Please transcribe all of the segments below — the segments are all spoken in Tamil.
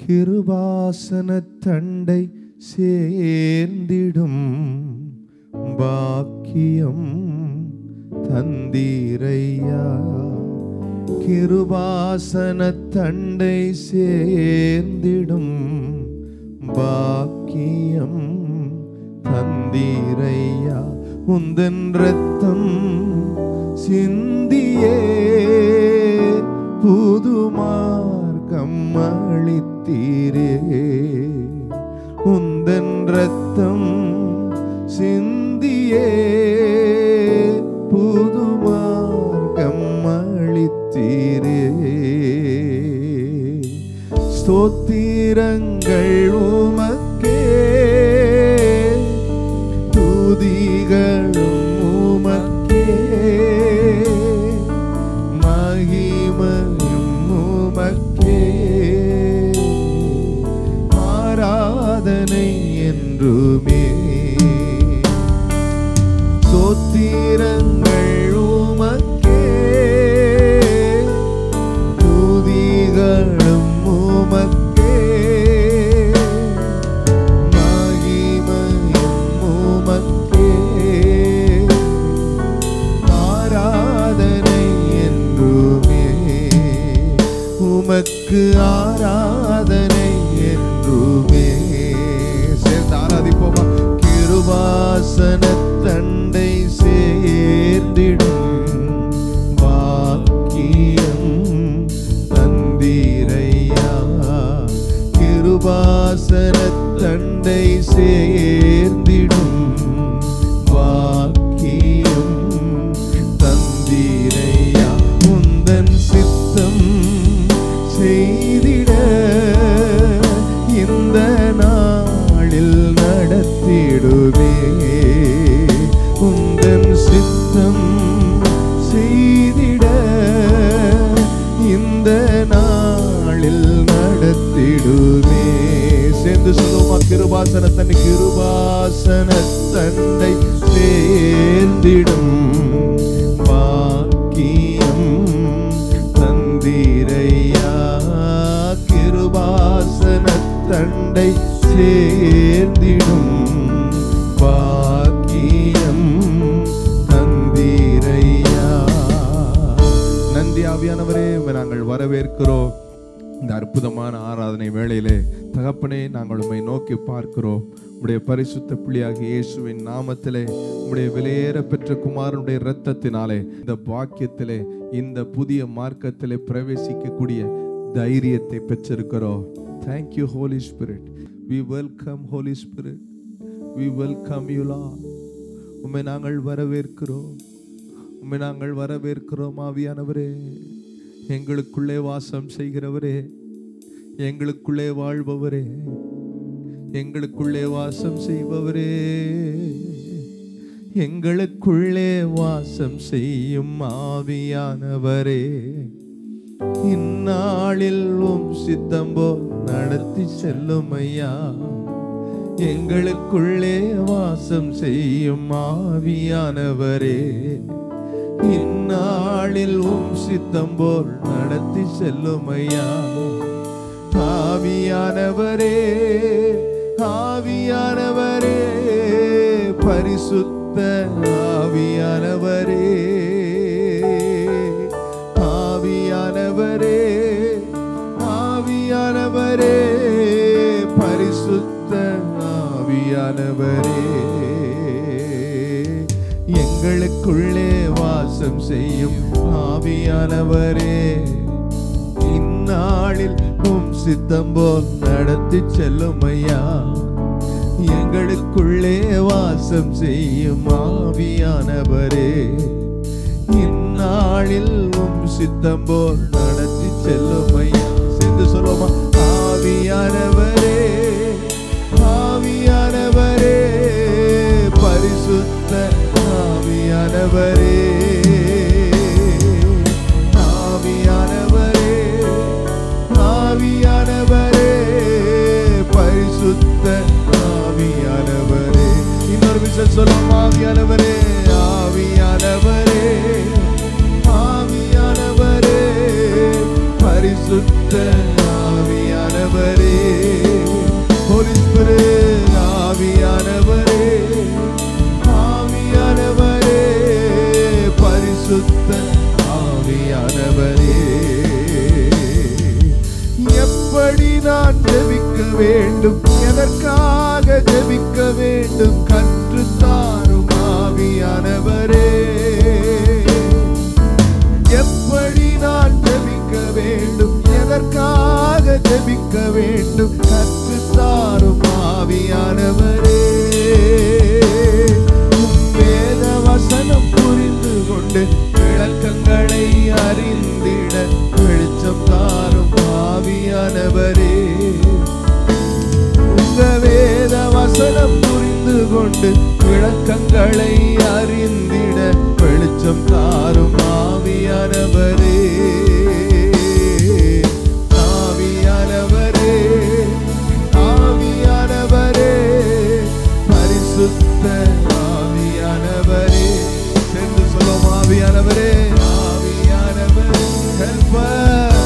கிருபாசன தண்டை சேர்ந்திடும் பாக்கியம் தந்தீரையா கிருபாசன தண்டை சேர்ந்திடும் பாக்கியம் தந்தீரையா உந்தன் ரத்தம் சிந்தியே புது மார்க்கம் அளித்தீரே உந்தன் ரத்தம் சிந்தியே புது மார்க்கம் அளித்தீரே ஸ்தோத்திரங்கள் உமக்கே துதிகளும் உமக்கே மகிமையும் உமக்கே ஆராதனை என்றுமே சோத்திரங்கள் உமக்கே துதிகளும் உமக்கே மகிமையும் உமக்கே ஆராதனை என்றுமே உமக்கு ஆராதனை என்றுமே சேர்ந்து ஆராதிப்போமா கிருபாசன தண்டை சேர்ந்திடும் பாக்கியம் தந்தீரையா கிருபாசன தண்டை சேர்ந்திடும் பாக்கியம் தந்தீரையா உந்தன் சித்தம் செய்திட இந்த நாளில் நடத்திடுவே உந்தன் சித்தம் செய்திட இந்த நாளில் நடத்திடுவே சேர்ந்து சொல்லுமா கிருபாசன தன்னை கிருபாசன தந்தை சேர்ந்திடும் பாக்கியம் தந்திரையா கிருபாசன தண்டை சேர்ந்திடும் பாக்கியம் தந்திரையா நன்றி ஆவியானவரே உம்மை நாங்கள் வரவேற்கிறோம் இந்த அற்புதமான ஆராதனை வேளையிலே தகப்பனே நாங்கள் உம்மை நோக்கி பார்க்கிறோம் உடைய பரிசுத்த பிள்ளையாகிய இயேசுவின் நாமத்திலே உடைய விலையேற பெற்ற குமாரனுடைய இரத்தத்தினாலே இந்த பாக்கியத்திலே இந்த புதிய மார்க்கத்திலே பிரவேசிக்கக்கூடிய தைரியத்தை பெற்றிருக்கிறோம் thank you Holy Spirit we welcome Holy Spirit we welcome you லா உம்மை நாங்கள் வரவேற்கிறோம் உம்மை நாங்கள் வரவேற்கிறோம் ஆவியானவரே எங்களுக்குள்ளே வாசம் செய்கிறவரே எங்களுக்குள்ளே வாழ்பவரே எங்களுக்குள்ளே வாசம் செய்பவரே எங்களுக்குள்ளே வாசம் செய்யும் ஆவியானவரே இந்நாளில் உம் சித்தம் போல் நடத்தி செல்லும் ஐயா எங்களுக்குள்ளே வாசம் செய்யும் ஆவியானவரே இந்நாளில் உம் சித்தம் போல் நடத்தி செல்லும் ஐயா ஆவியானவரே ஆவியானவரே பரிசுத்த ஆவியானவரே ஆவியானவரே ஆவியானவரே பரிசுத்த ஆவியானவரே எங்களுக்குள்ளே வாசம் செய்யும் ஆவியானவரே இந்நாளில் உம் சித்தம் போல் நடத்தி செல்லும் ஐயா எங்களுக்குள்ளே வாசம் செய்யும் ஆவியானவரே இந்நாளில் உம் சித்தம் போல் நடத்தி செல்லும் ஐயா சேர்ந்து சொல்லுவோமா ஆவியானவரே ஆவியானவரே பரிசுத்த ஆவியானவரே ஆவியானவரே ஆவியானவரே பரிசுத்த ஆவியானவரே இன்னொரு விஷயம் சொல்லும் ஆவியானவரே ஆவியானவரே ஆவியானவரே பரிசுத்த ஆவியானவரே ஆவியானவரே Holy Spirit, ஆவியானவரே ஆவியானவரே பரிசுத்த ஆவியானவரே எப்படி நான் ஜெபிக்க வேண்டும் எதற்காக ஜெபிக்க வேண்டும் கற்று தாரும் ஆவியானவரே எப்படி நான் ஜெபிக்க வேண்டும் எதற்காக ஜெபிக்க வேண்டும் கற்று தாரும் ஆவியானவரே உம் வேத வசனம் புரிந்து கொண்டு விளக்கங்களை அறிந்திட வெளிச்சம் தாரும் ஆவியானவரே உங்க வேத வசனம் புரிந்து கொண்டு விளக்கங்களை அறிந்திட வெளிச்சம் தாரும் ஆவியானவரே ஆவியானவரே ஆவியானவரே பரிசுத்த ஆவியானவரே சென்று சொல்லும் ஆவியானவரே ஆவியானவரே ஹெல்பர்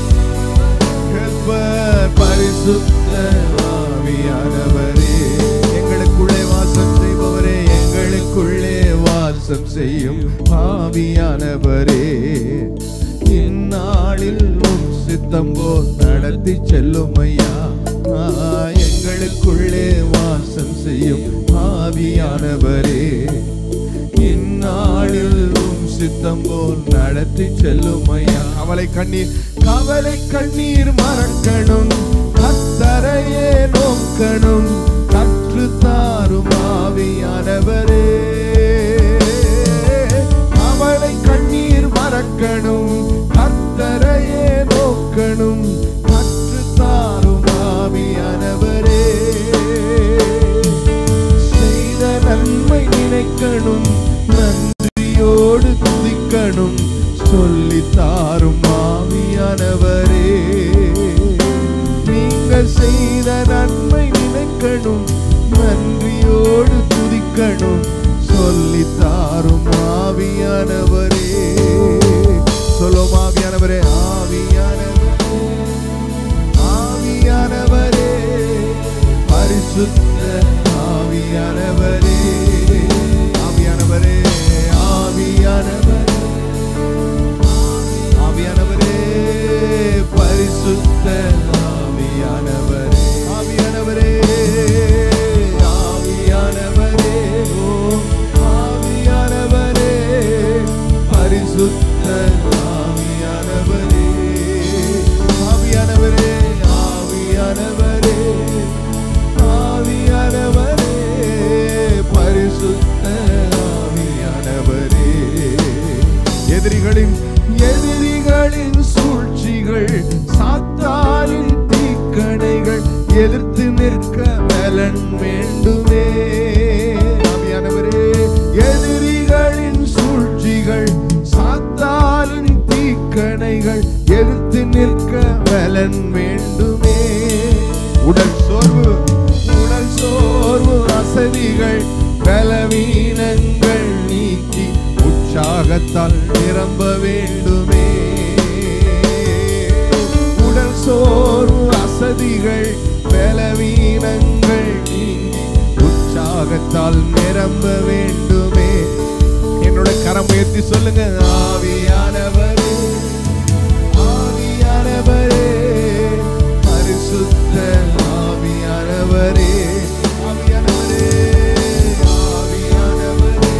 ஹெல்பர் பரிசுத்த ஆவியானவரே எங்களுக்குள்ளே வாசம் செய்பவரே எங்களுக்குள்ளே வாசம் செய்யும் ஆவியானவரே இந்நாளில் உம் சித்தம் போல் நடத்தி செல்லும் ஐயா ஆ, எங்களுக்குள்ளே வாசம் செய்யும் ஆவியானவரே இந்நாளில் உம் சித்தம் போல் நடத்தி செல்லும் ஐயா கவலை கண்ணீர் கவலை கண்ணீர் மறக்கணும் கத்தரையே நோக்கணும் கற்று தாரும் ஆவியானவரே கவலை கண்ணீர் மறக்கணும் கத்தரையே நோக்கணும் கற்று தாரும் ஆவியானவரே செய்த நன்மை நினைக்கணும் நன்றியோடு துதிக்கணும் சொல்லி தாரும் ஆவியானவரே நீங்க செய்த நன்மை நினைக்கணும் நன்றியோடு துதிக்கணும் சொல்லி தாரும் ஆவியானவரே சொல்லும் ஆவியானவரே ஆவியானவரே ஆவியானவரே பரிசுத்த ஆவியானவரே ஆவியானவரே ஆவியானவரே ஆவியானவரே பரிசுத்த ஆவியானவரே ஆவியானவரே ஆவியானவரே ஓ ஆவியானவரே பரிசுத்த ஆவியானவரே ஆவியானவரே ஆவியானவரே ஆவியானவரே பரிசுத்த ஆவியானவரே எதிரிகளின் எதிரிகளின் சூழ்ச்சிகள் சாத்தாரின் தீக்கணைகள் எதிர்த்து நிற்க பலன் வேண்டுமே ஆவியானவரே எதிரிகளின் சூழ்ச்சிகள் சாத்தாரின் தீக்கணைகள் எதிர்த்து நிற்க பலன் வேண்டுமே உடல் சோர்வு உடல் சோர்வு அசதிகள் பலவீனங்கள் நீக்கி உற்சாகத்தால் நிரம்ப வேண்டுமே உடல் சோர்வு அசதிகள் பலவீனங்கள் நீங்கி உற்சாகத்தால் நிரம்ப வேண்டுமே என்னோட கரம் உயர்த்தி சொல்லுங்க ஆவியானவரே ஆவியானவரே பரிசுத்த ஆவியானவரே ஆவியானவரே ஆவியானவரே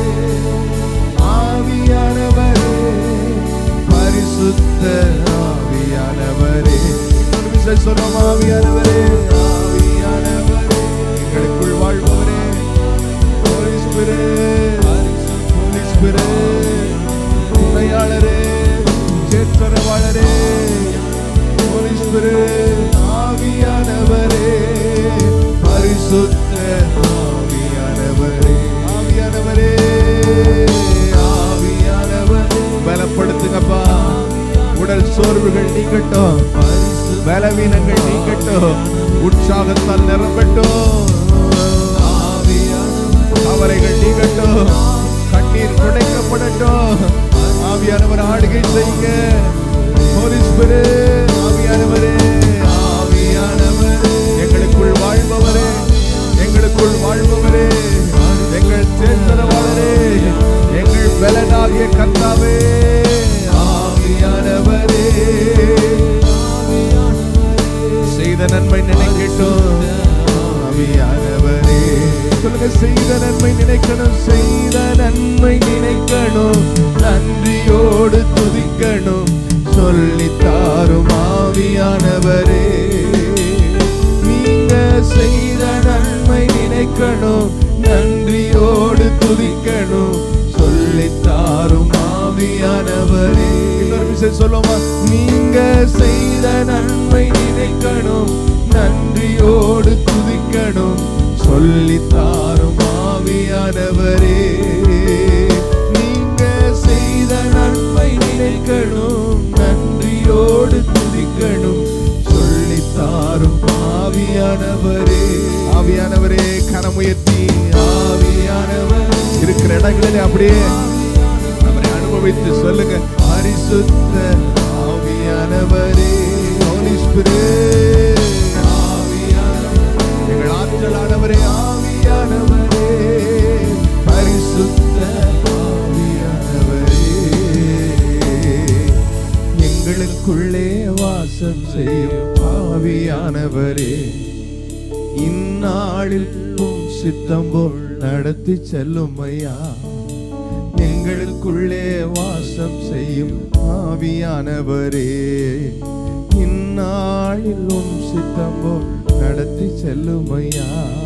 ஆவியானவரே பரிசுத்த ஆவியானவரே இன்னொரு விசை சொல்லும் ஆவியானவரே ஆவியானவரே எங்களுக்குள் வாழ்பவரே Holy Spirit, Holy Spirit, உண்மையாளரே சேற்றரவாளரே Holy Spirit, ஆவியானவரே பரிசுத்த ஆவியானவரே ஆவியானவரே ஆவியானவரே பலப்படுத்துங்கப்பா உடல் சோர்வுகள் நீக்கட்டும் பலவீனங்கள் நீக்கட்டும் உற்சாகத்தால் நிரம்பட்டும் கவலைகள் நீங்கட்டும் கண்ணீர் துடைக்கப்படட்டும் ஆவியானவர் ஆளுகை செய்யுங்க Holy Spirit, ஆவியானவரே ஆவியானவரே செய்த நன்மை நினைக்கட்டும் ஆவியானவரே சொல்லுங்க செய்த நன்மை நினைக்கணும் செய்த நன்மை நினைக்கணும் நன்றியோடு துதிக்கணும் சொல்லித்தாரும் ஆவியானவரே நீங்க செய்த நன்மை நினைக்கணும் நன்றியோடு துதிக்கணும் சொல்லித்தாரும் ஆவியானவரே இன்னொரு விஷயம் சொல்லுமா நீங்க செய்த நன்மை நினைக்கணும் நன்றியோடு துதிக்கணும் சொல்லித்தாரும் ஆவியானவரே நீங்க செய்த நன்மை நினைக்கணும் நன்றியோடு துதிக்கணும் சொல்லித்தாரும் ஆவியானவரே ஆவியானவரே கரமுயர்த்தி ஆவியானவர் இருக்கிற இடங்களிலே அப்படியே அவரை அனுபவித்து சொல்லுங்க பரிசுத்த ஆவியானவரே Holy Spirit, ஆவியானவர், எங்கள் ஆற்றலானவரே ஆவியானவரே பரிசுத்த ஆவியானவரே எங்களுக்குள்ளே வாசம் செய்யும் ஆவியானவரே இந்நாளில் உம் சித்தம் போல் நடத்தி செல்லும் ஐயா எங்களுக்குள்ளே வாசம் செய்யும் ஆவியானவரே இந்நாளில் உம் சித்தம் போல் நடத்தி செல்லும் ஐயா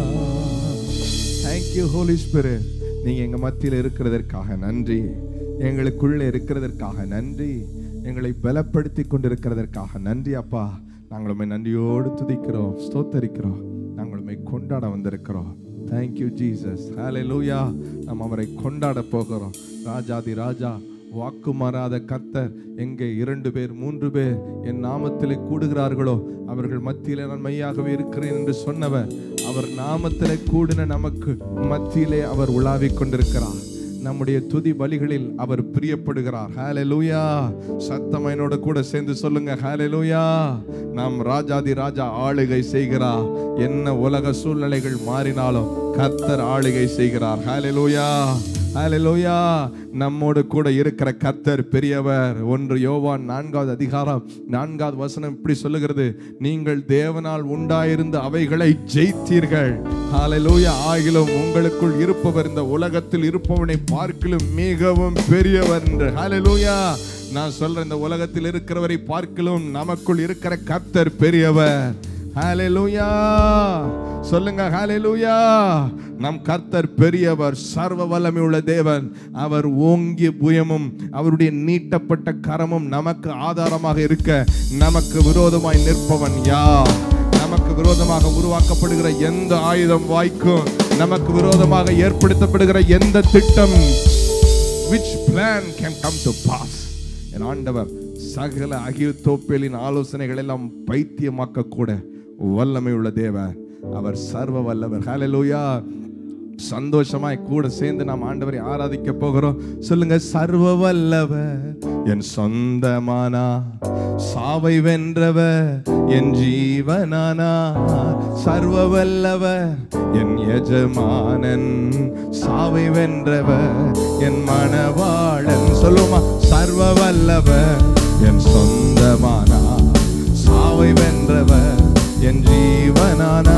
தேங்க்யூ ஹோலி ஸ்பிரிட் நீங்க எங்க மத்தியில் இருக்கிறதற்காக நன்றி எங்களுக்குள்ளே இருக்கிறதற்காக நன்றி எங்களை பலப்படுத்தி கொண்டிருக்கிறதற்காக நன்றி அப்பா நாங்கள் உம்மை நன்றியோடு துதிக்கிறோம் ஸ்தோத்தரிக்கிறோம் நாங்கள் உம்மை கொண்டாட வந்திருக்கிறோம் தேங்க்யூ ஜீசஸ் ஹalleluya நாம் அவரை கொண்டாட போகிறோம் ராஜாதி ராஜா வாக்கு மாறாத கர்த்தர் எங்கே இரண்டு பேர் மூன்று பேர் என் நாமத்திலே கூடுகிறார்களோ அவர்கள் மத்தியிலே நான் மையாகவே இருக்கிறேன் என்று சொன்னவர் அவர் நாமத்திலே கூடின நமக்கு மத்தியிலே அவர் உலாவிக் கொண்டிருக்கிறார் நம்முடைய துதி பலிகளில் அவர் பிரியப்படுகிறார் ஹalleluya சத்தம் என்னோட கூட சேர்ந்து சொல்லுங்க ஹalleluya நாம் ராஜாதி ராஜா ஆளுகை செய்கிறார் என்ன உலக சூழ்நிலைகள் மாறினாலும் கர்த்தர் ஆளுகை செய்கிறார் ஹalleluya ஹalleluya நம்மோடு கூட இருக்கிற கர்த்தர் பெரியவர் ஒன்று யோவான் நான்காவது அதிகாரம் நான்காவது வசனம் இப்படி சொல்லுகிறது நீங்கள் தேவனால் உண்டாயிருந்த அவைகளை ஜெயித்தீர்கள் ஹalleluya ஆகிலும் உங்களுக்குள் இருப்பவர் இந்த உலகத்தில் இருப்பவனை பார்க்கிலும் மிகவும் பெரியவர் என்று ஹalleluya நான் சொல்ற இந்த உலகத்தில் இருக்கிறவரை பார்க்கிலும் நமக்குள் இருக்கிற கர்த்தர் பெரியவர் ஹalleluya சொல்லுங்க ஹalleluya நம் கர்த்தர் பெரியவர் சர்வ வல்லமை உள்ள தேவன் அவர் ஓங்கிய புயமும் அவருடைய நீட்டப்பட்ட கரமும் நமக்கு ஆதாரமாக இருக்க நமக்கு விரோதமாய் நிற்பவன் யார் நமக்கு விரோதமாக உருவாக்கப்படுகிற எந்த ஆயுதம் வாய்க்கும் நமக்கு விரோதமாக ஏற்படுத்தப்படுகிற எந்த திட்டம் which plan can come to pass என் ஆண்டவர் சகல அகித்தோப்பேலின் ஆலோசனைகள் எல்லாம் பைத்தியமாக்க கூட வல்லமை உள்ள தேவன் அவர் சர்வ வல்லவர் ஹalleluya சந்தோஷமாய் கூட சேர்ந்து நாம் ஆண்டவரை ஆராதிக்க போகிறோம் சொல்லுங்க சர்வ வல்லவர் என் சொந்தமானா சாவை வென்றவர் என் ஜீவனானா சர்வ வல்லவர் என் எஜமானன் சாவை வென்றவர் என் மணவாளன் சொல்லுமா சர்வ வல்லவர் என் சொந்தமானா சாவை வென்றவர் என் ஜீவனானா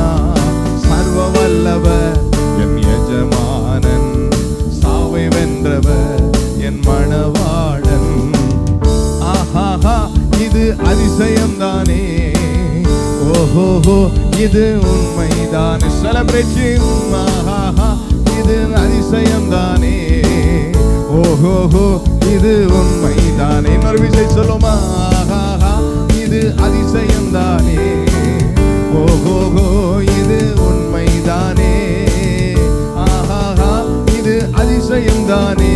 சர்வ வல்லவர் என் எஜமானன் சாவை வென்றவர் என் மணவாளன் ஆஹாஹா இது அதிசயம்தானே ஓஹோஹோ இது உண்மைதானே செலிப்ரேட் ஆஹாஹா இது அதிசயம்தானே ஓஹோஹோ இது உண்மைதானே இன்னொரு விஷயம் சொல்லுமா ஆஹாஹா இது அதிசயம்தானே ஓஹோஹோ இது உண்மைதானே ஆஹாஹா இது அதிசயம்தானே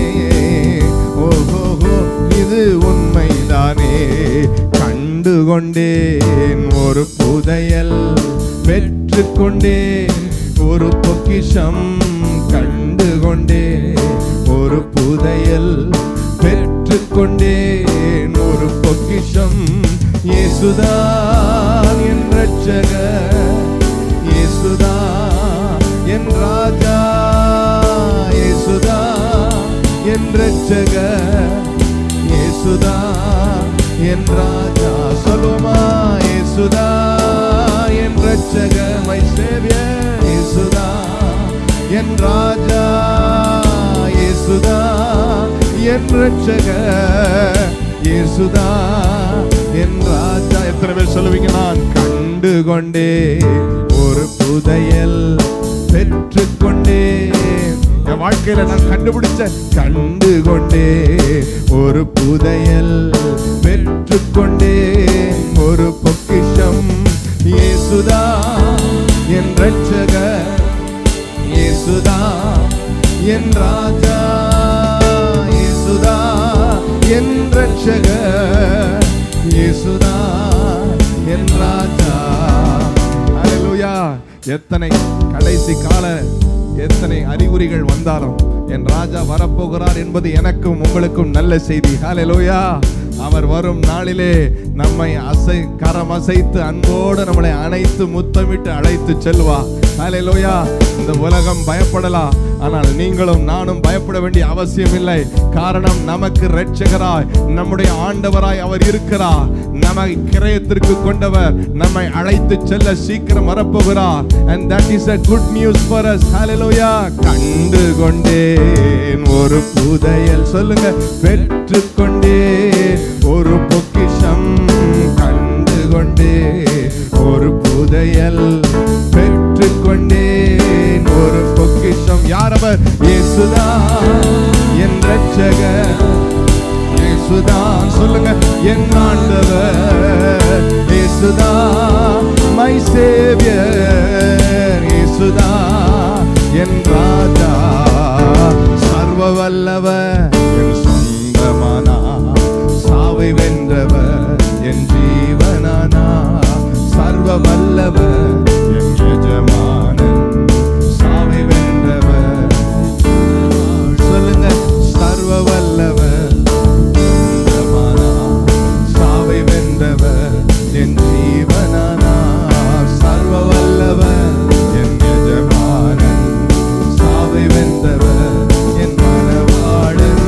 ஓஹோஹோ இது உண்மைதானே கண்டு கொண்டேன் ஒரு புதையல் பெற்று கொண்டேன் ஒரு பொக்கிஷம் கண்டு கொண்டேன் ஒரு புதையல் பெற்று கொண்டேன் ஒரு பொக்கிஷம் இயேசுதான் என் ரட்சகர் இயேசுதான் என் ராஜா இயேசுதான் என் ரட்சகர் இயேசுதான் என் ராஜா சொல்லுமா இயேசுதான் ரட்சகர் இயேசுதா என் ராஜா எத்தனை பேர் சொல்லுவீங்க நான் கண்டு கொண்டே ஒரு புதையல் பெற்றுக்கொண்டே என் வாழ்க்கையில நான் கண்டுபிடிச்ச கண்டு கொண்டே ஒரு புதையல் பெற்றுக்கொண்டே ஒரு பொக்கிஷம் இயேசுதா என் ரட்சகர் இயேசுதா என் ராஜா இயேசுதா என் ரட்சகர் இயேசுதா என் ராஜா ஹalleluya எத்தனை கடைசி கால எத்தனை அறிகுறிகள் வந்தாலும் என் ராஜா வரப்போகிறார் என்பது எனக்கும் உங்களுக்கும் நல்ல செய்தி ஹalleluya அவர் வரும் நாளிலே நம்மை அசை கரம் அசைத்து அன்போடு நம்மளை அணைத்து முத்தமிட்டு அழைத்து செல்வா ஹalleluya இந்த உலகம் பயப்படலாம் ஆனால் நீங்களும் நானும் பயப்பட வேண்டிய அவசியம் இல்லை காரணம் நமக்கு இரட்சகராய் நம்முடைய ஆண்டவராய் அவர் இருக்கிறார் நம்மை கிரயத்திற்கு கொண்டவர் நம்மை அழைத்து செல்ல சீக்கிரம் வரப்போகிறார் and that is a good news for us hallelujah கண்டு கொண்டேன் ஒரு புதையல் சொல்லுங்க பெற்று கொண்டேன் ஒரு பொக்கிஷம் கண்டு கொண்டே ஒரு புதையல் பெற்று கொண்டேன் ஒரு பொக்கிஷம் யார் அவர் இயேசுதா என் ரட்சகர் இயேசுதான் சொல்லுங்க என் ஆண்டவர் இயேசுதா மை சேவியர் இயேசுதா என் ராஜா சர்வ வல்லவர் என் சொந்தமானா சாவை வென்றவர் என் ஜீவனானா சர்வ வல்லவர் என் எஜமானன் சாவை வென்றவர் சொல்லுங்க சர்வ வல்லவர் சொந்தமானா சாவை வென்றவர் என் ஜீவனானா சர்வ வல்லவர் என் எஜமானன் சாவை வென்றவர் என் மனவாளன்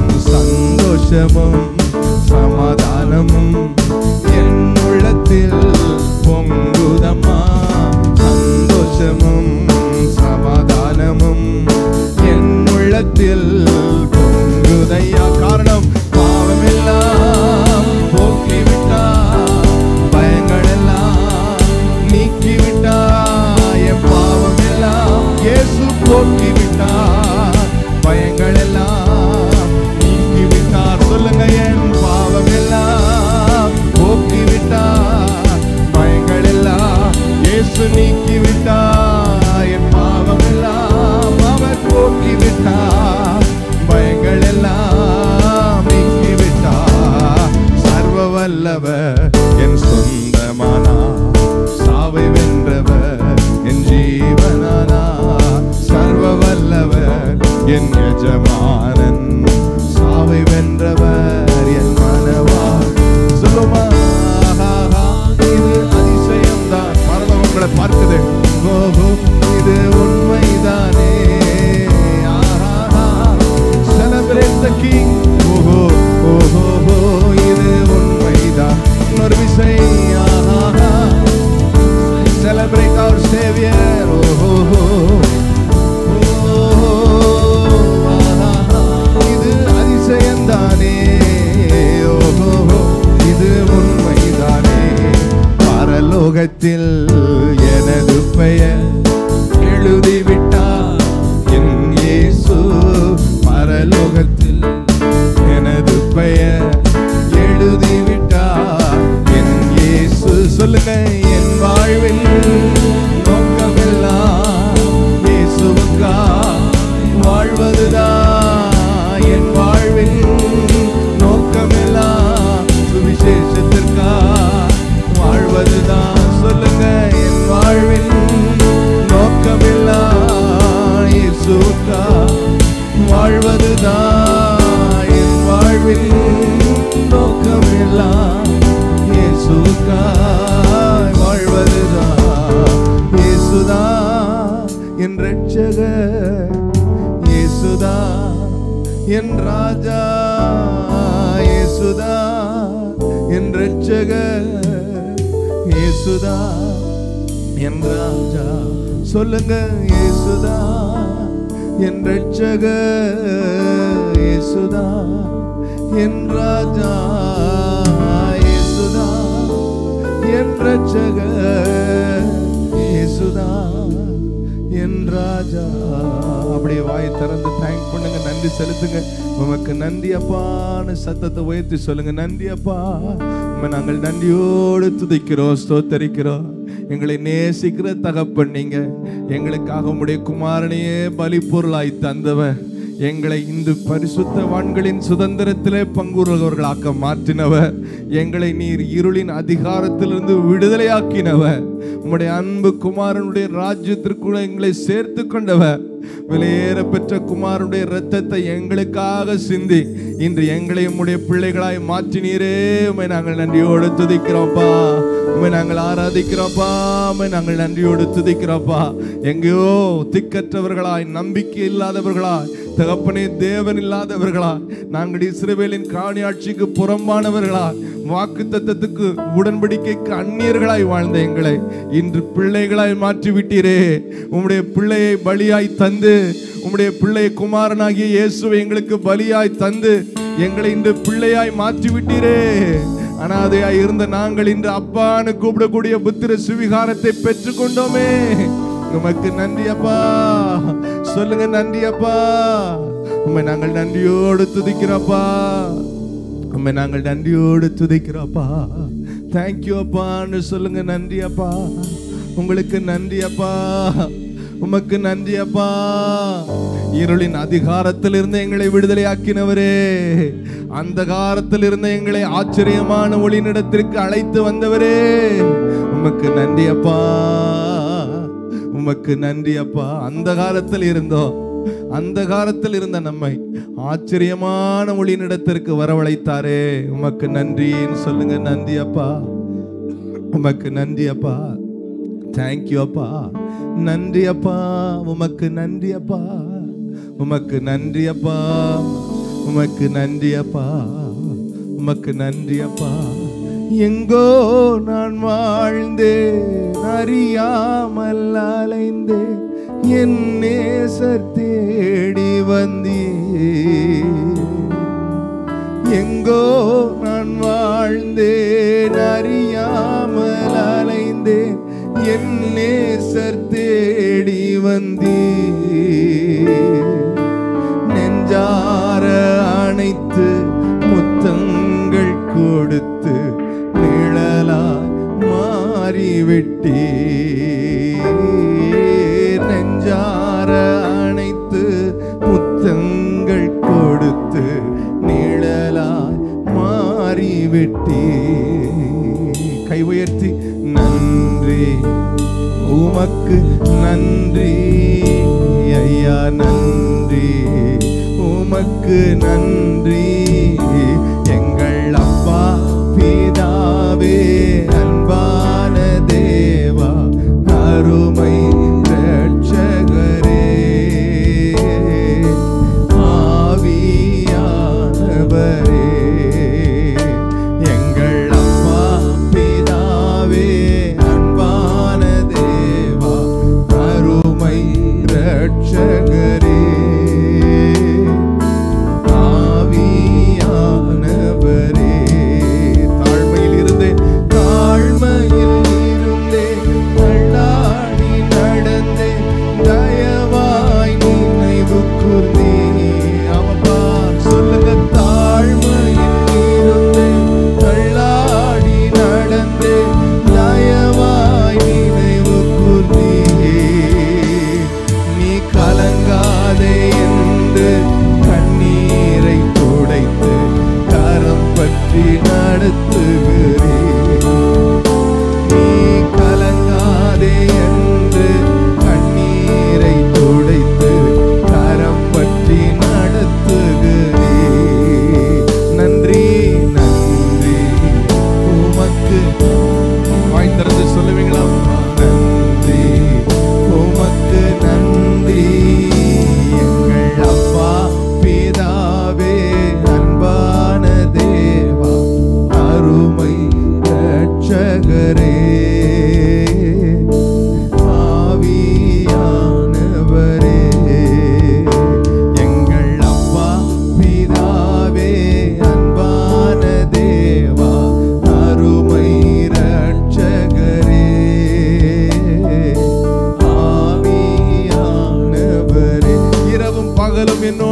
சந்தோஷமும் சமாதானமும் என் உள்ளத்தில் பொங்குதம்மா சந்தோஷமும் சமாதானமும் என் உள்ளத்தில் பொங்குதையா காரணம் பாவமெல்லாம் போக்கிவிட்டார் பயங்கள் எல்லாம் நீக்கிவிட்டார் என் பாவமெல்லாம் இயேசு போக்கிவிட்டார் பயங்கள் எல்லாம் நீக்கிவிட்டார் சொல்லுங்க என் பாவமெல்லாம் போக்கிவிட்டார் பயங்கள் எல்லாம் இயேசு நீக்கிவிட்டார் என் பாவமெல்லாம் அவர் போக்கிவிட்டார் பயங்கள் எல்லாம் நீக்கிவிட்டார் சர்வ வல்லவர் என் சொந்தமானா சாவை வென்றவர் என் ஜீவனானா சர்வ வல்லவர் என் எஜமானன் சாவை வென்றவர் என் மனவாள் சொல்லுமா ஆஹா, இது அதிசயம்தான் மரணம் உங்களை பார்க்குது ஓஹோ இது உண்மைதானே ஆஹா celebrate the king ஓஹோ ஓஹோ ஓ, இது உண்மைதான் இன்னொரு விசை ஆஹா celebrate our savior ஓஹோ ஓஹோ ஆஹா இது அதிசயம்தானே ஓஹோ இது உண்மைதானே பரலோகத்தில் எனது பெயர் எழுதிவிட்டார் என் இயேசு பரலோகத்தில் எனது பெயர் எழுதிவிட்டார் என் இயேசு சொல்லுங்க என் வாழ்வில் நோக்கமெல்லாம் இயேசுவுக்கா வாழ்வதுதான் என் வாழ்வில் நோக்கமெல்லாம் சுவிசேஷத்திற்கா வாழ்வதுதான் சொல்லுங்க என் வாழ்வில் நோக்கமெல்லாம் இயேசுவுக்கா வாழ்வதுதான் என் வாழ்வில் நோக்கமெல்லாம் இயேசுவுக்கா வாழ்வதுதான் இயேசுதா என் ரட்சகர் இயேசுதா என் ராஜா இயேசுதா என் ரட்சகர் இயேசுதா என் ராஜா சொல்லுங்க இயேசுதா என் ரட்சகர் இயேசுதா என் ராஜா இயேசுதா என் ரட்சகர் இயேசுதா என் ராஜா அப்படியே வாயை திறந்து தேங்க் பண்ணுங்க நன்றி செலுத்துங்க உமக்கு நன்றி அப்பான்னு சத்தத்தை உயர்த்தி சொல்லுங்க நன்றி அப்பா உம்மை நாங்கள் நன்றியோடு துதிக்கிறோம் ஸ்தோத்தரிக்கிறோம் எங்களை நேசிக்கிற தகப்பன் நீங்க எங்களுக்காக உம்முடைய குமாரனையே பலிப்பொருளாய் தந்தவன் எங்களை இந்த பரிசுத்தவான்களின் சுதந்திரத்திலே பங்குறவர்களாக்க மாற்றினவர் எங்களை நீர் இருளின் அதிகாரத்திலிருந்து விடுதலையாக்கினவர் உம்முடைய அன்பு குமாரனுடைய ராஜ்யத்திற்குள்ள எங்களை சேர்த்து கொண்டவர் விலையேற பெற்ற குமாரனுடைய இரத்தத்தை எங்களுக்காக சிந்தி இன்று எங்களை உம்முடைய பிள்ளைகளாய் மாற்றினீரே உம்மை நாங்கள் நன்றியோடு துதிக்கிறோம்ப்பா உம்மை நாங்கள் ஆராதிக்கிறோம்ப்பா உம்மை நாங்கள் நன்றியோடு துதிக்கிறோம்ப்பா எங்கேயோ திக்கற்றவர்களாய் நம்பிக்கை இல்லாதவர்களாய் தகப்பனே தேவன் இல்லாதவர்களா நாங்கள் இஸ்ரவேலின் காணியாட்சிக்கு புறம்பானவர்களா வாக்கு தத்தத்துக்கு உடன்படிக்கைக்கு அந்நியர்களாய் வாழ்ந்த எங்களை இன்று பிள்ளைகளாய் மாற்றி விட்டீரே உம்முடைய பிள்ளையை பலியாய் தந்து உம்முடைய பிள்ளை குமாரனாகிய இயேசுவை எங்களுக்கு பலியாய் தந்து எங்களை இன்று பிள்ளையாய் மாற்றி விட்டீரே அனாதையாய் இருந்த நாங்கள் இன்று அப்பான்னு கூப்பிடக்கூடிய புத்திர சுவிகாரத்தை பெற்றுக்கொண்டோமே உமக்கு நன்றி அப்பா சொல்லுங்க நன்றி அப்பா உண்மை நாங்கள் நன்றியோடு துதிக்கிறோப்பா உண்மை நாங்கள் நன்றியோடு துதிக்கிறோப்பா தேங்க்யூ அப்பான்னு சொல்லுங்க நன்றி அப்பா உங்களுக்கு நன்றி அப்பா உமக்கு நன்றி அப்பா இருளின் அதிகாரத்தில் இருந்து எங்களை விடுதலையாக்கினவரே அந்த காலத்தில் இருந்த எங்களை ஆச்சரியமான ஒளிநிடத்திற்கு அழைத்து வந்தவரே உமக்கு நன்றி அப்பா உமக்கு நன்றி அப்பா அந்த காலத்தில் இருந்தோம் அந்த காலத்தில் இருந்த நம்மை ஆச்சரியமான ஒளியினிடத்திற்கு வரவழைத்தாரே உமக்கு நன்றின்னு சொல்லுங்க நன்றி அப்பா உமக்கு நன்றி அப்பா தேங்க்யூ அப்பா நன்றி அப்பா உமக்கு நன்றி அப்பா உமக்கு நன்றி அப்பா உமக்கு நன்றி அப்பா உமக்கு நன்றி அப்பா எங்கோ நான் வாழ்ந்தேன் அறியாமல் அலைந்தேன் என் நேசர் தேடி வந்தே எங்கோ நான் வாழ்ந்தேன் அறியாமல் அலைந்தேன் என் நேசர் தேடி வந்தே நெஞ்சார அணைத்து முத்தங்கள் கொடுத்து நிழலாய் மாறிவிட்டே நெஞ்சார அணைத்து முத்தங்கள் கொடுத்து நிழலாய் மாறிவிட்டே கை உயர்த்தி நன்றி உமக்கு நன்றி ஐயா நன்றி உமக்கு நன்றி எங்கள் அப்பா பிதாவே அன்பான தேவா அருமை ரட்சகரே ஆவியானவரே எங்கள் அப்பா பிதாவே அன்பான தேவா அருமை ரட்சகரே ஆவியானவரே தாழ்மையில் இருந்தேன்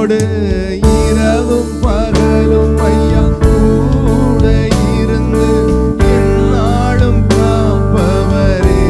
என்னோடு இரவும் பகலும் ஐயா கூட இருந்து என்னாலும் காப்பவரே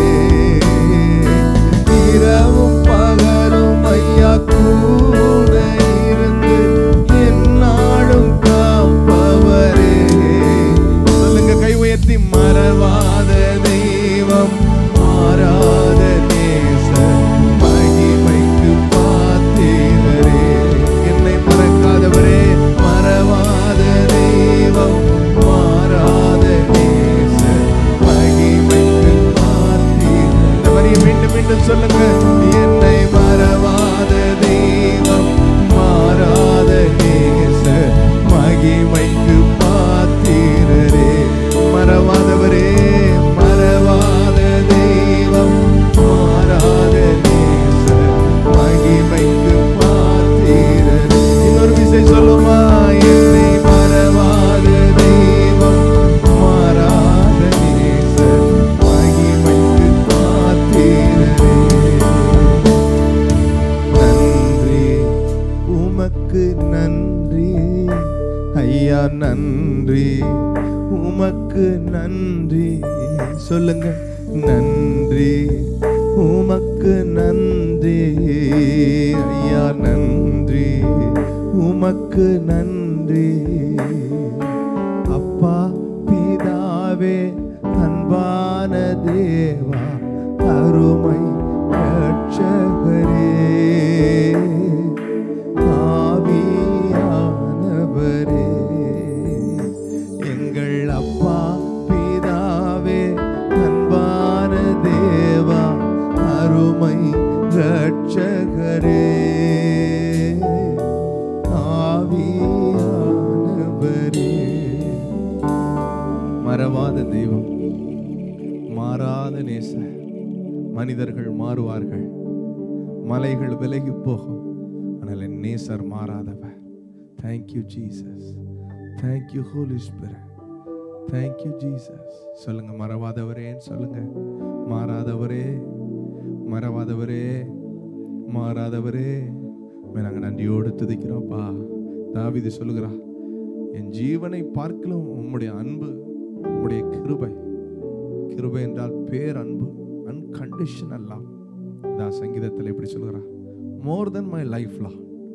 இரவும் பகலும் ஐயா கூட இருந்து என்னாலும் காப்பவரே சொல்லுங்க கை உயர்த்தி மறவாத தெய்வம் மாறாத நேசர் மகிமைக்கு பாத்திரரே என்னை மறக்காதவரே மறவாத தெய்வம் மாறாத நேசர் மகிமைக்கு பாத்திரரே இந்த வரியை மீண்டும் மீண்டும் சொல்லுங்க என்னை மறவாத தெய்வம் மாறாத நேசர் மகிமைக்கு பாத்திரரே மறவாதவரே மறவாத தெய்வம் மாறாத நேசர் மகிமைக்கு பாத்திரரே இன்னொரு விசை சொல்லுமா என்னை மறவாத தெய்வம் மாறாத நேசர் மகிமைக்கு பாத்திரரே நன்றி உமக்கு நன்றி ஐயா நன்றி உமக்கு நன்றி சொல்லுங்க நன்றி உமக்கு நன்றி ஐயா நன்றி உமக்கு நன்றி அப்பா பிதாவே அன்பான தேவா அருமை ரட்சகரே ஆவியானவரே எங்கள் அப்பா பிதாவே அன்பான தேவா அருமை ரட்சகரே ஆவியானவரே மறவாத தெய்வம் மாறாத நேச மனிதர்கள் மாறுவார்கள் மலைகள் விலகி போகும் ஆனால் என் நேசர் மாறாதவர் thank you Jesus thank you Holy Spirit thank you Jesus சொல்லுங்க மறவாதவரேன்னு சொல்லுங்க மாறாதவரே மறவாதவரே மாறாதவரே உம்மை நாங்கள் நன்றியோடு துதிக்கிறோம்ப்பா தாவிது சொல்லுகிறா என் ஜீவனை பார்க்கலும் உம்முடைய அன்பு உம்முடைய கிருபை கிருபை என்றால் பேர் அன்பு அன்கண்டிஷனல் லவ் இதான் சங்கீதத்தில் எப்படி சொல்லுகிறா மோர் தென் மை லைஃப் லா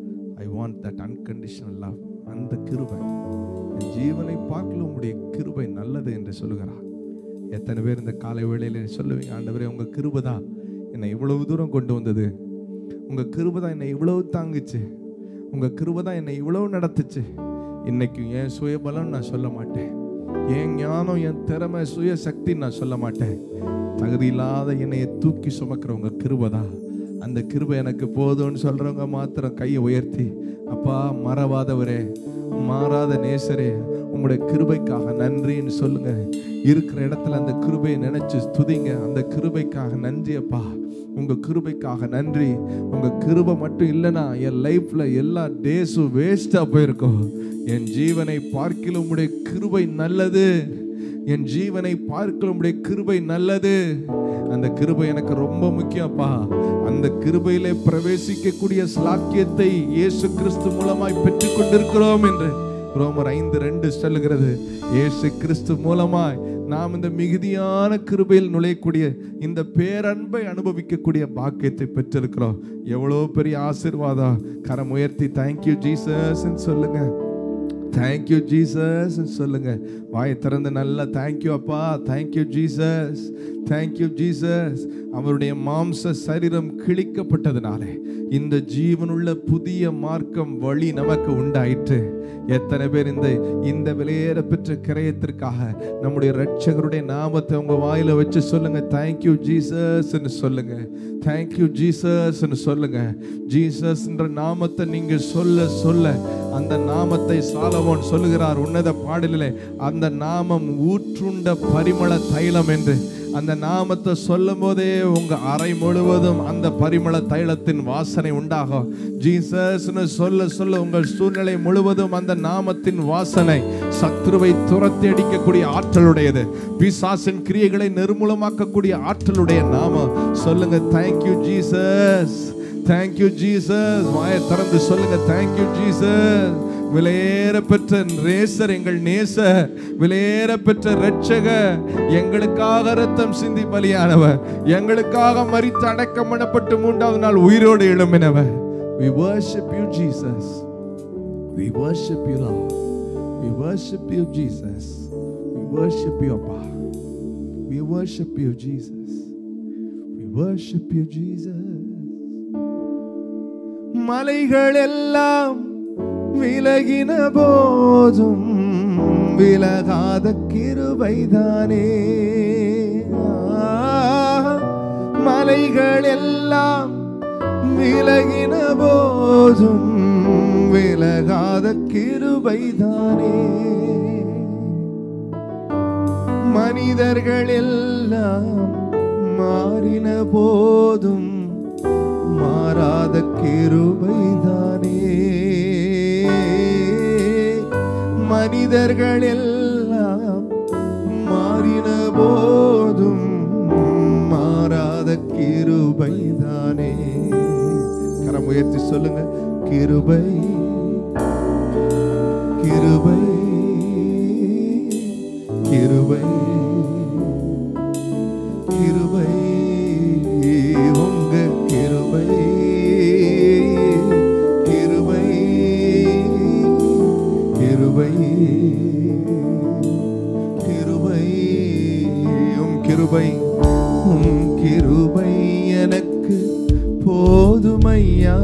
I want that unconditional love அந்த கிருபை என் ஜீவனை பார்க்கலும் உம்முடைய கிருபை நல்லது என்று சொல்லுகிறா எத்தனை பேர் இந்த காலை வேளையில சொல்லுவீங்க ஆண்டவரே உங்க கிருபை தான் என்னை இவ்வளவு தூரம் கொண்டு வந்தது உங்க கிருபை தான் என்னை இவ்வளவு தாங்குச்சு உங்க கிருபை தான் என்னை இவ்வளவு நடத்துச்சு இன்னைக்கு என் சுயபலம் நான் சொல்ல மாட்டேன் என் ஞானம் என் திறமை சுய சக்தி நான் சொல்ல மாட்டேன் தகுதி இல்லாத என்னைய தூக்கி சுமக்கிற உங்க கிருபை தான் அந்த கிருபை எனக்கு போதும்னு சொல்றவங்க மாத்திரம் கையை உயர்த்தி அப்பா மறவாதவரே மாறாத நேசரே உங்களுடைய கிருபைக்காக நன்றின்னு சொல்லுங்க இருக்கிற இடத்துல அந்த கிருபையை நினைச்சு துதிங்க அந்த கிருபைக்காக நன்றி அப்பா உங்க கிருபைக்காக நன்றி உங்க கிருபை மட்டும் இல்லைன்னா என் லைஃப்ல எல்லா டேஸும் வேஸ்டா போயிருக்கும் என் ஜீவனை பார்க்கிலும் உம்முடைய கிருபை நல்லது என் ஜீவனை பார்க்கிலும் உம்முடைய கிருபை நல்லது அந்த கிருபை எனக்கு ரொம்ப முக்கியம்ப்பா அந்த கிருபையிலே பிரவேசிக்கக்கூடிய ஸ்லாக்கியத்தை இயேசு கிறிஸ்து மூலமாய் பெற்றுக் கொண்டிருக்கிறோம் என்று ரோமர் ஐந்து ரெண்டு சொல்லுகிறது இயேசு கிறிஸ்து மூலமாய் நாம் இந்த மிகுதியான கிருபையில் நுழையக்கூடிய இந்த பேரன்பை அனுபவிக்கக்கூடிய பாக்கியத்தை பெற்றிருக்கிறோம் எவ்வளோ பெரிய ஆசீர்வாதம் கரம் உயர்த்தி தேங்க்யூ ஜீசஸ் சொல்லுங்க தேங்க்யூ ஜீசஸ் சொல்லுங்க வாயை திறந்து நல்லா தேங்க்யூ அப்பா தேங்க்யூ ஜீசஸ் தேங்க்யூ ஜீசஸ் அவருடைய மாம்ச சரீரம் கிழிக்கப்பட்டதுனாலே இந்த ஜீவனுள்ள புதிய மார்க்கம் வழி நமக்கு உண்டாயிற்று எத்தனை பேர் இந்த இந்த விலையேற பெற்ற கிரயத்திற்காக நம்முடைய ரட்சகருடைய நாமத்தை உங்க வாயில வச்சு சொல்லுங்க தேங்க்யூ ஜீசஸ்ன்னு சொல்லுங்க தேங்க்யூ ஜீசஸ்ன்னு சொல்லுங்க ஜீசஸ்ன்ற நாமத்தை நீங்க சொல்ல சொல்ல அந்த நாமத்தை சாலமோன் சொல்லுகிறார் உன்னத பாடலிலே அந்த நாமம் ஊற்றுண்ட பரிமள தைலம் என்று அந்த நாமத்தை சொல்லும் போதே உங்க அறை முழுவதும் அந்த பரிமள தைலத்தின் வாசனை உண்டாகும் ஜீசஸ்னு சொல்ல சொல்ல உங்கள் சூழ்நிலை முழுவதும் அந்த நாமத்தின் வாசனை சத்ருவை துரத்தி அடிக்கக்கூடிய ஆற்றலுடையது பிசாசின் கிரியைகளை நிர்மூலமாக்கக்கூடிய ஆற்றலுடைய நாமம் சொல்லுங்க தேங்க்யூ ஜீசஸ் தேங்க்யூ ஜீசஸ் வாயை திறந்து சொல்லுங்க தேங்க்யூ ஜீசஸ் விலையேற பெற்ற நேசர் எங்கள் நேசர் விலையேற பெற்ற ரட்சக எங்களுக்காக ரத்தம் சிந்தி பலியானவர் எங்களுக்காக மரித்து அடக்கம் பண்ணப்பட்டு மூன்றாவது நாள் உயிரோடு எழும்பினவர் we worship you jesus we worship you lord we worship you jesus we worship you அப்பா we worship you jesus we worship you jesus மலைகள் எல்லாம் விலகின போதும் விலகாத கிருபைதானே ஆ, மலைகள் எல்லாம் விலகின போதும் விலகாத கிருபைதானே மனிதர்கள் எல்லாம் மாறின போதும் மாறாத கிருபைதானே மனிதர்கள் எல்லாம் மாறின போதும் மாறாத கிருபைதானே கரம் உயர்த்தி சொல்லுங்க கிருபை கிருபை கிருபை கிருபை உங்க கிருபை கிருபை கிருபை கிருபை உம் கிருபை உம் கிருபை எனக்கு போதுமையா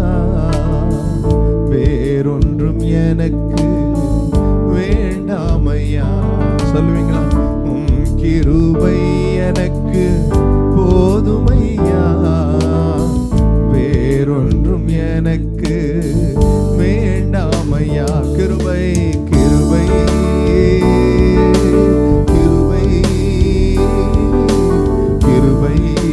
வேறொன்றும் எனக்கு வேண்டாமையா சொல்லுவீங்களா உம் கிருபை எனக்கு போதுமையா வேறொன்றும் எனக்கு வேண்டாமையா கிருபை கிருபை கிருபை கிருபை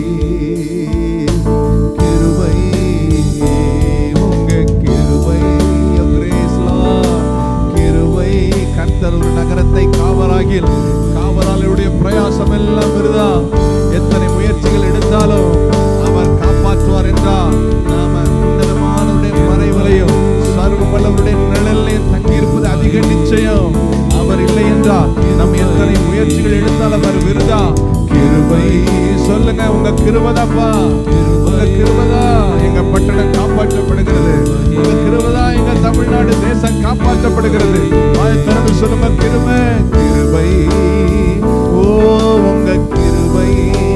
கிருபை உங்க கிருபை Your grace, Lord. கிருபை கர்த்தர் ஒரு நகரத்தை காவலாகில் காவலாளருடைய பிரயாசம் எல்லாம் விருதா எத்தனை முயற்சிகள் எடுத்தாலும் அவர் காப்பாற்றுவார் என்றார் நாம உன்னதமானவருடைய மறைவலையும் சர்வ வல்லவருடைய நிழலையும் தங்கியிருப்பது அதிக நிச்சயம் அவர் இல்லை என்றால் நம்ம எத்தனை முயற்சிகள் எடுத்தாலும் அவர் விருதா கிருபை சொல்லுங்க உங்க கிருபதாப்பா உங்க கிருபதா எங்க பட்டணம் காப்பாற்றப்படுகிறது உங்க கிருபதா எங்க தமிழ்நாடு தேசம் காப்பாற்றப்படுகிறது வாயை திறந்து சொல்லுங்க கிருபை கிருபை ஓ உங்க கிருபை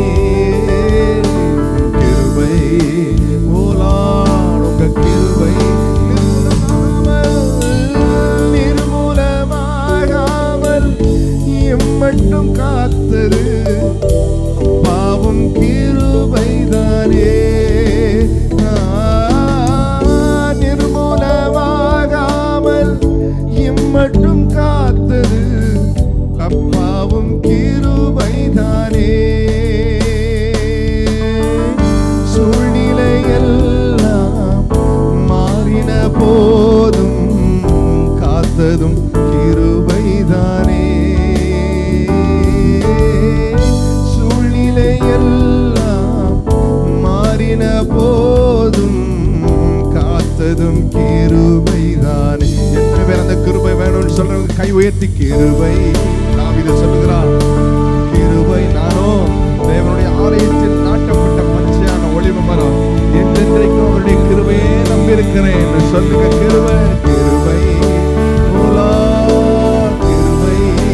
கிருபை ஓ லார்ட் உங்க கிருபை நிர்மூலமாகாமல் எம்மட்டும் காத்தது பாவம் கிருபைதானே ஆ, நிர்மூலமாகாமல் இம்மட்டும் காத்தது அப்பாவும் கிருபைதானே சூழ்நிலையெல்லாம் மாறின போதும் காத்ததும் கிருபைதானே சூழ்நிலையெல்லாம் மாறின போதும் காத்ததும் கிருபைதானே எத்தனை பேர் அந்த கிருபை வேணும்னு சொல்றவங்க கை உயர்த்தி கிருபை தாவீது சொல்லுகிறார் கிருபை நானோ தேவனுடைய ஆலயத்தில் நாட்டப்பட்ட பச்சையான ஒளிவு மரம் என்றென்றைக்கும் அவருடைய கிருபையே நம்பியிருக்கிறேன் என்று சொல்லுங்க கிருபை கிருபை ஓலா கிருபை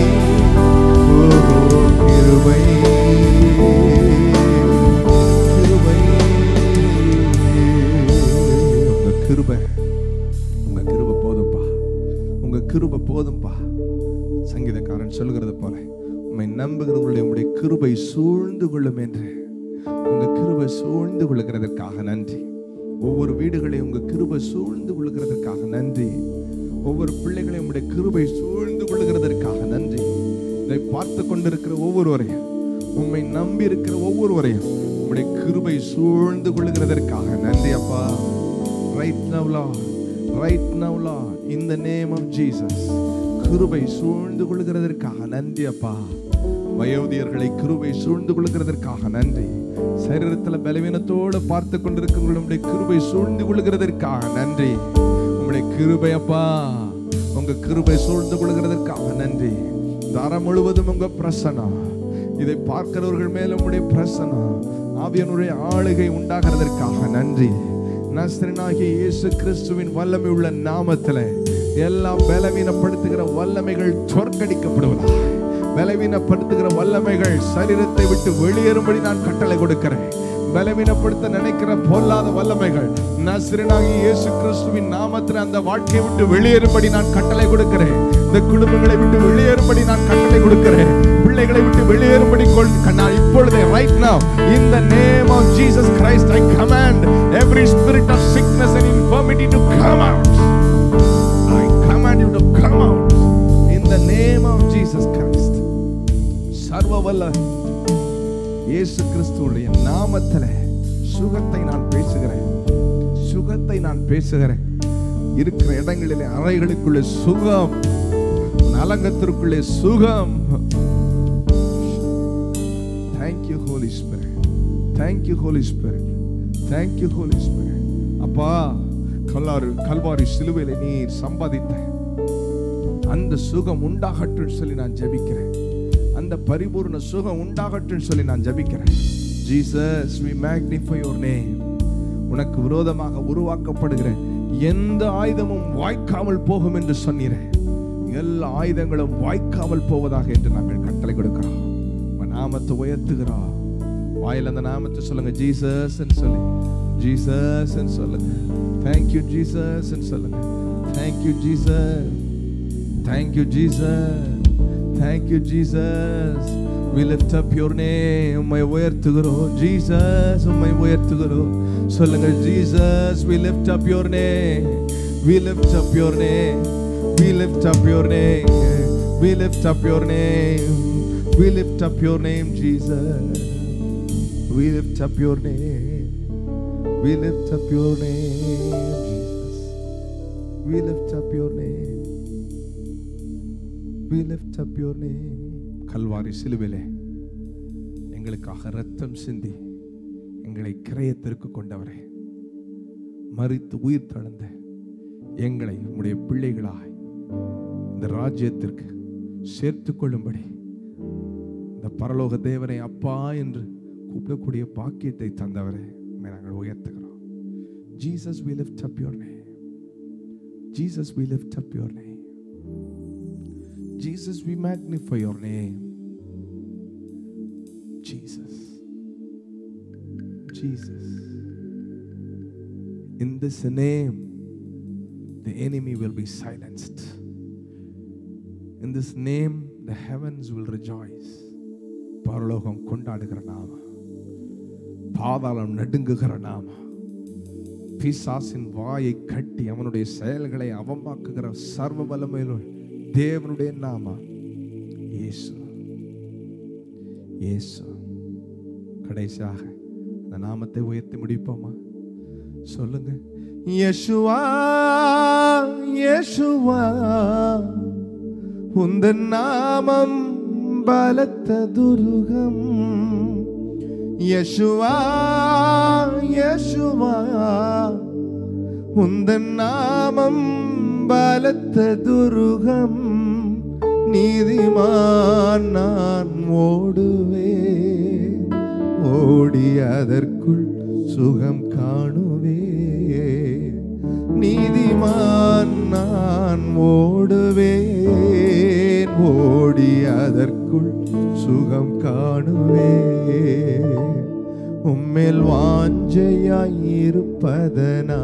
ஓஹோ கிருபை கிருபை உங்க கிருபை உங்க கிருபை போதும்பா உங்க கிருபை போதும்பா சங்கீதக்காரன் சொல்லுகிறது போல உம்மை நம்புகிறவர்களுடைய உம்முடைய கிருபை சூழ்ந்து கொள்ளும் என்று உங்க கிருபை சூழ்ந்து கொள்ளுகிறதற்காக நன்றி ஒவ்வொரு வீடுகளையும் உங்க கிருபை சூழ்ந்து கொள்ளுகிறதற்காக நன்றி ஒவ்வொரு பிள்ளைகளையும் உம்முடைய கிருபை சூழ்ந்து கொள்ளுகிறதற்காக நன்றி இதை பார்த்து கொண்டிருக்கிற ஒவ்வொருவரையும் உம்மை நம்பி இருக்கிற ஒவ்வொருவரையும் உம்முடைய கிருபை சூழ்ந்து கொள்ளுகிறதற்காக நன்றி அப்பா right now Lord right now Lord in the name of Jesus கிருபை சூழ்ந்து கொள்கிறதற்காக நன்றி அப்பா வயோதியர்களை கிருபை சூழ்ந்து கொள்கிறதற்காக நன்றி சரீரத்துல பலவீனத்தோடு பார்த்து கொண்டிருக்கிறவர்கள் உங்களுடைய கிருபை சூழ்ந்து கொள்கிறதற்காக நன்றி உங்களுடைய கிருபை அப்பா உங்க கிருபை சூழ்ந்து கொள்கிறதற்காக நன்றி தரம் முழுவதும் உங்க பிரசனம் இதை பார்க்கிறவர்கள் மேல உங்களுடைய பிரசனம் ஆவியனுடைய ஆளுகை உண்டாகிறதற்காக நன்றி நஸ்ரனாகிய இயேசு கிறிஸ்துவின் வல்லமை உள்ள நாமத்துல எல்லாம் பலவீனப்படுத்துகிற வல்லமைகள் தோற்கடிக்கப்படுவதா பலவீனப்படுத்துகிற வல்லமைகள் சரீரத்தை விட்டு வெளியேறும்படி நான் கட்டளை கொடுக்கிறேன் பலவீனப்படுத்த நினைக்கிற பொல்லாத வல்லமைகள் நஸ்ரனாகி இயேசு கிறிஸ்துவின் நாமத்தில் அந்த வாழ்க்கையை விட்டு வெளியேறும்படி நான் கட்டளை கொடுக்கிறேன் இந்த குடும்பங்களை விட்டு வெளியேறும்படி நான் கட்டளை கொடுக்கிறேன் பிள்ளைகளை விட்டு வெளியேறும்படி கொள் நான் இப்பொழுதே right now in the name of Jesus Christ I command every spirit of sickness and infirmity to come out I command you to come out in the name of Jesus Christ சர்வ வல்ல இயேசு கிறிஸ்துவுடைய நாமத்துல சுகத்தை நான் பேசுகிறேன் சுகத்தை நான் பேசுகிறேன் இருக்கிற இடங்களிலே அறைகளுக்குள்ளே சுகம் உன் அலங்கத்திற்குள்ளே சுகம் thank you Holy Spirit thank you Holy Spirit thank you Holy Spirit அப்பா கல்லாறு கல்வாரி சிலுவையில நீர் சம்பாதித்த அந்த சுகம் உண்டாகட்டும் சொல்லி நான் ஜெபிக்கிறேன் அந்த பரிபூர்ண சுகம் உண்டாகட்டும் சொல்லி நான் ஜெபிக்கிறேன் Jesus we magnify your name உனக்கு விரோதமாக உருவாக்கப்படுகிற எந்த ஆயுதமும் வாய்க்காமல் போகும் என்று சொன்னீரே எல்லா ஆயுதங்களும் வாய்க்காமல் போவதாக என்று நாங்கள் கட்டளை கொடுக்கிறோம் உன் நாமத்தை உயர்த்துகிறோம் வாயில் அந்த நாமத்தை சொல்லுங்க ஜீசஸ் சொல்லி ஜீசஸ் சொல்லுங்க தேங்க்யூ ஜீசஸ் சொல்லுங்க thank you Jesus thank you Jesus thank you Jesus We lift up your name உம்மை உயர்த்துகிறோம் ஜீசஸ் உம்மை உயர்த்துகிறோம் சொல்லுங்க Jesus we lift up your name we lift up your name we lift up your name we lift up your name we lift up your name Jesus we lift up your name we lift up your name Jesus we lift up your name we lift up your name கல்வாரி சிலுவிலே எங்களுக்காக ரத்தம் சிந்தி எங்களை கிரயத்திற்கு கொண்டவரே மறித்து உயிர் தழுந்த எங்களை உம்முடைய பிள்ளைகளாய் இந்த ராஜ்யத்திற்கு சேர்த்து கொள்ளும்படி இந்த பரலோக தேவனை அப்பா என்று கூப்பிடக்கூடிய பாக்கியத்தை தந்தவரே உம்மை நாங்கள் உயர்த்துகிறோம் Jesus we lift up your name Jesus we lift up your name Jesus we magnify your name Jesus Jesus in this name the enemy will be silenced in this name the heavens will rejoice பரலோகம் கொண்டாடுகிற நாம பாதாளம் நடுங்குகிற நாம பிசாசின் வாயை கட்டி அவனுடைய செயல்களை அவமாக்குகிற சர்வ வல்லமையிலும் தேவனுடைய நாம இயேசு இயேசு கடைசியாக அந்த நாமத்தை உயர்த்தி முடிப்போமா சொல்லுங்க யேசுவா யேசுவா உந்தன் நாமம் பலத்த துருகம் யேசுவா யேசுவா உந்தன் நாமம் பலத்த துருகம் நீதிமான் நான் ஓடுவே ஓடி அதற்குள் சுகம் காணுவே நீதிமான் நான் ஓடுவேன் ஓடி அதற்குள் சுகம் காணுவே உம்மேல் வாஞ்சையாயிருப்பதனா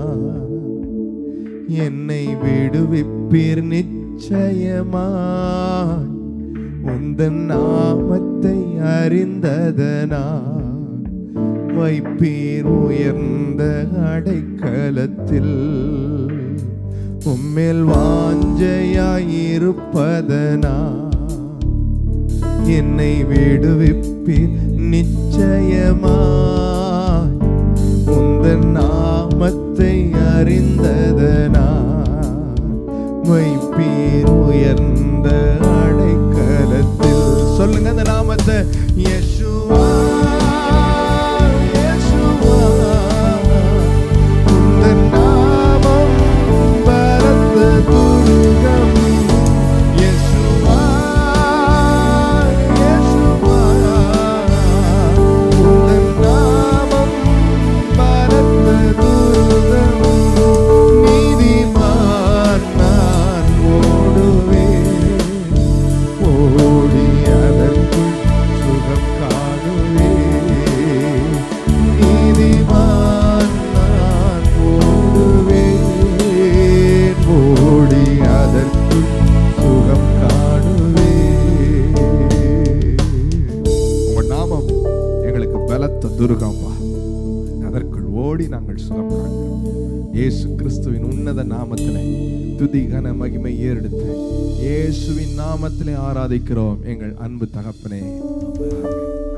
என்னை விடுவிப்பீர் நிச்சயமாய் உந்தன் நாமத்தை அறிந்ததனா வைப்பீர் உயர்ந்த அடைக்கலத்தில் உம்மேல் வாஞ்சையாயிருப்பதனா என்னை விடுவிப்பீர் நிச்சயமாய் உந்தன் நாமத்தை அறிந்ததனா வைப்பீர் உயர்ந்த அடைக்கலத்தில் சொல்லுங்க அந்த நாமத்தை யேசுவா ஓடி நாங்கள் சுகம் காண்கிறோம் இயேசு கிறிஸ்துவின் உன்னத நாமத்திலே துதி கன மகிமை ஏறெடுத்து இயேசுவின் நாமத்திலே ஆராதிக்கிறோம் எங்கள் அன்பு தகப்பனே ஆமென்.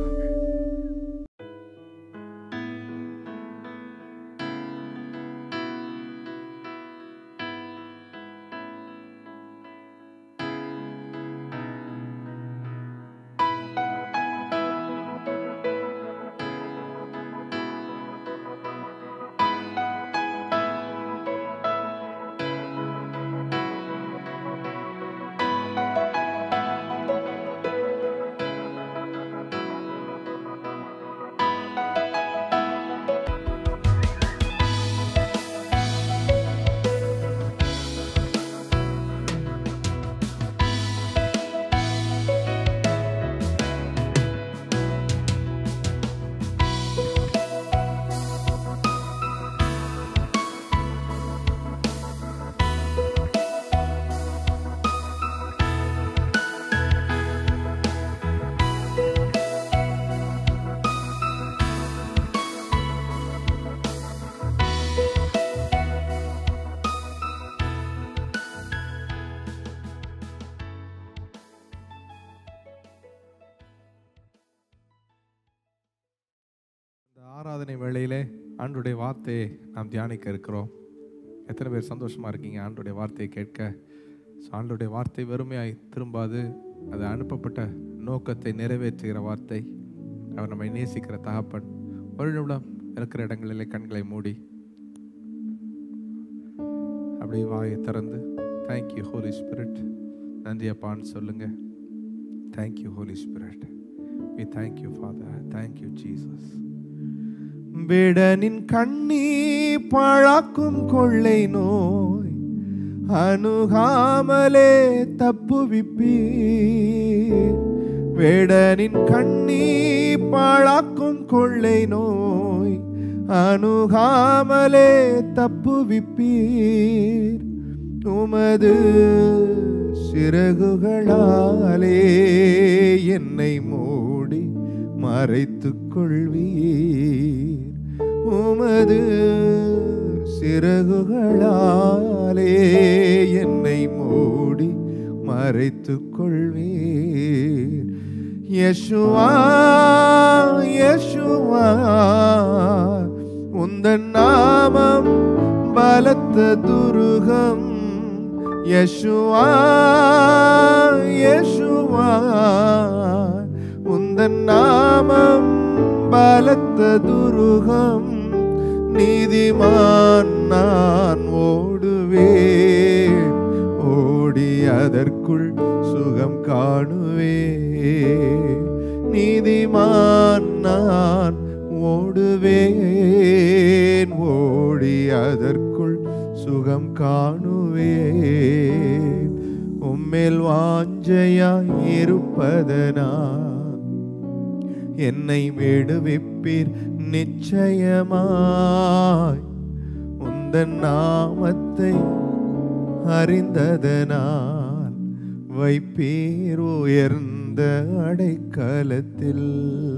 இந்த ஆராதனை வேளையிலே ஆண்டுடைய வார்த்தையை நாம் தியானிக்க இருக்கிறோம் எத்தனை பேர் சந்தோஷமா இருக்கீங்க ஆண்டுடைய வார்த்தையை கேட்க ஸோ ஆண்டுடைய வார்த்தை வெறுமையாய் திரும்பாது அது அனுப்பப்பட்ட நோக்கத்தை நிறைவேற்றுகிற வார்த்தை அவர் நம்மை நேசிக்கிற தகப்பன் ஒரு நிமிடம் இருக்கிற இடங்களிலே கண்களை மூடி அப்படியே வாயை திறந்து தேங்க்யூ ஹோலி ஸ்பிரிட் நன்றி அப்பான்னு சொல்லுங்க thank you Holy Spirit we thank you Father thank you Jesus விடனின் கண்ணீ பழாக்கும் கொள்ளை நோய் அணுகாமலே தப்புவிப்பீர் வேடனின் கண்ணீ பழாக்கும் கொள்ளை நோய் அணுகாமலே தப்புவிப்பீர் உமது சிறகுகளாலே என்னை மூடி மறைத்துக் கொள்வீர் உமது சிறகுகளாலே என்னை மூடி மறைத்துக் கொள்வீர் யசுவா யசுவா உந்தன் நாமம் பலத்த துருகம் யசுவா யசுவா உந்தன் நாமம் பலத்த துருகம் நீதிமான் நான் ஓடுவேன் ஓடி அதற்குள் சுகம் காணுவே நீதிமான் நான் ஓடுவேன் ஓடி அதற்குள் சுகம் காணுவேன் உம்மேல் வாஞ்சையாய் இருப்பதனா என்னை விடுவிப்பீர் நிச்சயமாய் உந்தன் நாமத்தை அறிந்ததனால் வைப்பீர் உயர்ந்த அடைக்கலத்தில்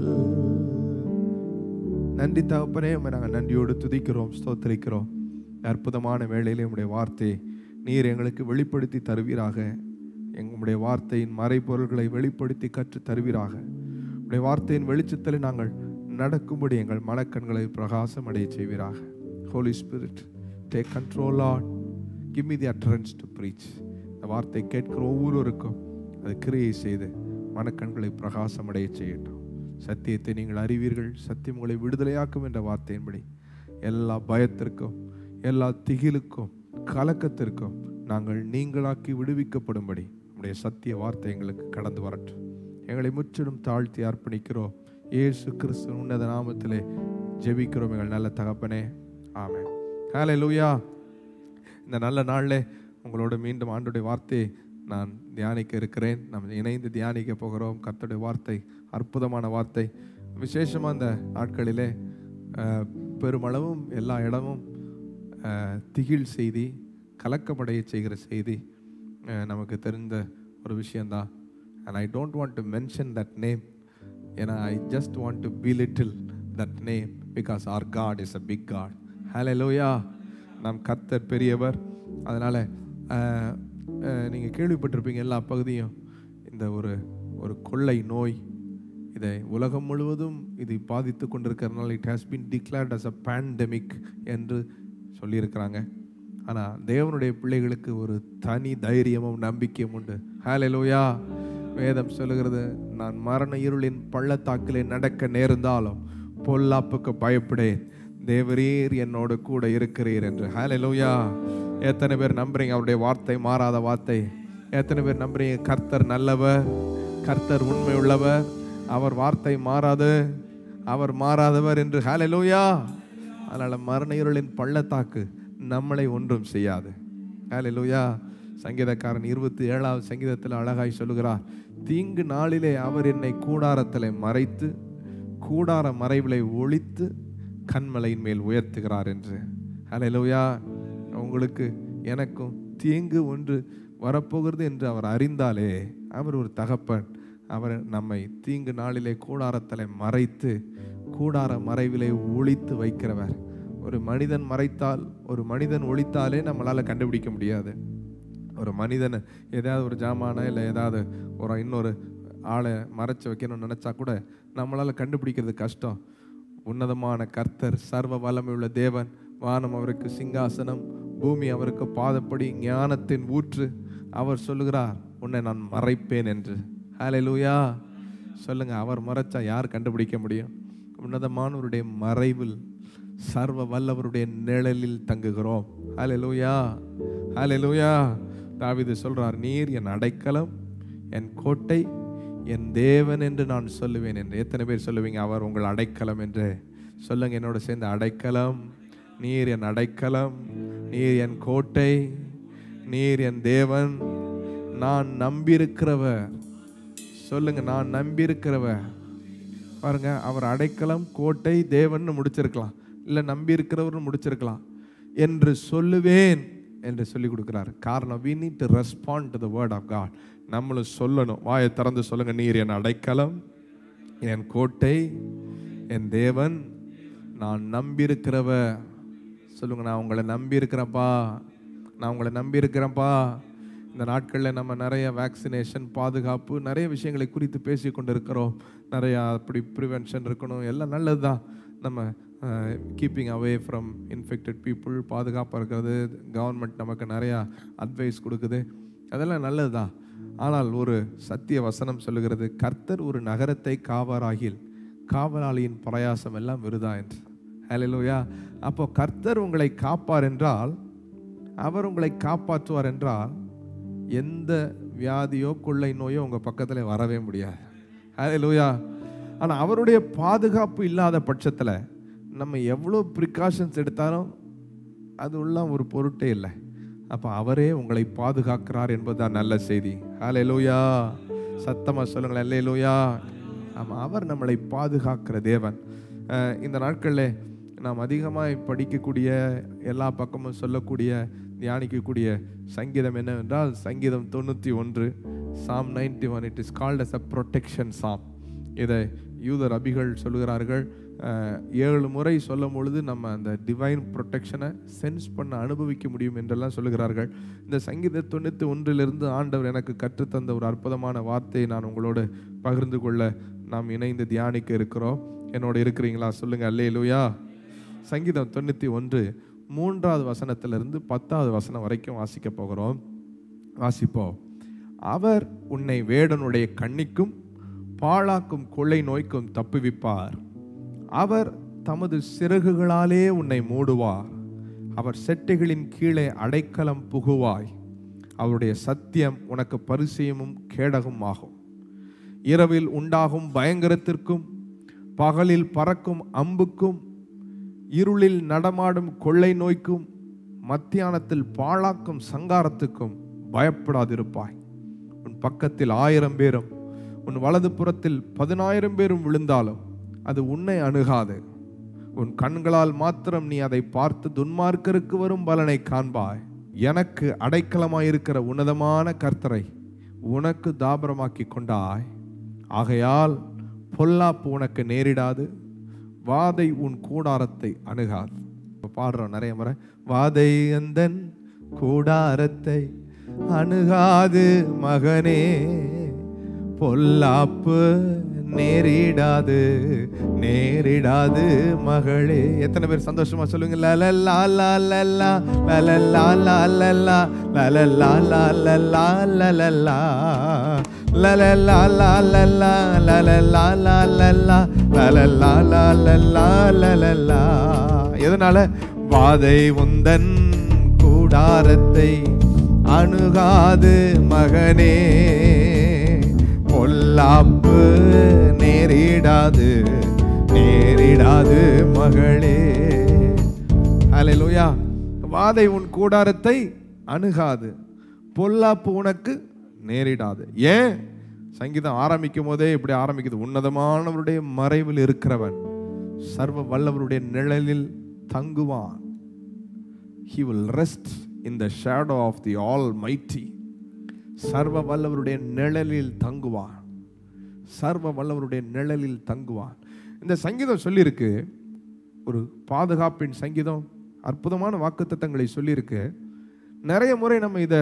நன்றி தகப்பனே உம்மை நாங்கள் நன்றியோடு துதிக்கிறோம் ஸ்தோத்திரிக்கிறோம் அற்புதமான வேளையிலே உம்முடைய வார்த்தையை நீர் எங்களுக்கு வெளிப்படுத்தி தருவீராக எங்களுடைய வார்த்தையின் மறைபொருள்களை வெளிப்படுத்தி கற்று தருவீராக உடைய வார்த்தையின் வெளிச்சத்தில் நாங்கள் நடக்கும்படி எங்கள் மனக்கண்களை பிரகாசம் அடைய செய்வீராக Holy Spirit take control and give me the utterance to preach இந்த வார்த்தை கேட்கிற ஒவ்வொருவருக்கும் அது கிரியை செய்து மனக்கண்களை பிரகாசம் அடைய செய்யட்டும் சத்தியத்தை நீங்கள் அறிவீர்கள் சத்தியம் உங்களை விடுதலையாக்கும் என்ற வார்த்தையின்படி எல்லா பயத்திற்கும் எல்லா திகிலுக்கும் கலக்கத்திற்கும் நாங்கள் நீங்களாக்கி விடுவிக்கப்படும்படி உடைய சத்திய வார்த்தை எங்களுக்கு கடந்து வரட்டும் எங்களை முற்றிலும் தாழ்த்தி அர்ப்பணிக்கிறோம் இயேசு கிறிஸ்து உன்னத நாமத்திலே ஜெபிக்கிறோம் எங்கள் நல்ல தகப்பனே ஆமென் ஹalleluya இந்த நல்ல நாளில் உங்களோட மீண்டும் ஆண்டுடைய வார்த்தையை நான் தியானிக்க இருக்கிறேன் நாம் இணைந்து தியானிக்க போகிறோம் கர்த்தருடைய வார்த்தை அற்புதமான வார்த்தை விசேஷமாக அந்த நாட்களிலே அஹ், பெருமளவும் எல்லா இடமும் அஹ், திகில் செய்தி கலக்கமடைய செய்கிற செய்தி அஹ், நமக்கு தெரிந்த ஒரு விஷயந்தான் and I don't want to mention that name ஏன்னா I just want to belittle that name because our God is a big God ஹalleluya நம் கர்த்தர் பெரியவர் அதனால் நீங்கள் கேள்விப்பட்டிருப்பீங்க எல்லா பகுதியும் இந்த ஒரு ஒரு கொள்ளை நோய் இதை உலகம் முழுவதும் இது பாதித்து கொண்டிருக்கிறதுனால it has been declared as a pandemic என்று சொல்லியிருக்கிறாங்க ஆனால் தேவனுடைய பிள்ளைகளுக்கு ஒரு தனி தைரியமும் நம்பிக்கையும் உண்டு ஹalleluya வேதம் சொல்லுகிறது நான் மரண இருளின் பள்ளத்தாக்கிலே நடக்க நேர்ந்தாலும் பொல்லாப்புக்கு பயப்படேன் தேவரீர் என்னோடு கூட இருக்கிறீர் என்று ஹalleluya எத்தனை பேர் நம்புறீங்க அவருடைய வார்த்தை மாறாத வார்த்தை எத்தனை பேர் நம்புறீங்க கர்த்தர் நல்லவர் கர்த்தர் உண்மை உள்ளவர் அவர் வார்த்தை மாறாது அவர் மாறாதவர் என்று ஹalleluya அதனால மரண இருளின் பள்ளத்தாக்கு நம்மளை ஒன்றும் செய்யாது ஹalleluya சங்கீதக்காரன் இருபத்தி ஏழாவது சங்கீதத்தில் அழகாய் சொல்லுகிறார் தீங்கு நாளிலே அவர் என்னை கூடாரத்தில் மறைத்து கூடார மறைவிலை ஒழித்து கண்மலையின் மேல் உயர்த்துகிறார் என்று ஹalleluya உங்களுக்கு எனக்கும் தீங்கு ஒன்று வரப்போகிறது என்று அவர் அறிந்தாலே அவர் ஒரு தகப்பன் அவர் நம்மை தீங்கு நாளிலே கூடாரத்தில் மறைத்து கூடார மறைவிலே ஒளித்து வைக்கிறவர் ஒரு மனிதன் மறைத்தால் ஒரு மனிதன் ஒளித்தாலே நம்மளால் கண்டுபிடிக்க முடியாது ஒரு மனிதன் ஏதாவது ஒரு ஜாமான இல்லை ஏதாவது ஒரு இன்னொரு ஆளை மறைச்சு வைக்கணும்னு நினச்சா கூட நம்மளால் கண்டுபிடிக்கிறது கஷ்டம் உன்னதமான கர்த்தர் சர்வ வல்லமையுள்ள தேவன் வானம் அவருக்கு சிங்காசனம் பூமி அவருக்கு பாதப்படி ஞானத்தின் ஊற்று அவர் சொல்லுகிறார் உன்னை நான் மறைப்பேன் என்று ஹalleluya சொல்லுங்க அவர் மறைச்சா யார் கண்டுபிடிக்க முடியும் உன்னதமானவருடைய மறைவில் சர்வ வல்லவருடைய நிழலில் தங்குகிறோம் ஹalleluya ஹalleluya தாவீது சொல்றார் நீர் என் அடைக்கலம் என் கோட்டை என் தேவன் என்று நான் சொல்லுவேன் என்று எத்தனை பேர் சொல்லுவீங்க அவர் உங்கள் அடைக்கலம் என்று சொல்லுங்க என்னோட சேர்ந்து அடைக்கலம் நீர் என் அடைக்கலம் நீர் என் கோட்டை நீர் என் தேவன் நான் நம்பியிருக்கிறவர் சொல்லுங்க நான் நம்பியிருக்கிறவர் பாருங்க அவர் அடைக்கலம் கோட்டை தேவன் முடிச்சிருக்கலாம் இல்லை நம்பியிருக்கிறவர்னு முடிச்சிருக்கலாம் என்று சொல்லுவேன் என்று சொல்லி கொடுக்கிறார் காரணம் we need to respond to the word of God நம்மளும் சொல்லணும் வாயை திறந்து சொல்லுங்க நீர் என் அடைக்கலம் என் கோட்டை என் தேவன் நான் நம்பியிருக்கிறவர் சொல்லுங்க நான் உங்களை நம்பி இருக்கிறேன்ப்பா நான் உங்களை நம்பி இருக்கிறேன்ப்பா இந்த நாட்களில் நம்ம நிறைய வேக்சினேஷன் பாதுகாப்பு நிறைய விஷயங்களை குறித்து பேசி கொண்டு இருக்கிறோம் நிறையா அப்படி ப்ரிவென்ஷன் இருக்கணும் எல்லாம் நல்லது தான் நம்ம keeping away from infected people பாதுகாப்பாக இருக்கிறது கவர்மெண்ட் நமக்கு நிறையா அட்வைஸ் கொடுக்குது அதெல்லாம் நல்லது தான் ஆனால் ஒரு சத்திய வசனம் சொல்லுகிறது கர்த்தர் ஒரு நகரத்தை காவராகில் காவலாளியின் பிரயாசம் எல்லாம் விருதா என்று ஹalleluya அப்போ கர்த்தர் உங்களை காப்பார் என்றால் அவர் உங்களை காப்பாற்றுவார் என்றால் எந்த வியாதியோ கொள்ளை நோயோ உங்கள் பக்கத்தில் வரவே முடியாது ஹalleluya ஆனால் அவருடைய பாதுகாப்பு இல்லாத பட்சத்தில் நம்ம எவ்வளோ ப்ரிகாஷன்ஸ் எடுத்தாலும் அது உள்ள ஒரு பொருட்டே இல்லை அப்போ அவரே உங்களை பாதுகாக்கிறார் என்பதுதான் நல்ல செய்தி ஹalleluya சத்தமாக சொல்லுங்களேன் அல்லேலூயா ஆமாம் அவர் நம்மளை பாதுகாக்கிற தேவன் அஹ் இந்த நாட்களில் நாம் அதிகமாக படிக்கக்கூடிய எல்லா பக்கமும் சொல்லக்கூடிய தியானிக்கக்கூடிய சங்கீதம் என்னவென்றால் சங்கீதம் தொண்ணூற்றி ஒன்று Psalm ninety one it is called as a protection psalm இதை யூதர் அபிகள் சொல்லுகிறார்கள் அஹ், ஏழு முறை சொல்லும் பொழுது நம்ம அந்த டிவைன் ப்ரொடெக்ஷனை சென்ஸ் பண்ண அனுபவிக்க முடியும் என்றெல்லாம் சொல்லுகிறார்கள் இந்த சங்கீத தொண்ணூற்றி ஒன்றிலிருந்து ஆண்டவர் எனக்கு கற்றுத்தந்த ஒரு அற்புதமான வார்த்தையை நான் உங்களோடு பகிர்ந்து கொள்ள நாம் இணைந்து தியானிக்க இருக்கிறோம் என்னோட இருக்கிறீங்களா சொல்லுங்க அல்லேலூயா சங்கீதம் தொண்ணூற்றி ஒன்று மூன்றாவது வசனத்திலிருந்து பத்தாவது வசனம் வரைக்கும் வாசிக்க போகிறோம் வாசிப்போம் அவர் உன்னை வேடனுடைய கண்ணிக்கும் பாழாக்கும் கொள்ளை நோய்க்கும் தப்புவிப்பார் அவர் தமது சிறகுகளாலே உன்னை மூடுவார் அவர் செட்டைகளின் கீழே அடைக்கலம் புகுவாய் அவருடைய சத்தியம் உனக்கு பரிசயமும் கேடகும் ஆகும் இரவில் உண்டாகும் பயங்கரத்திற்கும் பகலில் பறக்கும் அம்புக்கும் இருளில் நடமாடும் கொள்ளை நோய்க்கும் மத்தியானத்தில் பாழாக்கும் சங்காரத்துக்கும் பயப்படாதிருப்பாய் உன் பக்கத்தில் ஆயிரம் பேரும் உன் வலது புறத்தில் பதினாயிரம் பேரும் விழுந்தாலும் அது உன்னை அணுகாது உன் கண்களால் மாத்திரம் நீ அதை பார்த்து துன்மார்க்கருக்கு வரும் பலனை காண்பாய் எனக்கு அடைக்கலமாயிருக்கிற உன்னதமான கர்த்தரை உனக்கு தாபரமாக்கி கொண்டாய் ஆகையால் பொல்லாப்பு உனக்கு நேரிடாது வாதை உன் கூடாரத்தை அணுகாது இப்ப பாடுறோம் நிறைய முறை வாதை அந்தன் கூடாரத்தை அணுகாது மகனே பொல்லாப்பு நேரிடாது நேரிடாது மகளே எத்தனை பேர் சந்தோஷமா சொல்லுங்க லலல்லா லலல்லா லலல்லா லலல்லா லலல்லா லலல்லா லலல்லா லலல்லா லலல்லா லலல்லா லலல்லா லலல்லா லலல்லா லலல்லா எதனால வாதை உந்தன் கூடாரத்தை அணுகாது மகனே பொல்லாப்பு நேரிடாது நேரிடாது மகளே ஹalleluya வாதை உன் கூடாரத்தை அணுகாது பொல்லாப்பு உனக்கு நேரிடாது ஏன் சங்கீதம் ஆரம்பிக்கும் போதே இப்படி ஆரம்பிக்குது உன்னதமானவருடைய மறைவில் இருக்கிறவன் சர்வ வல்லவருடைய நிழலில் தங்குவான் he will rest in the shadow of the almighty சர்வ வல்லவருடைய நிழலில் தங்குவான் சர்வ வல்லவருடைய நிழலில் தங்குவான் இந்த சங்கீதம் சொல்லியிருக்கு ஒரு பாதுகாப்பின் சங்கீதம் அற்புதமான வாக்குத்தத்தங்களை சொல்லியிருக்கு நிறைய முறை நம்ம இதை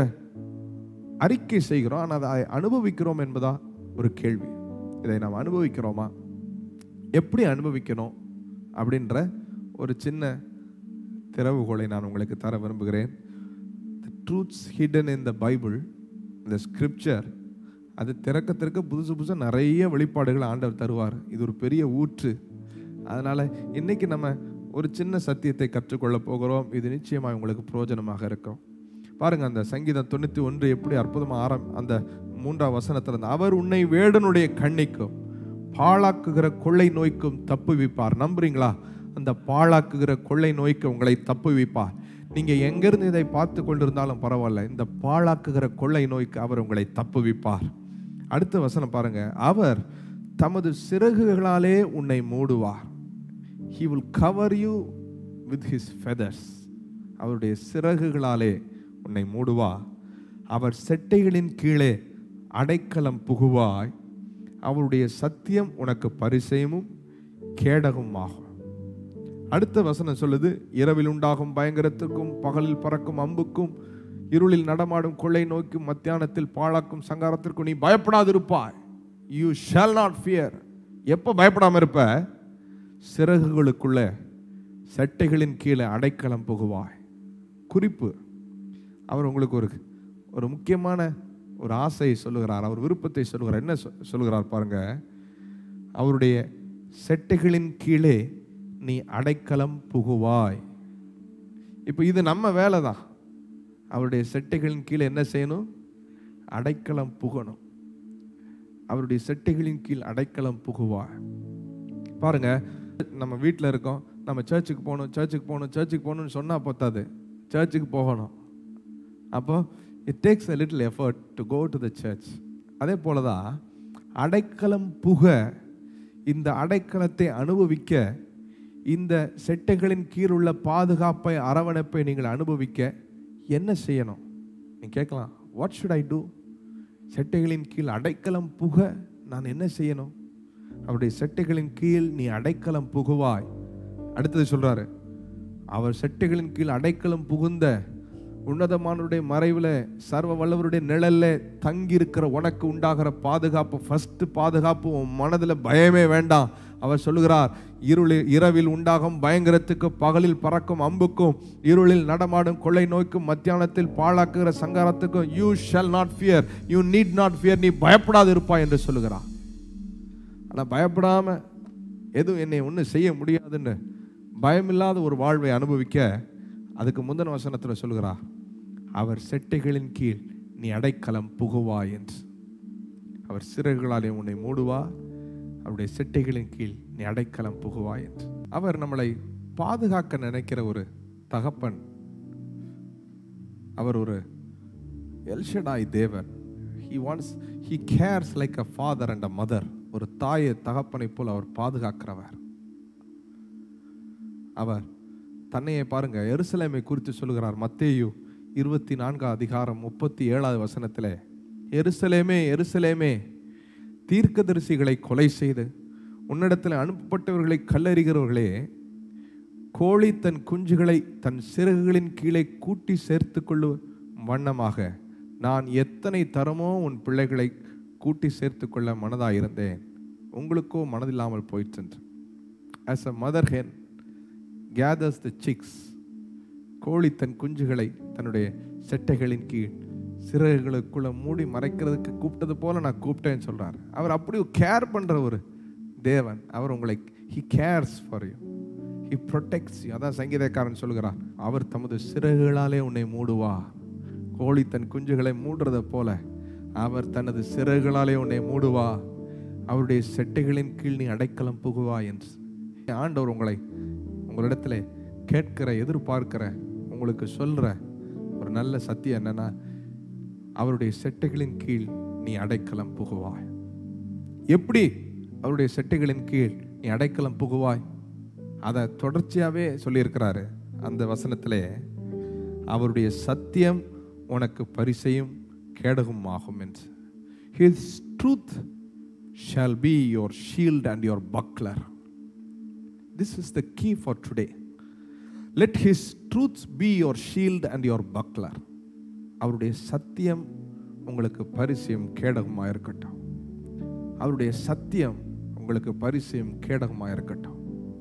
அறிக்கை செய்கிறோம் ஆனால் அதை அனுபவிக்கிறோம் என்பதா ஒரு கேள்வி இதை நாம் அனுபவிக்கிறோமா எப்படி அனுபவிக்கணும் அப்படின்ற ஒரு சின்ன திறவுகோலை நான் உங்களுக்கு தர விரும்புகிறேன் the truths hidden in the Bible இந்த ஸ்கிரிப்சர் அது திறக்க திறக்க புதுசு புதுசாக நிறைய வெளிப்பாடுகள் ஆண்டவர் தருவார் இது ஒரு பெரிய ஊற்று அதனால் இன்னைக்கு நம்ம ஒரு சின்ன சத்தியத்தை கற்றுக்கொள்ள போகிறோம் இது நிச்சயமாக உங்களுக்கு பிரயோஜனமாக இருக்கும் பாருங்க அந்த சங்கீதம் தொண்ணூற்றி ஒன்று எப்படி அற்புதமாக ஆரம் அந்த மூன்றாம் வசனத்தில் இருந்து, அவர் உன்னை வேடனுடைய கண்ணிக்கும் பாழாக்குகிற கொள்ளை நோய்க்கும் தப்புவிப்பார் நம்புறீங்களா அந்த பாழாக்குகிற கொள்ளை நோய்க்கு உங்களை தப்புவிப்பார் நீங்க எங்கிருந்து இதை பார்த்து கொண்டிருந்தாலும் பரவாயில்ல இந்த பாழாக்குகிற கொள்ளை நோய்க்கு அவர் உங்களை தப்புவிப்பார் அடுத்த வசனம் பாருங்க அவர் தமது சிறகுகளாலே உன்னை மூடுவார் he will cover you with his feathers அவருடைய சிறகுகளாலே உன்னை மூடுவார் அவர் செட்டைகளின் கீழே அடைக்கலம் புகுவாய் அவருடைய சத்தியம் உனக்கு பரிசயமும் கேடகமும் ஆகும் அடுத்த வசனம் சொல்லுது இரவில் உண்டாகும் பயங்கரத்துக்கும் பகலில் பறக்கும் அம்புக்கும் இருளில் நடமாடும் கொள்ளை நோய்க்கும் மத்தியானத்தில் பாழாக்கும் சங்காரத்திற்கும் நீ பயப்படாதிருப்பாய் யூ ஷால் நாட் ஃபியர் எப்போ பயப்படாம இருப்ப சிறகுகளுக்குள்ள சட்டைகளின் கீழே அடைக்கலம் புகுவாய் குறிப்பு அவர் உங்களுக்கு ஒரு ஒரு முக்கியமான ஒரு ஆசையை சொல்லுகிறார் அவர் விருப்பத்தை சொல்லுகிறார் என்ன சொ- சொல்லுகிறார் பாருங்க அவருடைய செட்டைகளின் கீழே நீ அடைக்கலம் புகுவாய் இப்போ இது நம்ம வேலை தான் அவருடைய செட்டைகளின் கீழே என்ன செய்யணும் அடைக்கலம் புகணும் அவருடைய செட்டைகளின் கீழ் அடைக்கலம் புகுவாய் பாருங்க நம்ம வீட்டில் இருக்கோம் நம்ம சர்ச்சுக்கு போகணும் சர்ச்சுக்கு போகணும் சர்ச்சுக்கு போகணும்னு சொன்னால் பத்தாது சர்ச்சுக்கு போகணும் அப்போ it takes a little effort to go to the church அதே போல தான் அடைக்கலம் புக இந்த அடைக்கலத்தை அனுபவிக்க இந்த செட்டைகளின் கீழ் உள்ள பாதுகாப்பை அரவணைப்பை நீங்கள் அனுபவிக்க என்ன செய்யணும் நீ கேட்கலாம் வாட் ஷுட் ஐ டூ செட்டைகளின் கீழ் அடைக்கலம் புக நான் என்ன செய்யணும் அவருடைய செட்டைகளின் கீழ் நீ அடைக்கலம் புகுவாய் அடுத்தது சொல்றாரு அவர் செட்டைகளின் கீழ் அடைக்கலம் புகுந்த உன்னதமானவருடைய மறைவில் சர்வ வல்லவருடைய நிழல்ல தங்கி இருக்கிற உனக்கு உண்டாகிற பாதுகாப்பு ஃபர்ஸ்ட் பாதுகாப்பு உன் மனதில் பயமே வேண்டாம் அவர் சொல்லுகிறார் இருளில் இரவில் உண்டாகும் பயங்கரத்துக்கு பகலில் பறக்கும் அம்புக்கும் இருளில் நடமாடும் கொள்ளை நோய்க்கும் மத்தியானத்தில் பாழாக்குகிற சங்காரத்துக்கும் you shall not fear you need not fear நீ பயப்படாது இருப்பாய் என்று சொல்லுகிறார் ஆனால் பயப்படாம எதுவும் என்னை ஒன்றும் செய்ய முடியாதுன்னு பயமில்லாத ஒரு வாழ்வை அனுபவிக்க அதுக்கு முந்தின வசனத்தில் சொல்கிறார் அவர் செட்டைகளின் கீழ் நீ அடைக்கலம் புகுவாய் என்று அவர் சிறகுகளாலே உன்னை மூடுவார் அவருடைய செட்டைகளின் கீழ் நீ அடைக்கலம் புகுவாய் என்று அவர் நம்மளை பாதுகாக்க நினைக்கிற ஒரு தகப்பன் அவர் ஒரு எல்ஷடாய் தேவன் he wants he cares like a father and a mother ஒரு தாயை தகப்பனை போல் அவர் பாதுகாக்கிறவர் அவர் தன்னையே பாருங்க எருசலேமை குறித்து சொல்லுகிறார் மத்தேயு இருபத்தி நான்காம் அதிகாரம் முப்பத்தி ஏழாவது வசனத்தில் எருசலேமே எருசலேமே தீர்க்கதரிசிகளை கொலை செய்து உன்னிடத்தில் அனுப்பப்பட்டவர்களை கல்லறிகிறவர்களே கோழி தன் குஞ்சுகளை தன் சிறகுகளின் கீழே கூட்டி சேர்த்து கொள்ளும் வண்ணமாக நான் எத்தனை தரமோ உன் பிள்ளைகளை கூட்டி சேர்த்து கொள்ள மனதாயிருந்தேன் உங்களுக்கோ மனதில்லாமல் போயிற்று as a mother hen gathers the chicks கோழி தன் குஞ்சுகளை தன்னுடைய செட்டைகளின் கீழ் சிறகுகளுக்குள்ள மூடி மறைக்கிறதுக்கு கூப்பிட்டது போல நான் கூப்பிட்டேன்னு சொல்றார் அவர் அப்படி கேர் பண்ற ஒரு தேவன் அவர் உங்களை he cares for you he protects you அதான் சங்கீதக்காரன் சொல்கிறார் அவர் தமது சிறகுகளாலே உன்னை மூடுவா கோழி தன் குஞ்சுகளை மூடுறத போல அவர் தனது சிறகுகளாலே உன்னை மூடுவா அவருடைய செட்டைகளின் கீழ் நீ அடைக்கலம் புகுவா என்று ஆண்டவர் உங்களை உங்களிடத்துல கேட்கிற எதிர்பார்க்கிற உங்களுக்கு சொல்ற ஒரு நல்ல சத்தியம் என்னன்னா அவருடைய செட்டைகளின் கீழ் நீ அடைக்கலம் புகுவாய் எப்படி அவருடைய செட்டைகளின் கீழ் நீ அடைக்கலம் புகுவாய் அதை தொடர்ச்சியாவே சொல்லியிருக்கிறாரு அந்த வசனத்திலே அவருடைய சத்தியம் உனக்கு பரிசையும் கேடகும் ஆகும் என்று his truth shall be your shield and your buckler this is the key for today let his truths be your shield and your buckler அவருடைய சத்தியம் உங்களுக்கு பரிசையும் கேடகமாக இருக்கட்டும் அவருடைய சத்தியம் உங்களுக்கு பரிசையும் கேடகமாக இருக்கட்டும்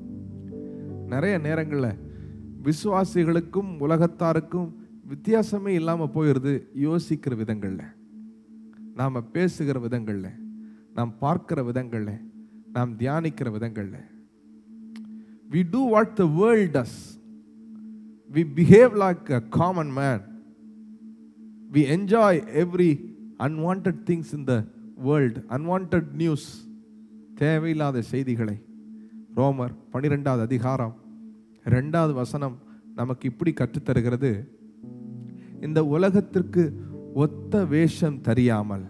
நிறைய நேரங்களில் விசுவாசிகளுக்கும் உலகத்தாருக்கும் வித்தியாசமே இல்லாமல் போயிடுது யோசிக்கிற விதங்களில் நாம் பேசுகிற விதங்களில் நாம் பார்க்கிற விதங்களில் நாம் தியானிக்கிற விதங்களில் we do what the world does we behave like a common man we enjoy every unwanted things in the world unwanted news தேவையில்லாத செய்திகளை ரோமர் பனிரெண்டாவது அதிகாரம் ரெண்டாவது வசனம் நமக்கு இப்படி கற்றுத்தருகிறது இந்த உலகத்திற்கு ஒத்த வேஷம் தெரியாமல்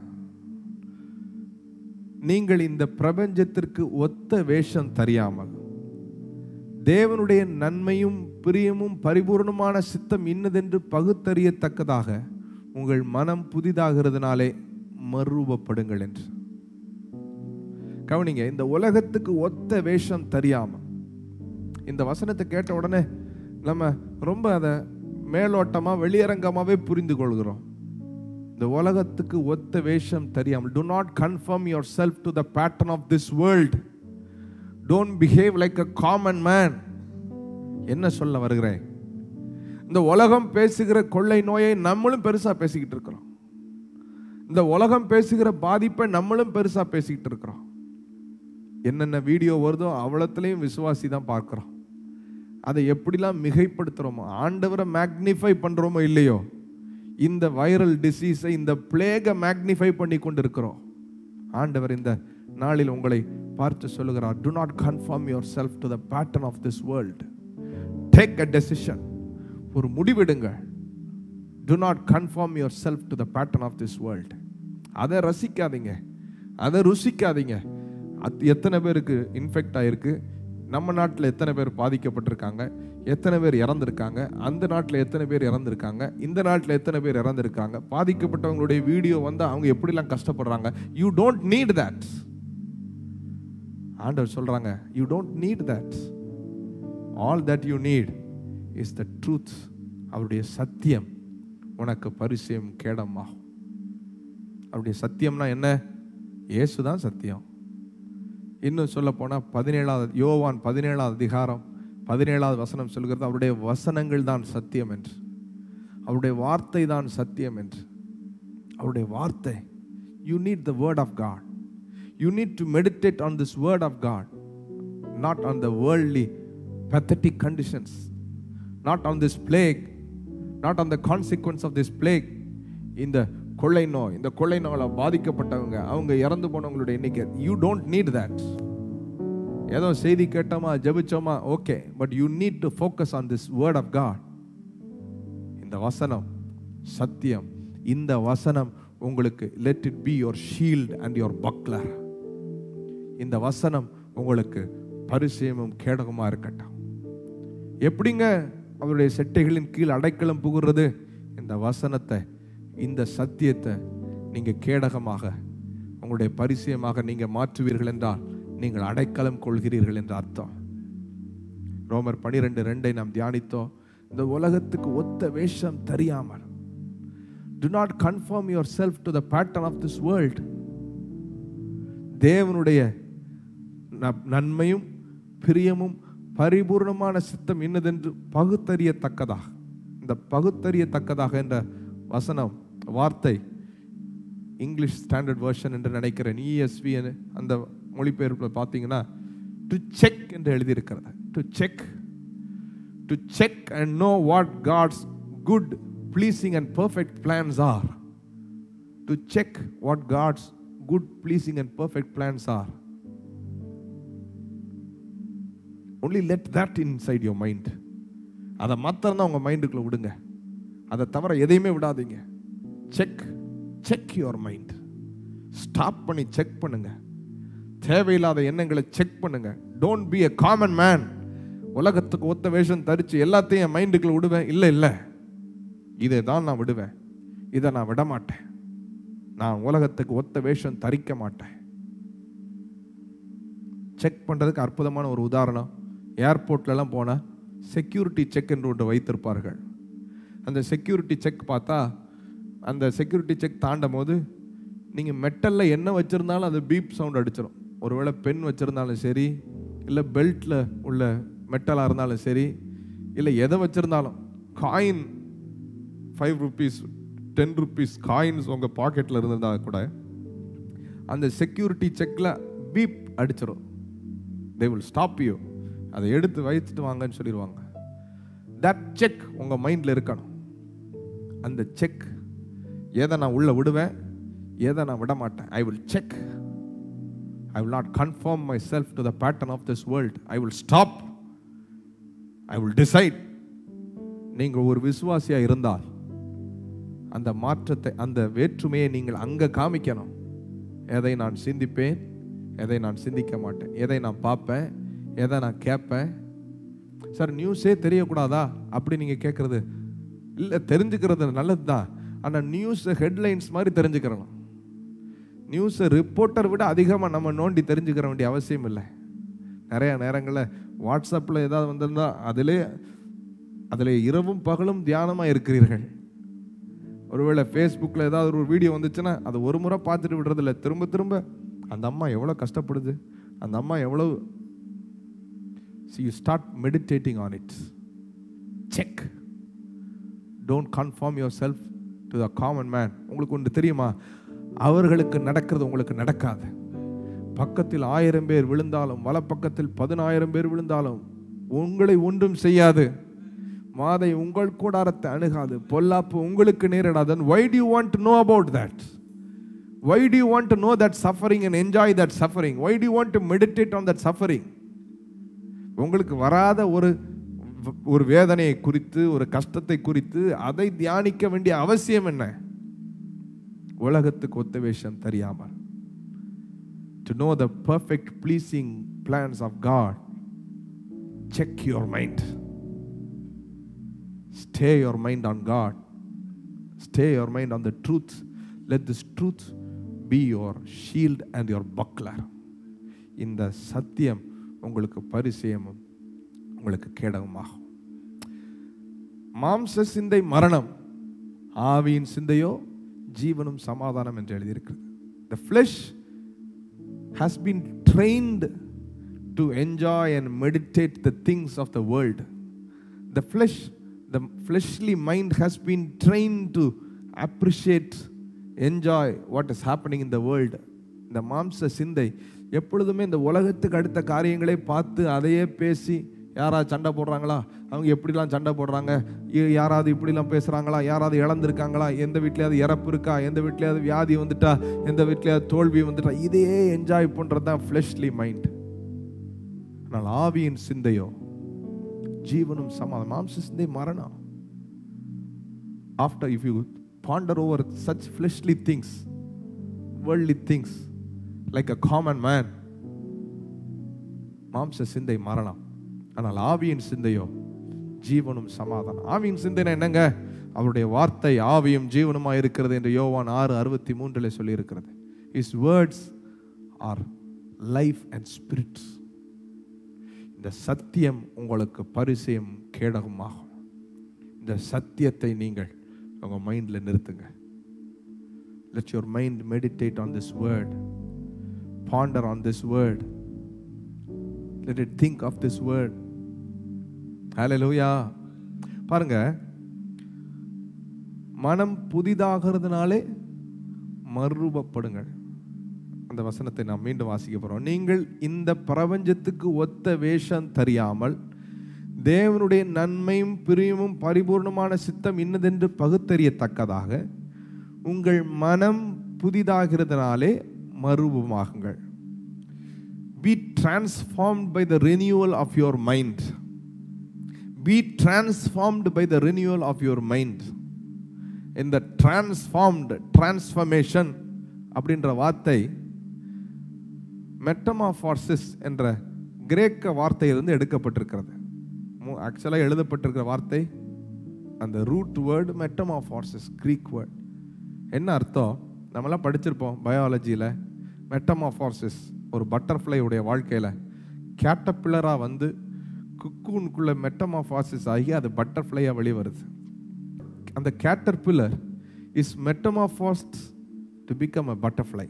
நீங்கள் இந்த பிரபஞ்சத்திற்கு ஒத்த வேஷம் தெரியாமல் தேவனுடைய நன்மையும் பிரியமும் பரிபூர்ணமான சித்தம் இன்னதென்று பகுத்தறியத்தக்கதாக உங்கள் மனம் புதிதாகிறதுனாலே மறுரூபப்படுங்கள் என்று கவனிங்க இந்த உலகத்துக்கு ஒத்த வேஷம் தெரியாம இந்த வசனத்தை கேட்ட உடனே நம்ம ரொம்ப அதை மேலோட்டமா வெளியரங்கமாவே புரிந்து கொள்கிறோம் இந்த உலகத்துக்கு ஒத்த வேஷம் தெரியாமல் do not conform yourself to the pattern of this world don't behave like a common man என்ன சொல்ல வருகிறேன் இந்த உலகம் பேசுகிற கொள்ளை நோயை நம்மளும் பெருசா பேசிக்கிட்டு இருக்கிறோம் இந்த உலகம் பேசுகிற பாதிப்பை நம்மளும் பெருசா பேசிக்கிட்டு இருக்கிறோம் என்னென்ன வீடியோ வருதோ அவ்வளோத்துலேயும் விசுவாசி தான் பார்க்குறோம் அதை எப்படிலாம் மிகைப்படுத்துகிறோமோ ஆண்டவரை மேக்னிஃபை பண்ணுறோமோ இல்லையோ இந்த வைரல் டிசீஸை இந்த பிளேகை மேக்னிஃபை பண்ணி கொண்டு இருக்கிறோம் ஆண்டவர் இந்த நாளில் உங்களை பார்த்து சொல்லுகிறார் do not conform yourself to the pattern of this world take a decision ஒரு முடிவெடுங்க do not conform yourself to the pattern of this world அதை ரசிக்காதீங்க அதை ருசிக்காதீங்க அது எத்தனை பேருக்கு இன்ஃபெக்ட் ஆயிருக்கு நம்ம நாட்டில் எத்தனை பேர் பாதிக்கப்பட்டிருக்காங்க எத்தனை பேர் இறந்துருக்காங்க அந்த நாட்டில் எத்தனை பேர் இறந்துருக்காங்க இந்த நாட்டில் எத்தனை பேர் இறந்துருக்காங்க பாதிக்கப்பட்டவங்களுடைய வீடியோ வந்து அவங்க எப்படிலாம் கஷ்டப்படுறாங்க யூ டோன்ட் நீட் தட் ஆண்டவர் சொல்றாங்க you don't need that all that you need is the truth அவருடைய சத்தியம் உனக்கு பரிசயம் கேடமாகும் அவருடைய சத்தியம்னா என்ன இயேசு தான் சத்தியம் இன்னும் சொல்ல போனால் பதினேழாவது யோவான் பதினேழாவது அதிகாரம் பதினேழாவது வசனம் சொல்கிறது அவருடைய வசனங்கள் தான் சத்தியம் என்று அவருடைய வார்த்தை தான் சத்தியம் என்று அவருடைய வார்த்தை you need the word of God you need to meditate on this word of God not on the worldly pathetic conditions not on this plague not on the consequence of this plague இந்த கொள்ளை நோய் இந்த கொள்ளை நோயால் பாதிக்கப்பட்டவங்க அவங்க இறந்து போனவங்களுடைய எண்ணிக்கை யூ டோன்ட் நீட் தட் ஏதோ செய்தி கேட்டோமா ஜெபிச்சோமா okay but you need to focus on this word of God இந்த வசனம் சத்தியம் இந்த வசனம் உங்களுக்கு let it be your shield and your buckler இந்த வசனம் உங்களுக்கு பரிசயமும் கேடகமா இருக்கட்டும் எப்படிங்க அவருடைய செட்டைகளின் கீழ் அடைக்கலம் புகுறது இந்த வசனத்தை இந்த சத்தியத்தை நீங்க கேடகமாக உங்களுடைய பரிசயமாக நீங்க மாற்றுவீர்கள் என்றால் நீங்கள் அடைக்கலம் கொள்கிறீர்கள் என்ற அர்த்தம் ரோமர் பனிரெண்டு ரெண்டை நாம் தியானித்தோம் இந்த உலகத்துக்கு ஒத்த வேஷம் தெரியாமல் do not conform yourself to the pattern of this world தேவனுடைய ந- நன்மையும் பிரியமும் பரிபூர்ணமான சித்தம் இன்னதென்று பகுத்தறியத்தக்கதாக இந்த பகுத்தறியத்தக்கதாக என்ற வசனம் வார்த்தை இங்கிலீஷ் ஸ்டாண்டர்ட் வெர்ஷன் என்று நினைக்கிறேன் இஎஸ்வி அந்த மொழிபெயர்ப்பில் பார்த்தீங்கன்னா டு செக் என்று எழுதியிருக்கிறது to check to check and know what God's good pleasing and perfect plans are to check what God's good pleasing and perfect plans are only let that inside your mind அதை மாத்திரம் தான் உங்கள் மைண்டுக்குள்ளே விடுங்க அதை தவிர எதையுமே விடாதீங்க check check your mind stop பண்ணி செக் பண்ணுங்க தேவையில்லாத எண்ணங்களை செக் பண்ணுங்க don't be a common man உலகத்துக்கு ஒத்த வேஷம் தரிச்சு எல்லாத்தையும் என் மைண்டுக்குள்ள விடுவேன் இல்லை இல்லை இதை தான் நான் விடுவேன் இதை நான் விட மாட்டேன் நான் உலகத்துக்கு ஒத்த வேஷம் தரிக்க மாட்டேன் செக் பண்ணுறதுக்கு அற்புதமான ஒரு உதாரணம் ஏர்போர்ட்லலாம் போனால் செக்யூரிட்டி செக் என்று ஒன்று வைத்திருப்பார்கள் அந்த செக்யூரிட்டி செக் பார்த்தா அந்த செக்யூரிட்டி செக் தாண்டும் போது நீங்கள் மெட்டலில் என்ன வச்சுருந்தாலும் அது பீப் சவுண்ட் அடிச்சிடும் ஒருவேளை பென் வச்சுருந்தாலும் சரி இல்லை பெல்ட்டில் உள்ள மெட்டலாக இருந்தாலும் சரி இல்லை எதை வச்சுருந்தாலும் coin five rupees ten rupees coins உங்கள் பாக்கெட்டில் இருந்திருந்தா கூட அந்த செக்யூரிட்டி செக்கில் பீப் அடிச்சிடும் தே வில் ஸ்டாப் யூ அதை எடுத்து வைத்துட்டு வாங்கன்னு சொல்லிடுவாங்க தட் செக் உங்கள் மைண்டில் இருக்கணும் அந்த செக் எதை நான் உள்ள விடுவேன் எதை நான் விட மாட்டேன் I will check I will not conform myself to the pattern of this world I will stop I will decide நீங்கள் ஒரு விசுவாசியாக இருந்தால் அந்த மாற்றத்தை அந்த வேற்றுமையை நீங்கள் அங்கே காமிக்கணும் எதை நான் சிந்திப்பேன் எதை நான் சிந்திக்க மாட்டேன் எதை நான் பார்ப்பேன் எதை நான் கேட்பேன் சார் நியூஸே தெரியக்கூடாதா அப்படி நீங்கள் கேட்குறது இல்லை தெரிஞ்சுக்கிறது நல்லது தான் ஆனால் நியூஸ் ஹெட்லைன்ஸ் மாதிரி தெரிஞ்சுக்கிறணும் நியூஸை ரிப்போர்ட்டர் விட அதிகமாக நம்ம நோண்டி தெரிஞ்சுக்கிற வேண்டிய அவசியம் இல்லை நிறைய நேரங்களில் வாட்ஸ்அப்பில் ஏதாவது வந்திருந்தா அதிலே அதில் இரவும் பகலும் தியானமாக இருக்கிறீர்கள் ஒருவேளை ஃபேஸ்புக்கில் ஏதாவது ஒரு வீடியோ வந்துச்சுன்னா அதை ஒரு முறை பார்த்துட்டு விடுறதில்ல திரும்ப திரும்ப அந்த அம்மா எவ்வளோ கஷ்டப்படுது அந்த அம்மா எவ்வளோ see you start meditating on it check don't conform yourself to the common man உங்களுக்கு ஒன்று தெரியுமா அவர்களுக்கு நடக்கிறது உங்களுக்கு நடக்காது பக்கத்தில் ஆயிரம் பேர் விழுந்தாலும் வலப்பக்கத்தில் பதினாயிரம் பேர் விழுந்தாலும் உங்களை ஒன்றும் செய்யாது மாதை உங்கள் கூடாரத்தை அணுகாது பொல்லாப்பு உங்களுக்கு நேரிடாது why do you want to know about that why do you want to know that suffering and enjoy that suffering why do you want to meditate on that suffering உங்களுக்கு வராத ஒரு ஒரு வேதனையை குறித்து ஒரு கஷ்டத்தை குறித்து அதை தியானிக்க வேண்டிய அவசியம் என்ன உலகத்துக்கு ஒத்த வேஷம் தெரியாமல் to know the perfect pleasing plans of God check your mind stay your mind on God stay your mind on the truth let this truth be your shield and your buckler இந்த சத்தியம் உங்களுக்கு பரிசயமும் உங்களுக்கு கேடகமாகும் மாம்ச சிந்தை மரணம் ஆவியின் சிந்தையோ ஜீவனும் சமாதானம் என்று எழுதியிருக்கிறது the flesh has been trained to enjoy and meditate the things of the world the flesh the fleshly mind has been train to appreciate enjoy what is happening in the world இந்த மாம்ச சிந்தை எப்பொழுதுமே இந்த உலகத்துக்கு அடுத்த காரியங்களே பார்த்து அதையே பேசி யாராவது சண்டை போடுறாங்களா அவங்க எப்படிலாம் சண்டை போடுறாங்க இ- யாராவது இப்படிலாம் பேசுகிறாங்களா யாராவது இழந்திருக்காங்களா எந்த வீட்லையாவது இறப்பு இருக்கா எந்த வீட்லையாவது வியாதி வந்துட்டா எந்த வீட்லையாவது தோல்வி வந்துட்டா இதையே என்ஜாய் பண்ணுறது தான் ஃப்ளெஷ்லி மைண்ட் ஆனால் ஆவியின் சிந்தையோ ஜீவனும் சமாதானம் மாம்ச சிந்தை மரணம் after if you ponder over such fleshly things worldly things like a common man மாம்ச சிந்தை மரணம் ஆனால் ஆவியின் சிந்தையோ ஜீவனும் சமாதானம் ஆவியின் சிந்தைனா என்னங்க அவருடைய வார்த்தை ஆவியும் ஜீவனுமா இருக்கிறது என்று யோவான் ஆறு அறுபத்தி மூன்றில் சொல்லி இருக்கிறது his words are life and spirit இந்த சத்தியம் உங்களுக்கு பரிசயம் கேடகமாகும் இந்த சத்தியத்தை நீங்கள் உங்க மைண்ட்ல நிறுத்துங்க let your mind meditate on this word ponder on this word let it think of this word ஹalleluya பாருங்க மனம் புதிதாகிறதுனாலே மறுரூபப்படுங்கள் அந்த வசனத்தை நாம் மீண்டும் வாசிக்க போறோம் நீங்கள் இந்த பிரபஞ்சத்துக்கு ஒத்த வேஷம் தெரியாமல் தேவனுடைய நன்மையும் பிரியமும் பரிபூர்ணமான சித்தம் இன்னதென்று பகுத்தறியத்தக்கதாக உங்கள் மனம் புதிதாகிறதுனாலே மறுரூபமாகுங்கள் be transformed by the renewal of your mind be transformed by the renewal of your mind in the transformed transformation அப்படின்ற வார்த்தை மெட்டமாஃபார்சிஸ் என்ற கிரேக்க வார்த்தையிலிருந்து எடுக்கப்பட்டிருக்கிறது ஆக்சுவலாக எழுதப்பட்டிருக்கிற வார்த்தை அந்த root word metamorphosis Greek word என்ன அர்த்தம் நம்மளாம் படிச்சிருப்போம் பயாலஜியில் மெட்டமாஃபார்சிஸ் ஒரு பட்டர்ஃப்ளை உடைய வாழ்க்கையில் கேட்டப்பில்லராக வந்து குக்கூனுக்குள்ள மெட்டமாஃபார்சிஸ் ஆகி அது பட்டர்ஃப்ளையாக வெளியே வருது அந்த caterpillar is metamorphosed to become a butterfly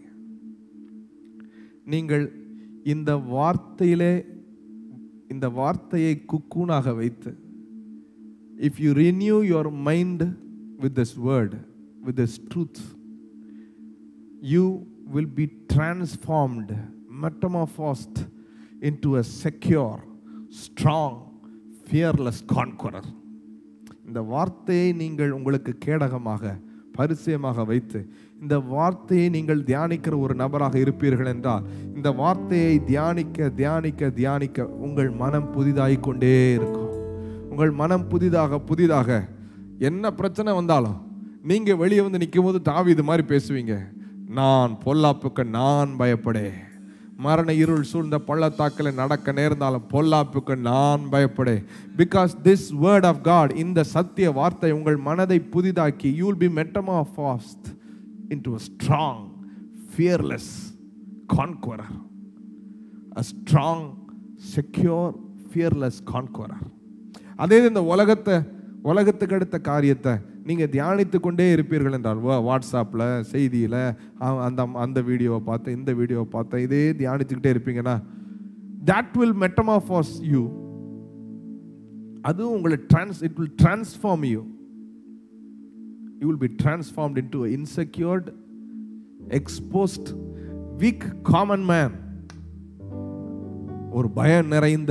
நீங்கள் இந்த வார்த்தையிலே இந்த வார்த்தையை குக்கூனாக வைத்து if you renew your mind with this word with this truth you will be transformed metamorphosed into a secure strong fearless conqueror இந்த வார்த்தையை நீங்கள் உங்களுக்கு கேடகமாக பரிசயமாக வைத்து இந்த வார்த்தையை நீங்கள் தியானிக்கிற ஒரு நபராக இருப்பீர்கள் என்றால் இந்த வார்த்தையை தியானிக்க தியானிக்க தியானிக்க உங்கள் மனம் புதிதாகி கொண்டே இருக்கும் உங்கள் மனம் புதிதாக புதிதாக என்ன பிரச்சனை வந்தாலும் நீங்க வெளியே வந்து நிற்கும் போது தாவி மாதிரி பேசுவீங்க நான் பொல்லாப்புக்கு நான் பயப்படே மரண இருள் சூழ்ந்த பள்ளத்தாக்கில் நடக்க நேர்ந்தாலும் பொல்லாப்புக்கு நான் பயப்படே because this word of God இந்த சத்திய வார்த்தை உங்கள் மனதை புதிதாக்கி you will be metamorphosed into a strong fearless conqueror a strong secure fearless conqueror அதே இந்த உலகத்தை உலகத்துக்கு அடுத்த காரியத்தை நீங்கள் தியானித்து கொண்டே இருப்பீர்கள் என்றால் வா வாட்ஸ்அப்பில் செய்தியில் அந்த அந்த வீடியோவை பார்த்தேன் இந்த வீடியோவை பார்த்தேன் இதே தியானிச்சுக்கிட்டே இருப்பீங்கன்னா தட் வில் மெட்டமாஃபாஸ் யூ அதுவும் உங்களை ட்ரான்ஸ் it will transform you you will be transformed into insecured exposed weak common man ஒரு பயம் நிறைந்த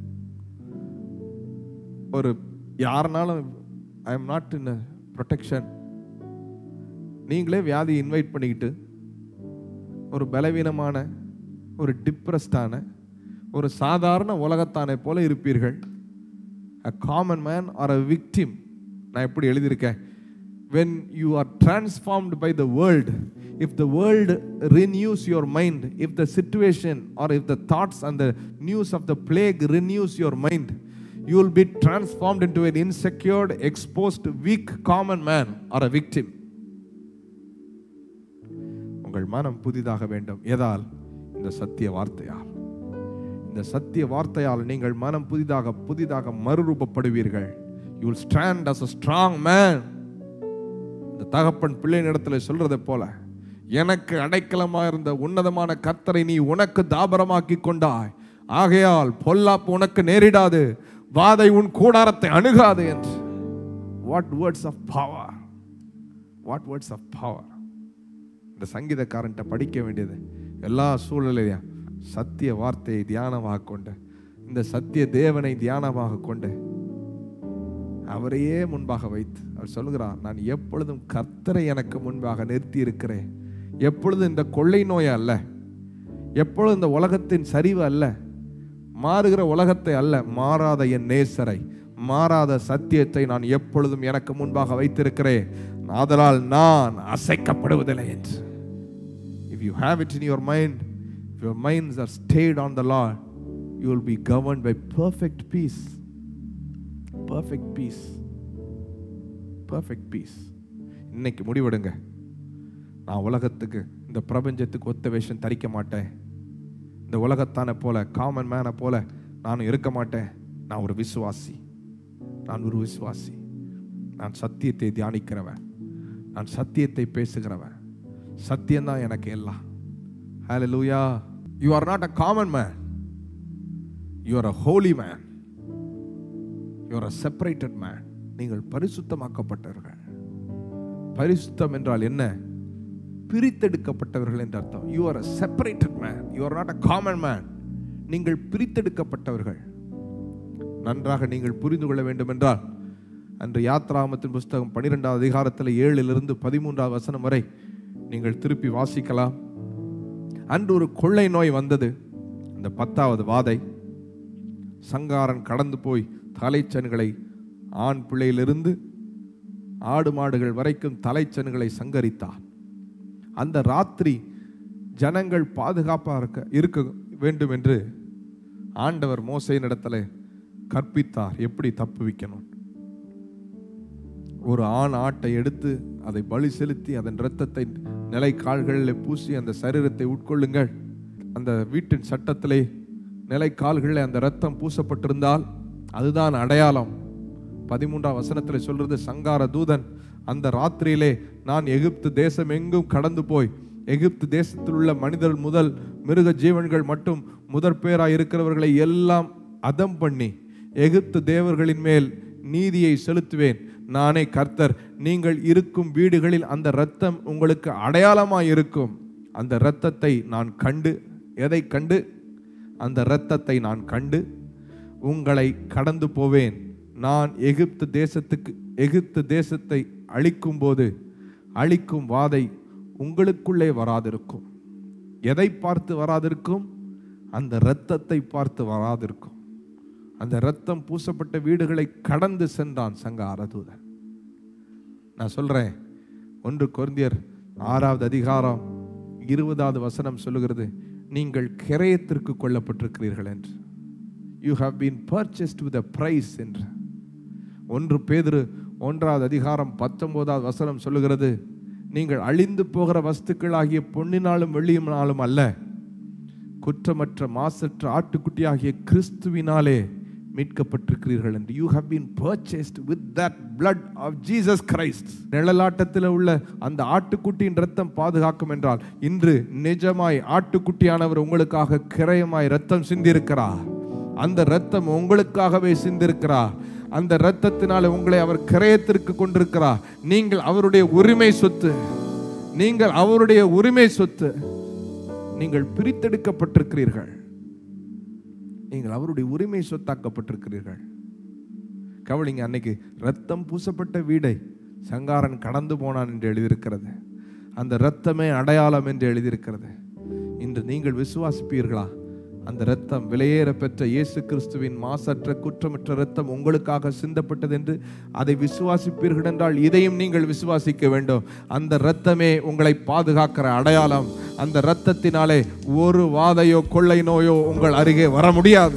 ஒரு யாருனாலும் I am not in protection நீங்களே வியாதி இன்வைட் பண்ணிக்கிட்டு ஒரு பலவீனமான ஒரு டிப்ரெஸ்டான ஒரு சாதாரண உலகத்தானை போல இருப்பீர்கள் a common man or a victim நான் எப்படி எழுதியிருக்கேன் when you are transformed by the world if the world renews your mind if the situation or if the thoughts and the news of the plague renews your mind you will be transformed into an insecure, exposed, weak, common man or a victim. உங்கள் மனம் புதிதாக வேண்டும் எதால் இந்த சத்திய வார்த்தையால் இந்த சத்திய வார்த்தையால் நீங்கள் மனம் புதிதாக புதிதாக மறுரூபப்படுவீர்கள் you will stand as a strong man இந்த தகப்பன் பிள்ளையினிடத்தில் சொல்றதை போல எனக்கு அடைக்கலமாக இருந்த உன்னதமான கர்த்தரை நீ உனக்கு தாபரமாக்கி கொண்டாய் ஆகையால் பொல்லாப்பு உனக்கு நேரிடாது வாதை உன் கூடாரத்தை அணுகாது என்று what words of power what words of power இந்த சங்கீதக்காரன்ட்ட படிக்க வேண்டியது எல்லா சூழ்நிலையும் சத்திய வார்த்தையை தியானமாக கொண்டு இந்த சத்திய தேவனை தியானமாக கொண்டு அவரையே முன்பாக வைத்து அவர் சொல்லுகிறார் நான் எப்பொழுதும் கர்த்தரை எனக்கு முன்பாக நிறுத்தி இருக்கிறேன் எப்பொழுதும் இந்த கொள்ளை நோய் அல்ல எப்பொழுதும் இந்த உலகத்தின் சரிவு அல்ல மாறுகிற உலகத்தை அல்ல மாறாத என் நேசரை மாறாத சத்தியத்தை நான் எப்பொழுதும் எனக்கு முன்பாக வைத்திருக்கிறேன் ஆதலால் நான் அசைக்கப்படுவதில்லை என்று if you have it in your mind if your minds are stayed on the Lord you will be governed by perfect peace perfect peace perfect peace இன்னைக்கு முடிவெடுங்க நான் உலகத்துக்கு இந்த பிரபஞ்சத்துக்கு ஒத்த வேஷம் தரிக்க மாட்டேன் இந்த உலகத்தானை போல காமன் மேனை போல நான் இருக்க மாட்டேன் நான் ஒரு விசுவாசி நான் ஒரு விசுவாசி நான் சத்தியத்தை தியானிக்கிறவன் நான் சத்தியத்தை பேசுகிறவன் சத்தியம்தான் எனக்கு எல்லாம் ஹalleluya you are not a common man you are a holy man you are a separated man நீங்கள் பரிசுத்தமாக்கப்பட்டவர்கள் பரிசுத்தம் என்றால் என்ன பிரித்தெடுக்கப்பட்டவர்கள் என்று அர்த்தம் you are a separated man you are not a common man நீங்கள் பிரித்தெடுக்கப்பட்டவர்கள் நன்றாக நீங்கள் புரிந்து கொள்ள வேண்டும் என்றால் அன்று யாத்ராமத்தின் புஸ்தகம் பனிரெண்டாவது அதிகாரத்தில் ஏழிலிருந்து பதிமூன்றாவது வசனம் வரை நீங்கள் திருப்பி வாசிக்கலாம் அன்று ஒரு கொள்ளை நோய் வந்தது அந்த பத்தாவது வாதை சங்காரன் கடந்து போய் தலைச்சன்களை ஆண் பிள்ளையிலிருந்து ஆடு மாடுகள் வரைக்கும் தலைச்சன்களை சங்கரித்தான் அந்த ராத்திரி ஜனங்கள் பாதுகாப்பாக இருக்க இருக்க வேண்டும் என்று ஆண்டவர் மோசையினிடத்துல கற்பித்தார் எப்படி தப்புவிக்கணும் ஒரு ஆண் ஆட்டை எடுத்து அதை பலி செலுத்தி அதன் இரத்தத்தை நிலை கால்களில் பூசி அந்த சரீரத்தை உட்கொள்ளுங்கள் அந்த வீட்டின் சட்டத்திலே நிலை கால்களில் அந்த இரத்தம் பூசப்பட்டிருந்தால் அதுதான் அடையாளம் பதிமூன்றாம் வசனத்தில் சொல்றது சங்கார தூதன் அந்த ராத்திரியிலே நான் எகிப்து தேசம் எங்கும் கடந்து போய் எகிப்து தேசத்தில் உள்ள மனிதர் முதல் மிருக ஜீவன்கள் மட்டும் முதற் பேராய் இருக்கிறவர்களை எல்லாம் அதம் பண்ணி எகிப்து தேவர்களின் மேல் நீதியை செலுத்துவேன் நானே கர்த்தர் நீங்கள் இருக்கும் வீடுகளில் அந்த இரத்தம் உங்களுக்கு அடையாளமாய் இருக்கும் அந்த இரத்தத்தை நான் கண்டு எதை கண்டு அந்த இரத்தத்தை நான் கண்டு உங்களை கடந்து போவேன் நான் எகிப்து தேசத்துக்கு எகிப்து தேசத்தை அழிக்கும் போது அழிக்கும் வாதை உங்களுக்குள்ளே வராதிருக்கும் எதை பார்த்து வராதிருக்கும் அந்த இரத்தத்தை பார்த்து வராதிருக்கும் அந்த இரத்தம் பூசப்பட்ட வீடுகளை கடந்து சென்றான் சங்க அரதூதன் நான் சொல்றேன் ஒன்று கொரிந்தியர் ஆறாவது அதிகாரம் இருபதாவது வசனம் சொல்லுகிறது நீங்கள் கிரயத்திற்கு கொல்லப்பட்டிருக்கிறீர்கள் என்று you have been purchased with a price என்று ஒன்று பேதுரு ஒன்றாவது அதிகாரம் பத்தொன்பதாவது வசனம் சொல்லுகிறது நீங்கள் அழிந்து போகிற வஸ்துக்களாகிய பொன்னினாலும் வெள்ளியினாலும் அல்ல குற்றமற்ற மாசற்ற ஆட்டுக்குட்டியாகிய கிறிஸ்துவினாலே மீட்கப்பட்டிருக்கிறீர்கள் என்று you have been purchased with that blood of Jesus Christ நிழலாட்டத்தில் உள்ள அந்த ஆட்டுக்குட்டியின் ரத்தம் பாதுகாக்கும் என்றால் இன்று நிஜமாய் ஆட்டுக்குட்டியானவர் உங்களுக்காக கிரயமாய் ரத்தம் சிந்திருக்கிறார் அந்த ரத்தம் உங்களுக்காகவே சிந்திருக்கிறார் அந்த இரத்தத்தினால உங்களை அவர் கிரயத்திற்கு கொண்டிருக்கிறார் நீங்கள் அவருடைய உரிமை சொத்து நீங்கள் அவருடைய உரிமை சொத்து நீங்கள் பிரித்தெடுக்கப்பட்டிருக்கிறீர்கள் நீங்கள் அவருடைய உரிமை சொத்தாக்கப்பட்டிருக்கிறீர்கள் கவனிங்க அன்னைக்கு ரத்தம் பூசப்பட்ட வீடை சங்காரன் கடந்து போனான் என்று எழுதியிருக்கிறது அந்த இரத்தமே அடையாளம் என்று எழுதியிருக்கிறது இன்று நீங்கள் விசுவாசிப்பீர்களா அந்த இரத்தம் விலையேற பெற்ற இயேசு கிறிஸ்துவின் மாசற்ற குற்றமற்ற இரத்தம் உங்களுக்காக சிந்தப்பட்டது என்று அதை விசுவாசிப்பீர்கள் என்றால் இதையும் நீங்கள் விசுவாசிக்க வேண்டும் அந்த இரத்தமே உங்களை பாதுகாக்கிற அடையாளம் அந்த இரத்தத்தினாலே ஒரு வாதையோ கொள்ளை நோயோ உங்கள் அருகே வர முடியாது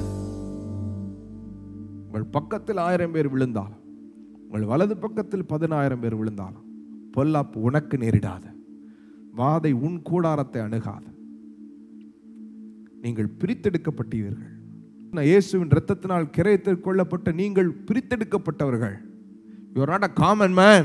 உங்கள் பக்கத்தில் ஆயிரம் பேர் விழுந்தாலும் உங்கள் வலது பக்கத்தில் பதினாயிரம் பேர் விழுந்தாலும் பொல்லாப்பு உனக்கு நேரிடாது வாதை உன் கூடாரத்தை அணுகாது நீங்கள் பிரித்தெடுக்கப்பட்டீர்கள் நான் இயேசுவின் இரத்தத்தினால் கிரயத்தில் கொள்ளப்பட்ட நீங்கள் பிரித்தெடுக்கப்பட்டவர்கள் you are not a common man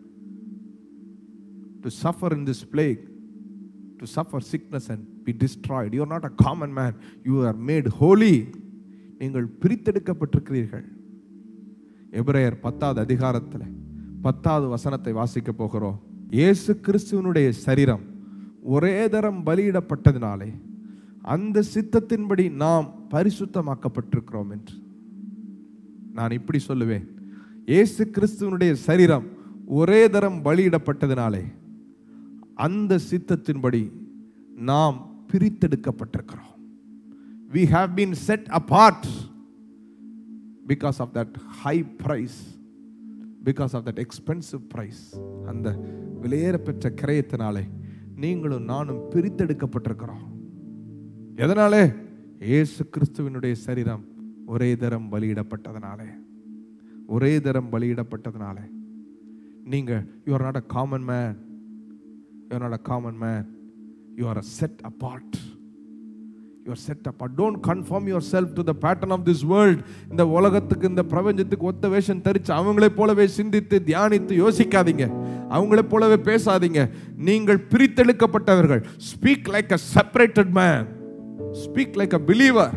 to suffer in this plague to suffer sickness and be destroyed you are not a common man you are made holy நீங்கள் பிரித்தெடுக்கப்பட்டிருக்கிறீர்கள் எபிரேயர் பத்தாவது அதிகாரத்தில் பத்தாவது வசனத்தை வாசிக்க போகிறோம் இயேசு கிறிஸ்துவனுடைய சரீரம் ஒரே தரம் பலியிடப்பட்டதினாலே அந்த சித்தத்தின்படி நாம் பரிசுத்தமாக்கப்பட்டிருக்கிறோம் என்று நான் இப்படி சொல்லுவேன் இயேசு கிறிஸ்துவனுடைய சரீரம் ஒரே தரம் பலியிடப்பட்டதினாலே அந்த சித்தத்தின்படி நாம் பிரித்தெடுக்கப்பட்டிருக்கிறோம் we have been set apart because of that high price because of that expensive price அந்த விலையேற பெற்ற கிரயத்தினாலே நீங்களும் நானும் பிரித்தெடுக்கப்பட்டிருக்கிறோம் எதனாலே இயேசு கிறிஸ்துவினுடைய சரீரம் ஒரே தரம் பலியிடப்பட்டதனாலே ஒரே தரம் பலியிடப்பட்டதனாலே நீங்க you are not a common man you are not a common man you are a set apart your set up don't conform yourself to the pattern of this world இந்த உலகத்துக்கு இந்த பிரபஞ்சத்துக்கு ஒத்த வேஷம் தரிச்சு அவங்களே போலவே சிந்தித்து தியானித்து யோசிக்காதீங்க அவங்களே போலவே பேசாதீங்க நீங்கள் பிரித்தெடுக்கப்பட்டவர்கள் speak like a separated man speak like a believer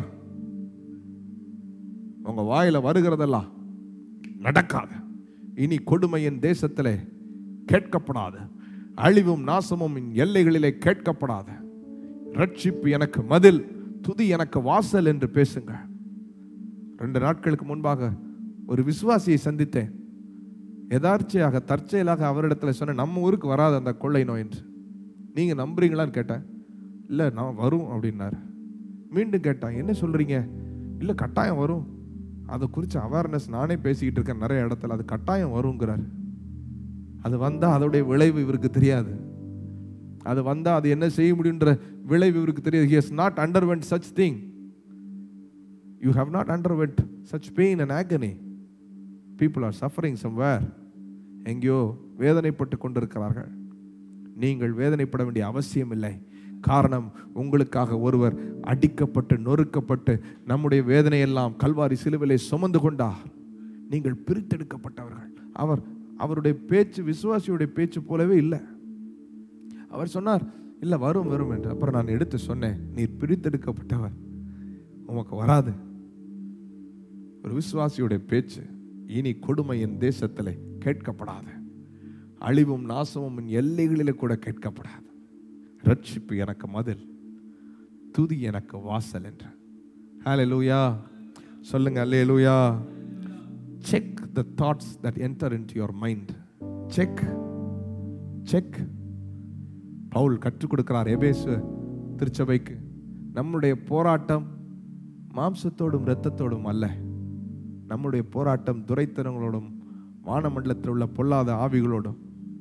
உங்க வாயில வருகிறதெல்லாம் நடக்காது இனி கொடுமையின் தேசத்திலே கேட்கப்படாது அழிவும் நாசமும் என் எல்லைகளிலே கேட்கப்படாது ரட்சிப்பு எனக்கு மதில் துதி எனக்கு வாசல் என்று பேசுங்க ரெண்டு நாட்களுக்கு முன்பாக ஒரு விசுவாசியை சந்தித்தேன் எதார்ச்சையாக தற்செயலாக அவரிடத்துல சொன்னேன் நம்ம ஊருக்கு வராது அந்த கொள்ளை நோய் என்று நீங்க நம்புறீங்களான்னு கேட்டேன் இல்லை நான் வரும் அப்படின்னாரு மீண்டும் கேட்டான் என்ன சொல்றீங்க இல்லை கட்டாயம் வரும் அதை குறித்து அவேர்னஸ் நானே பேசிக்கிட்டு இருக்கேன் நிறைய இடத்துல அது கட்டாயம் வருங்கிறார் அது வந்தால் அதோடைய விளைவு இவருக்கு தெரியாது அது வந்தால் அது என்ன செய்ய முடியுன்ற விளைவு இவருக்கு தெரியாது he has not underwent such thing you have not underwent such pain and agony people are suffering somewhere எங்கேயோ வேதனைப்பட்டு கொண்டிருக்கிறார்கள் நீங்கள் வேதனைப்பட வேண்டிய அவசியம் இல்லை காரணம் உங்களுக்காக ஒருவர் அடிக்கப்பட்டு நொறுக்கப்பட்டு நம்முடைய வேதனையெல்லாம் கல்வாரி சிலுவிலே சுமந்து கொண்டார் நீங்கள் பிரித்தெடுக்கப்பட்டவர்கள் அவர் அவருடைய பேச்சு விசுவாசியுடைய பேச்சு போலவே இல்லை அவர் சொன்னார் இல்லை வரும் வரும் என்று அப்புறம் நான் எடுத்து சொன்னேன் நீர் பிரித்தெடுக்கப்பட்டவர் உமக்கு வராது ஒரு விசுவாசியுடைய பேச்சு இனி கொடுமை என் தேசத்தில் கேட்கப்படாது அழிவும் நாசமும் என் எல்லைகளிலே கூட கேட்கப்படாது ரட்சிப்பு எனக்கு மதில் துதி எனக்கு வாசல் என்று ஹalleluya சொல்லுங்க அல்லேலூயா check the thoughts that enter into your mind check check பவுல் கற்றுக் கொடுக்கிறார் எபேசு திருச்சபைக்கு நம்முடைய போராட்டம் மாம்சத்தோடும் இரத்தத்தோடும் அல்ல நம்முடைய போராட்டம் துரைத்தனங்களோடும் வானமண்டலத்தில் உள்ள பொல்லாத ஆவிகளோடும்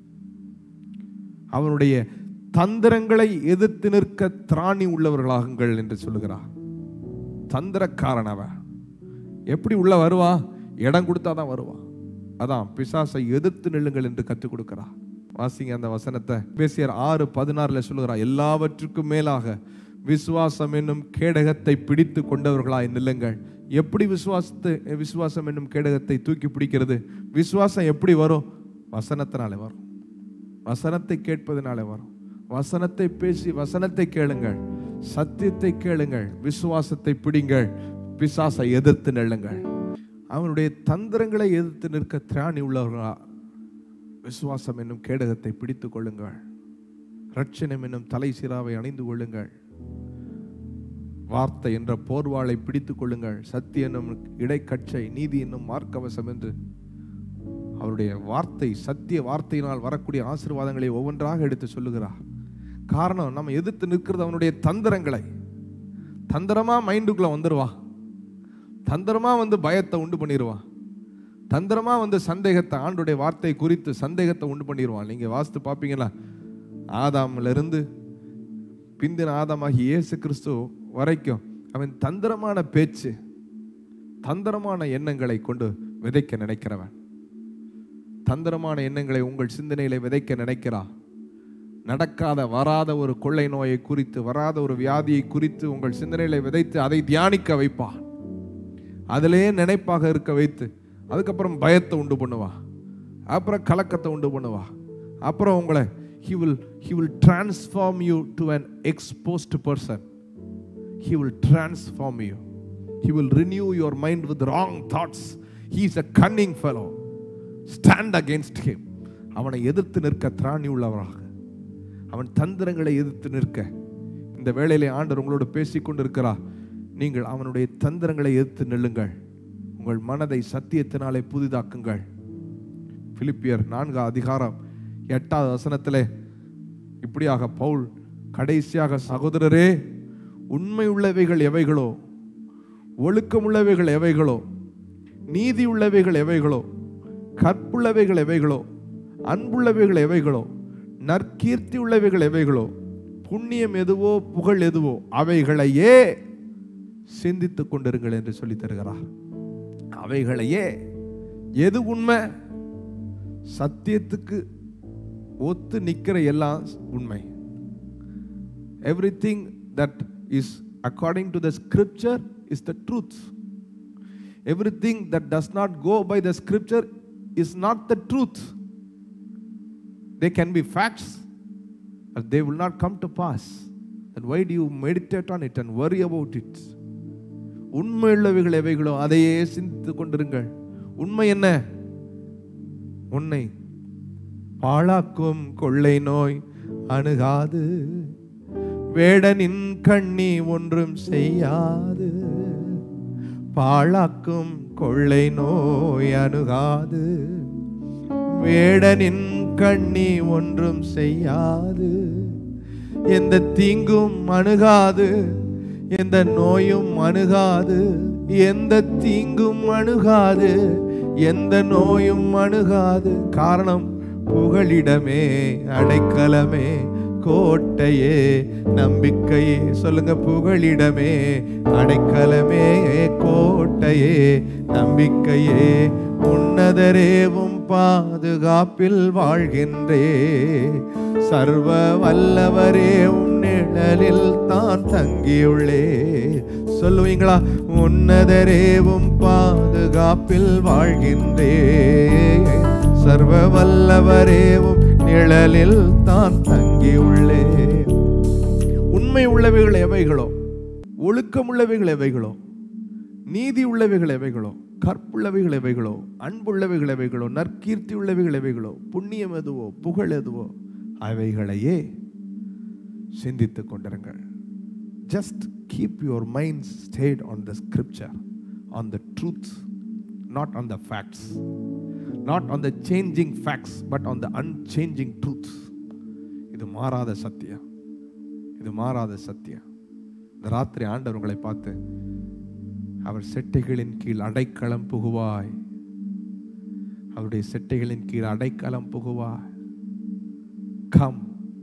அவனுடைய தந்திரங்களை எதிர்த்து நிற்க திராணி உள்ளவர்களாகுங்கள் என்று சொல்லுகிறார் தந்திரக்காரன் அவன் எப்படி உள்ள வருவா இடம் கொடுத்தா தான் வருவான் அதான் பிசாசை எதிர்த்து நில்லுங்கள் என்று கற்றுக் கொடுக்கிறா வாசிங்க அந்த வசனத்தை பேசியர் ஆறு பதினாறுல சொல்லுகிறா எல்லாவற்றுக்கும் மேலாக விசுவாசம் என்னும் கேடகத்தை பிடித்து கொண்டவர்களாய் நில்லுங்கள் எப்படி விசுவாசத்தை விசுவாசம் என்னும் கேடகத்தை தூக்கி பிடிக்கிறது விசுவாசம் எப்படி வரும் வசனத்தினாலே வரும் வசனத்தை கேட்பதனாலே வரும் வசனத்தை பேசி வசனத்தை கேளுங்கள் சத்தியத்தை கேளுங்கள் விசுவாசத்தை பிடிங்கள் பிசாசை எதிர்த்து நெல்லுங்கள் அவனுடைய தந்திரங்களை எதிர்த்து நிற்க திராணி உள்ளவர்களா விசுவாசம் என்னும் கேடகத்தை பிடித்துக் கொள்ளுங்கள் ரட்சணம் என்னும் தலை சிராவை அணிந்து கொள்ளுங்கள் வார்த்தை என்ற போர்வாளை பிடித்துக் கொள்ளுங்கள் சத்திய என்னும் இடைக்கச்சை நீதி என்னும் மார்க்கவசம் என்று அவருடைய வார்த்தை சத்திய வார்த்தையினால் வரக்கூடிய ஆசீர்வாதங்களை ஒவ்வொன்றாக எடுத்து சொல்லுகிறார் காரணம் நம்ம எதிர்த்து நிற்கிறது அவனுடைய தந்திரங்களை தந்திரமா மைண்டுக்குள்ள வந்துருவா தந்திரமா வந்து பயத்தை உண்டு பண்ணிடுவான் தந்திரமா வந்து சந்தேகத்தை ஆண்டுடைய வார்த்தை குறித்து சந்தேகத்தை உண்டு பண்ணிடுவான் நீங்க வாஸ்து பார்ப்பீங்களா ஆதாம்ல இருந்து பிந்தின ஆதாமாகி இயேசு கிறிஸ்து வரைக்கும் அவன் தந்திரமான பேச்சு தந்திரமான எண்ணங்களை கொண்டு விதைக்க நினைக்கிறவன் தந்திரமான எண்ணங்களை உங்கள் சிந்தனையில விதைக்க நினைக்கிறா நடக்காத வராத ஒரு கொள்ளை நோயை குறித்து வராத ஒரு வியாதியை குறித்து உங்கள் சிந்தனையில விதைத்து அதை தியானிக்க வைப்பா அதிலே நினைப்பாக இருக்க வைத்து அதுக்கப்புறம் பயத்தை உண்டு பண்ணுவா அப்புறம் கலக்கத்தை உண்டு பண்ணுவா அப்புறம் உங்களை he will he will transform you to an exposed person he will transform you he will renew your mind with wrong thoughts he is a cunning fellow stand against him அவனை எதிர்த்து நிற்க திராணி உள்ளவராக அவன் தந்திரங்களை எதிர்த்து நிற்க இந்த வேளையிலே ஆண்டவர் உங்களோடு பேசிக் கொண்டிருக்கிறார் நீங்கள் அவனுடைய தந்திரங்களை எதிர்த்து நில்லுங்கள் உங்கள் மனதை சத்தியத்தினாலே புதிதாக்குங்கள் பிலிப்பியர் நான்கு அதிகாரம் எட்டாவது வசனத்திலே இப்படியாக பவுல் கடைசியாக சகோதரரே உண்மை உள்ளவைகள் எவைகளோ ஒழுக்கம் உள்ளவைகள் எவைகளோ நீதி உள்ளவைகள் எவைகளோ கற்புள்ளவைகள் எவைகளோ அன்புள்ளவைகள் எவைகளோ நற்கீர்த்தி உள்ளவைகள் எவைகளோ புண்ணியம் எதுவோ புகழ் எதுவோ அவைகளையே சிந்தித்துக் கொண்டிருங்கள் என்று சொல்லி தருகிறார் அவைகளையே எது உண்மை சத்தியத்துக்கு ஒத்து நிற்கிற எல்லாம் உண்மை everything that is according to the scripture is the truth. Everything that does not go by the scripture is not the truth. They can be facts, but they will not come to pass. Then why do you meditate on it and worry about it? உண்மையுள்ளவைகள் எவைகளோ அதையே சிந்தித்துக் கொண்டிருங்கள் உண்மை என்ன உன்னை பாழாக்கும் கொள்ளை நோய் அணுகாது வேடனின் கண்ணி ஒன்றும் செய்யாது பாழாக்கும் கொள்ளை நோய் அணுகாது வேடனின் கண்ணி ஒன்றும் செய்யாது எந்த தீங்கும் அணுகாது எந்த நோயும் அணுகாது எந்த தீங்கும் அணுகாது எந்த நோயும் அணுகாது காரணம் புகழிடமே அடைக்கலமே கோட்டையே நம்பிக்கையே சொல்லுங்க புகழிடமே அடைக்கலமே கோட்டையே நம்பிக்கையே உன்னதரேவும் பாதுகாப்பில் வாழ்கின்றே சர்வ வல்லவரே உன் நிழலில் தான் தங்கியுள்ளே சொல்லுவீங்களா உன்னதரேவும் பாதுகாப்பில் வாழ்கின்றே சர்வ வல்லவரேவும் நிழலில் தான் தங்கியுள்ளே உண்மை உள்ளவைகள் எவைகளோ ஒழுக்கம் உள்ளவைகள் எவைகளோ நீதி உள்ளவைகள் எவைகளோ கற்புள்ளவைகள் எவைகளோ அன்புள்ளவைகள் எவைகளோ நற்கீர்த்தி உள்ளவைகள் எவைகளோ புண்ணியம் எதுவோ புகழ் எதுவோ அவைகளையே சிந்தித்துக் கொண்டிருங்கள் just keep your mind stayed on the scripture on the truth not on the facts not on the changing facts but on the unchanging truth இது மாறாத சத்தியம் இது மாறாத சத்தியம் இந்த ராத்திரி ஆண்டவர் உங்களை பார்த்து அவர் செட்டைகளின் கீழ் அடைக்கலம் புகுவாய் அவருடைய செட்டைகளின் கீழ் அடைக்கலம் புகுவாய் come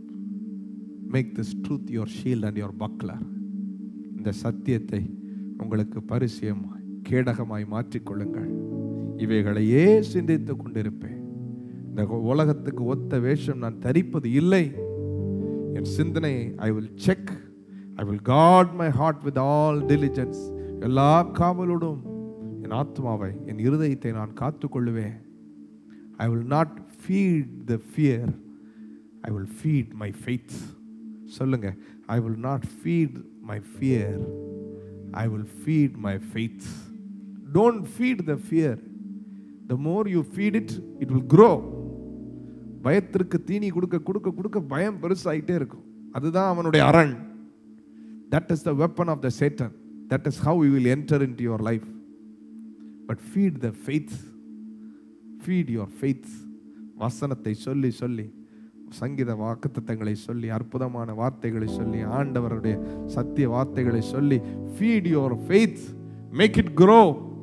make this truth your shield and your buckler இந்த சத்தியத்தை உங்களுக்கு பரிசியமாய் கேடகமாய் மாற்றிக்கொள்ளுங்கள் இவைகளையே சிந்தித்துக் கொண்டிருப்பேன் இந்த உலகத்துக்கு ஒத்த வேஷம் நான் தரிப்பது இல்லை என் சிந்தனை I will check I will guard my heart with all diligence எல்லா காவலோடும் என் ஆத்மாவை என் இருதயத்தை நான் காத்துக்கொள்ளுவேன் I will not feed the fear I will feed my faith சொல்லுங்க I will not feed my fear I will feed my faith don't feed the fear the more you feed it it will grow பயத்திற்கு தீனி கொடுக்க கொடுக்க கொடுக்க பயம் பெருசாயிட்டே இருக்கும் அதுதான் அவனுடைய அரண் that is the weapon of the Satan that is how you will enter into your life but feed the faith feed your faith வசனத்தை சொல்லி சொல்லி சங்கீத வாக்குத்தத்தங்களை சொல்லி அற்புதமான வார்த்தைகளை சொல்லி ஆண்டவருடைய சத்திய வார்த்தைகளை சொல்லி feed your faith make it grow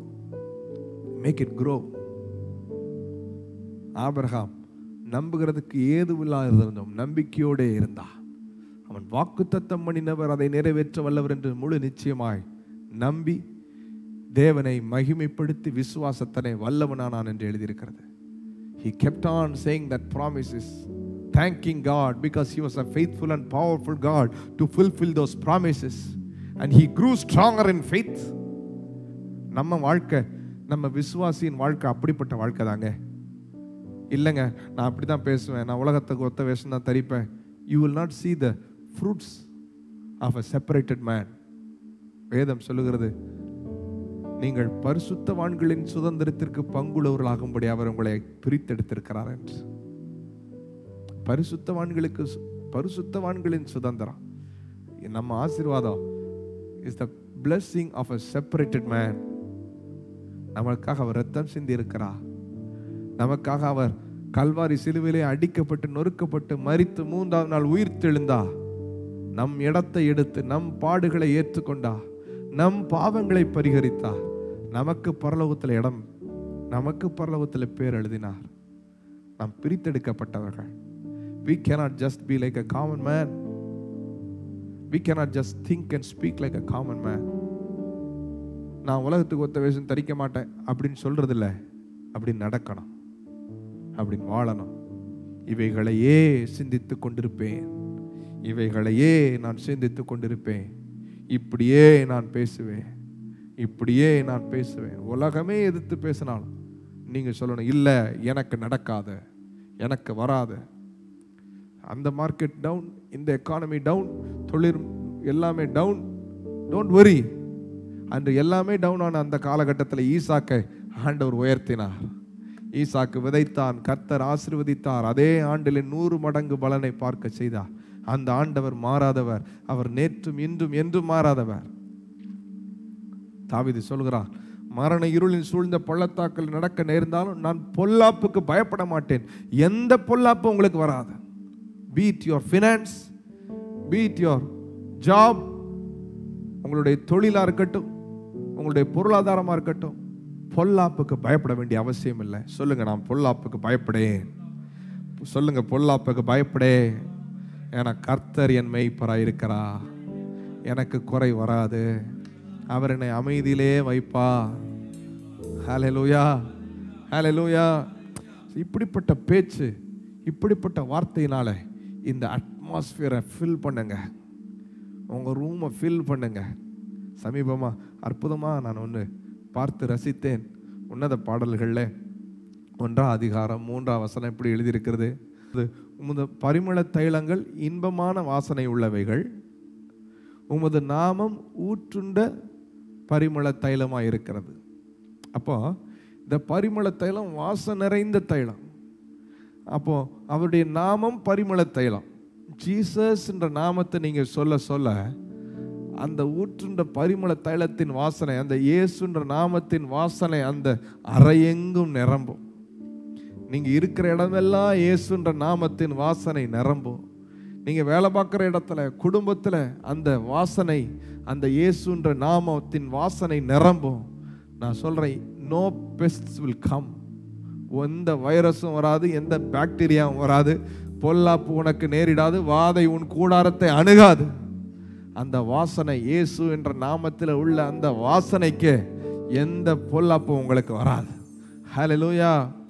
make it grow ஆபிரகாம் நம்புகிறதுக்கு ஏதுவில்லாதிருந்தும் நம்பிக்கையோடே இருந்தான் அவன் வாக்குத்தத்தம் பண்ணினவர் அதை நிறைவேற்ற வல்லவர் என்று முழு நிச்சயமாய் நம்பி தேவனை மகிமைப்படுத்தி விசுவாசத்தனை வல்லவனானான் என்று எழுதியிருக்கிறது he kept on saying that promises thanking god because he was a faithful and powerful god to fulfill those promises and he grew stronger in faith நம்ம வாழ்க்கை நம்ம விசுவாசியின் வாழ்க்கை அப்படிப்பட்ட வாழ்க்கை தாங்க இல்லைங்க நான் அப்படி தான் பேசுவேன் நான் உலகத்துக்கு ஒத்த வேஷம் தான் தரிப்பேன் you will not see the fruits of a separated man வேதம் சொல்லுகிறது நீங்கள் பரிசுத்தவான்களின் சுதந்திரத்திற்கு பங்குள்ளவர்களாகும்படி அவர் உங்களை பிரித்தெடுத்திருக்கிறார் என்று பரிசுத்தவான்களுக்கு சு- பரிசுத்தவான்களின் சுதந்திரம் நம்ம ஆசீர்வாதம் is the blessing of a separated man நமக்காக அவர் ரத்தம் சிந்தி இருக்கிறார் நமக்காக அவர் கல்வாரி சிலுவிலே அடிக்கப்பட்டு நொறுக்கப்பட்டு மரித்து மூன்றாவது நாள் உயிர் தெழுந்தா நம் இடத்தை எடுத்து நம் பாடுகளை ஏற்றுக்கொண்டா நம் பாவங்களை பரிகரித்தா நமக்கு பரலோகத்தில் இடம் நமக்கு பரலோகத்தில் பேர் எழுதினார் நாம் பிரித்தெடுக்கப்பட்டவர்கள் we cannot just be like a common man we cannot just think and speak like a common man நான் உலகத்துக்கு ஒத்த வேஷம் தரிக்க மாட்டேன் அப்படின்னு சொல்றது இல்ல அப்படி நடக்கணும் அப்படின்னு வாழணும் இவைகளையே சிந்தித்துக் கொண்டிருப்பேன் இவைகளையே நான் சிந்தித்துக் கொண்டிருப்பேன் இப்படியே நான் பேசுவேன் இப்படியே நான் பேசுவேன் உலகமே எதிர்த்து பேசினாலும் நீங்க சொல்லணும் இல்லை எனக்கு நடக்காத எனக்கு வராத அந்த மார்க்கெட் டவுன் இந்த எக்கானமி டவுன் தொழில் எல்லாமே டவுன் டோன்ட் வரி அன்று எல்லாமே டவுன் ஆன அந்த காலகட்டத்தில் ஈசாக்கை ஆண்டவர் உயர்த்தினார் ஈசாக்கு விதைத்தான் கர்த்தர் ஆசீர்வதித்தார் அதே ஆண்டில் நூறு மடங்கு பலனை பார்க்க செய்தார் அந்த ஆண்டவர் மாறாதவர் அவர் நேற்றும் இன்றும் என்றும் மாறாதவர் தாவீது சொல்கிறார் மரண இருளின் சூழ்ந்த பள்ளத்தாக்கில் நடக்க நேர்ந்தாலும் நான் பொல்லாப்புக்கு பயப்பட மாட்டேன் எந்த பொல்லாப்பும் உங்களுக்கு வராது be it your finance be it your job உங்களுடைய தொழிலா இருக்கட்டும் உங்களுடைய பொருளாதாரமா இருக்கட்டும் பொல்லாப்புக்கு பயப்பட வேண்டிய அவசியம் இல்லை சொல்லுங்க நான் பொல்லாப்புக்கு பயப்படேன் சொல்லுங்க பொல்லாப்புக்கு பயப்படேன் ஏன்னா கர்த்தர் என் மெய்ப்பராய் இருக்கிறா எனக்கு குறை வராது அவர் என்னை அமைதியிலே வைப்பா ஹalleluya ஹalleluya இப்படிப்பட்ட பேச்சு இப்படிப்பட்ட வார்த்தையினால இந்த அட்மாஸ்பியரை ஃபில் பண்ணுங்க உங்கள் ரூமை ஃபில் பண்ணுங்க சமீபமாக அற்புதமாக நான் ஒன்று பார்த்து ரசித்தேன் உன்னத பாடல்களில் ஒன்றாம் அதிகாரம் மூன்றாம் வசனம் இப்படி எழுதியிருக்கிறது இது உமது பரிமள தைலங்கள் இன்பமான வாசனை உள்ளவைகள் உமது நாமம் ஊற்றுண்ட பரிமள தைலமாக இருக்கிறது அப்போ இந்த பரிமள தைலம் வாசம் நிறைந்த தைலம் அப்போ அவருடைய நாமம் பரிமள தைலம் ஜீசஸ் என்ற நாமத்தை நீங்க சொல்ல சொல்ல அந்த ஊற்றுண்ட பரிமள தைலத்தின் வாசனை அந்த இயேசுன்ற நாமத்தின் வாசனை அந்த அறையெங்கும் நிரம்பும் நீங்க இருக்கிற இடமெல்லாம் இயேசுன்ற நாமத்தின் வாசனை நிரம்பும் நீங்க வேலை பார்க்குற இடத்துல குடும்பத்துல அந்த வாசனை அந்த இயேசுன்ற நாமத்தின் வாசனை நிரம்பும் நான் சொல்றேன் நோ பெஸ்ட் வில் கம் எந்த வைரஸும் வராது எந்த பாக்டீரியாவும் வராது பொல்லாப்பு உனக்கு நேரிடாது வாதை உன் கூடாரத்தை அணுகாது அந்த வாசனை இயேசு என்ற நாமத்தில் உள்ள அந்த வாசனைக்கு எந்த பொல்லாப்பும் உங்களுக்கு வராது ஹalleluya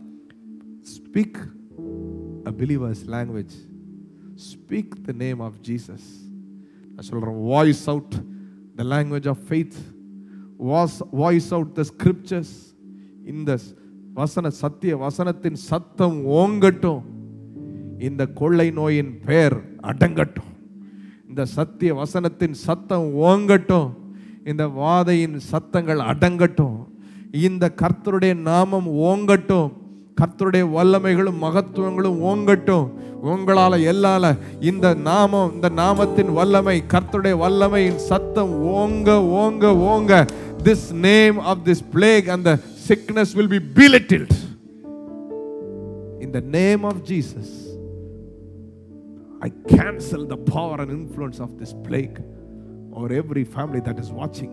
speak a believer's language speak the name of jesus நான் சொல்றேன் voice out the language of faith was voice out the scriptures இந்த வசன சத்திய வசனத்தின் சத்தம் ஓங்கட்டும் இந்த கொள்ளை நோயின் பெயர் அடங்கட்டும் இந்த சத்திய வசனத்தின் சத்தம் ஓங்கட்டும் இந்த வாதையின் சத்தங்கள் அடங்கட்டும் இந்த கர்த்தருடைய நாமம் ஓங்கட்டும் கர்த்தருடைய வல்லமைகளும் மகத்துவங்களும் ஓங்கட்டும் உங்களால எல்லால இந்த நாமம் இந்த நாமத்தின் வல்லமை கர்த்தருடைய வல்லமையின் சத்தம் ஓங்க ஓங்க ஓங்க this name of this plague அந்த sickness will be belittled in the name of Jesus I cancel the power and influence of this plague over every family that is watching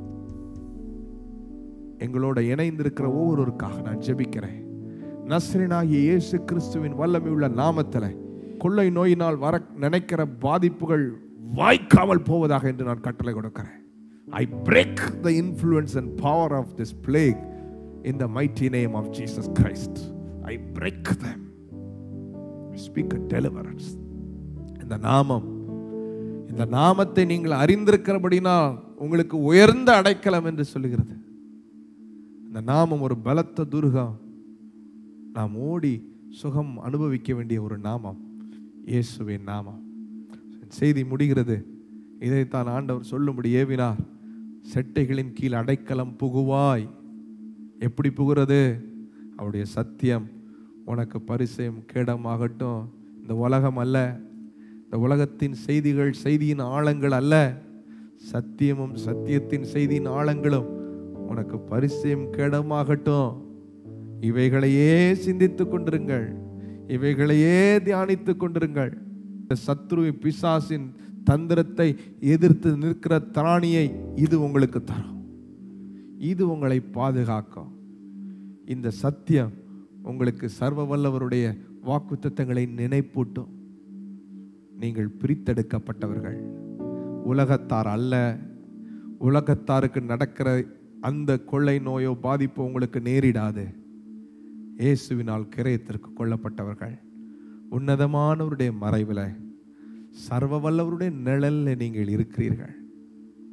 எங்களோட இணைந்திருக்கிற ஒவ்வொருவருக்காக நான் ஜெபிக்கிறேன் நஸ்ரீனாகிய இயேசு கிறிஸ்துவின் வல்லமை உள்ள நாமத்தில் கொள்ளை நோயினால் வர நினைக்கிற பாதிப்புகள் வாய்க்காமல் போவதாக என்று நான் கட்டளை கொடுக்கிறேன் I break the influence and power of this plague in the mighty name of Jesus Christ I break them speak a deliverance இந்த நாமம் இந்த நாமத்தை நீங்கள் அறிந்திருக்கிறபடினால் உங்களுக்கு உயர்ந்த அடைக்கலம் என்று சொல்லுகிறது இந்த நாமம் ஒரு பலத்த துர்கம் நாம் ஓடி சுகம் அனுபவிக்க வேண்டிய ஒரு நாமம் இயேசுவின் நாமம் செய்தி முடிகிறது இதைத்தான் ஆண்டவர் சொல்லும்படி ஏவினார் செட்டைகளின் கீழ் அடைக்கலம் புகுவாய் எப்படி புகுறது அவருடைய சத்தியம் உனக்கு பரிசயம் கேடமாகட்டும் இந்த உலகம் அல்ல இந்த உலகத்தின் செய்திகள் செய்தியின் ஆழங்கள் அல்ல சத்தியமும் சத்தியத்தின் செய்தியின் ஆழங்களும் உனக்கு பரிசயம் கேடமாகட்டும் இவைகளையே சிந்தித்துக் கொண்டிருங்கள் இவைகளையே தியானித்துக் கொண்டிருங்கள் இந்த சத்ரு பிசாசின் தந்திரத்தை எதிர்த்து நிற்கிற திராணியை இது உங்களுக்கு தரும் இது உங்களை பாதுகாக்கும் இந்த சத்தியம் உங்களுக்கு சர்வ வல்லவருடைய வாக்குத்தத்தங்களை நினைப்பூட்டும் நீங்கள் பிரித்தெடுக்கப்பட்டவர்கள் உலகத்தார் அல்ல உலகத்தாருக்கு நடக்கிற அந்த கொள்ளை நோயோ பாதிப்போ உங்களுக்கு நேரிடாது இயேசுவினால் கிரயத்திற்கு கொல்லப்பட்டவர்கள் உன்னதமானவருடைய மறைவில் சர்வ வல்லவருடைய நிழலில் நீங்கள் இருக்கிறீர்கள்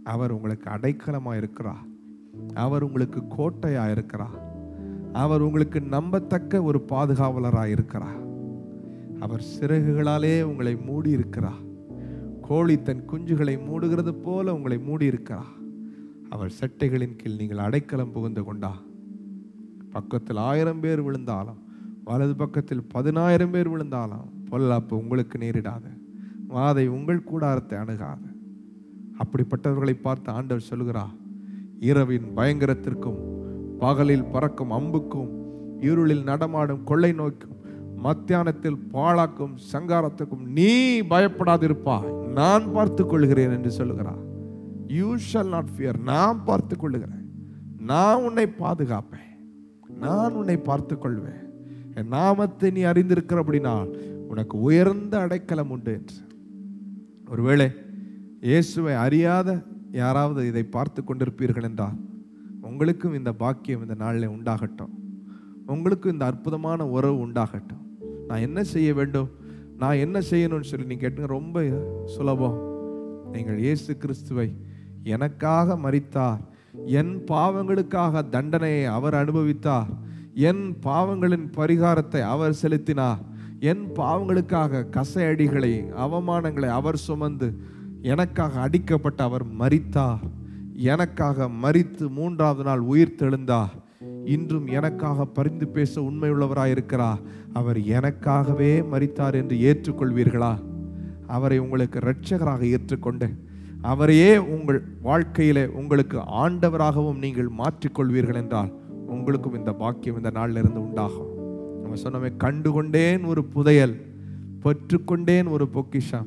அவர் உங்களுக்கு அடைக்கலமா இருக்கிறார் அவர் உங்களுக்கு கோட்டையா இருக்கிறார் அவர் உங்களுக்கு நம்பத்தக்க ஒரு பாதுகாவலராக இருக்கிறார் அவர் சிறகுகளாலே உங்களை மூடி இருக்கிறார் கோழி தன் குஞ்சுகளை மூடுகிறது போல உங்களை மூடி இருக்கிறார் அவர் செட்டைகளின் கீழ் நீங்கள் அடைக்கலம் புகுந்து கொண்டா பக்கத்தில் ஆயிரம் பேர் விழுந்தாலும் வலது பக்கத்தில் பதினாயிரம் பேர் விழுந்தாலும் பொல்லாப்பு உங்களுக்கு நேரிடாது வாதை உங்கள் கூடாரத்தை அணுகாது அப்படிப்பட்டவர்களை பார்த்து ஆண்டவர் சொல்கிறார் இரவின் பயங்கரத்திற்கும் பகலில் பறக்கும் அம்புக்கும் இருளில் நடமாடும் கொள்ளை நோய்க்கும் மத்தியானத்தில் பாழாக்கும் சங்காரத்துக்கும் நீ பயப்படாதிருப்பாய் நான் பார்த்துக் கொள்கிறேன் என்று சொல்லுகிறார் யூ ஷால் நாட் ஃபியர் நான் பார்த்துக் கொள்ளுகிறேன் நான் உன்னை பாதுகாப்பேன் நான் உன்னை பார்த்துக் கொள்வேன் என் நாமத்தை நீ அறிந்திருக்கிறபடினால் உனக்கு உயர்ந்த அடைக்கலம் உண்டு என்று ஒருவேளை இயேசுவை அறியாத யாராவது இதை பார்த்து கொண்டிருப்பீர்கள் என்றால் உங்களுக்கும் இந்த பாக்கியம் இந்த நாளில் உண்டாகட்டும் உங்களுக்கும் இந்த அற்புதமான உறவு உண்டாகட்டும் நான் என்ன செய்ய வேண்டும் நான் என்ன செய்யணும்னு சொல்லி நீ கேட்டுங்க ரொம்ப சுலபம் நீங்கள் இயேசு கிறிஸ்துவை எனக்காக மரித்தார் என் பாவங்களுக்காக தண்டனையை அவர் அனுபவித்தார் என் பாவங்களின் பரிகாரத்தை அவர் செலுத்தினார் என் பாவங்களுக்காக கசையடிகளை அவமானங்களை அவர் சுமந்து எனக்காக அடிக்கப்பட்ட அவர் மரித்தார் எனக்காக மரித்து மூன்றாவது நாள் உயிர் தெழுந்தார் இன்றும் எனக்காக பரிந்து பேச உண்மையுள்ளவராய் இருக்கிறார் அவர் எனக்காகவே மரித்தார் என்று ஏற்றுக்கொள்வீர்களா அவரை உங்களுக்கு இரட்சகராக ஏற்றுக்கொண்டு அவரையே உங்கள் வாழ்க்கையிலே உங்களுக்கு ஆண்டவராகவும் நீங்கள் மாற்றிக்கொள்வீர்கள் என்றால் உங்களுக்கும் இந்த பாக்கியம் இந்த நாளில் இருந்து உண்டாகும் நம்ம சொன்னோமே கண்டுகொண்டேன் ஒரு புதையல் பெற்றுக்கொண்டேன் ஒரு பொக்கிஷம்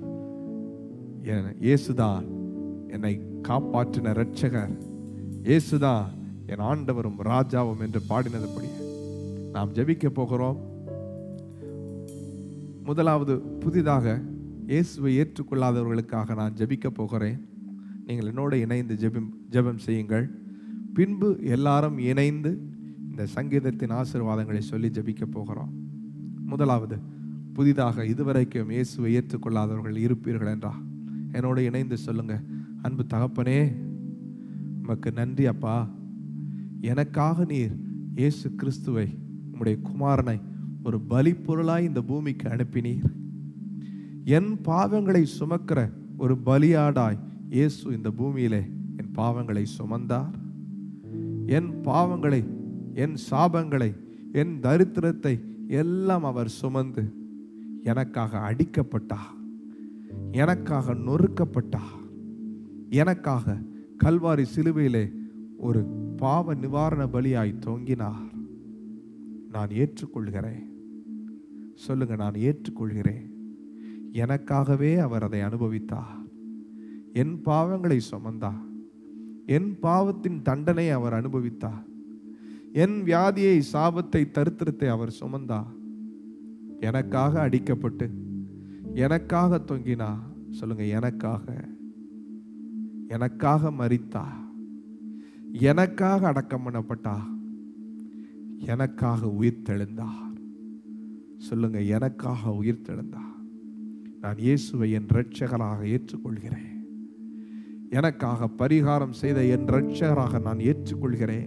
என் இயேசுதான் என்னை காப்பாற்றின இரட்சகர் இயேசுதான் என் ஆண்டவரும் ராஜாவும் என்று பாடினதுபடி நாம் ஜெபிக்க போகிறோம் முதலாவது புதிதாக இயேசுவை ஏற்றுக்கொள்ளாதவர்களுக்காக நான் ஜெபிக்க போகிறேன் நீங்கள் என்னோடு இணைந்து ஜெபம் ஜெபம் செய்யுங்கள் பின்பு எல்லாரும் இணைந்து இந்த சங்கீதத்தின் ஆசீர்வாதங்களை சொல்லி ஜெபிக்க போகிறோம் முதலாவது புதிதாக இதுவரைக்கும் இயேசுவை ஏற்றுக்கொள்ளாதவர்கள் இருப்பீர்கள் என்றா என்னோடு இணைந்து சொல்லுங்க அன்பு தகப்பனே உமக்கு நன்றி அப்பா எனக்காக நீர் இயேசு கிறிஸ்துவை உம்முடைய குமாரனை ஒரு பலி பொருளாய் இந்த பூமிக்கு அனுப்பினீர் என் பாவங்களை சுமக்கிற ஒரு பலியாடாய் இயேசு இந்த பூமியிலே என் பாவங்களை சுமந்தார் என் பாவங்களை என் சாபங்களை என் தரித்திரத்தை எல்லாம் அவர் சுமந்து எனக்காக அடிக்கப்பட்டார் எனக்காக நொறுக்கப்பட்டார் எனக்காக கல்வாரி சிலுவையிலே ஒரு பாவ நிவாரண பலியாய் தொங்கினார் நான் ஏற்றுக்கொள்கிறேன் சொல்லுங்க நான் ஏற்றுக்கொள்கிறேன் எனக்காகவே அவர் அதை அனுபவித்தார் என் பாவங்களை சுமந்தார் என் பாவத்தின் தண்டனை அவர் அனுபவித்தார் என் வியாதியை சாபத்தை தரித்திரத்தை அவர் சுமந்தார் எனக்காக அடிக்கப்பட்டு எனக்காக தொங்கினா சொல்லுங்க எனக்காக எனக்காக மரித்தா எனக்காக அடக்கம் பண்ணப்பட்டா எனக்காக உயிர் தெழுந்தார் சொல்லுங்க எனக்காக உயிர் தெழுந்தார் நான் இயேசுவை என் இரட்சகராக ஏற்றுக்கொள்கிறேன் எனக்காக பரிகாரம் செய்த என் இரட்சகராக நான் ஏற்றுக்கொள்கிறேன்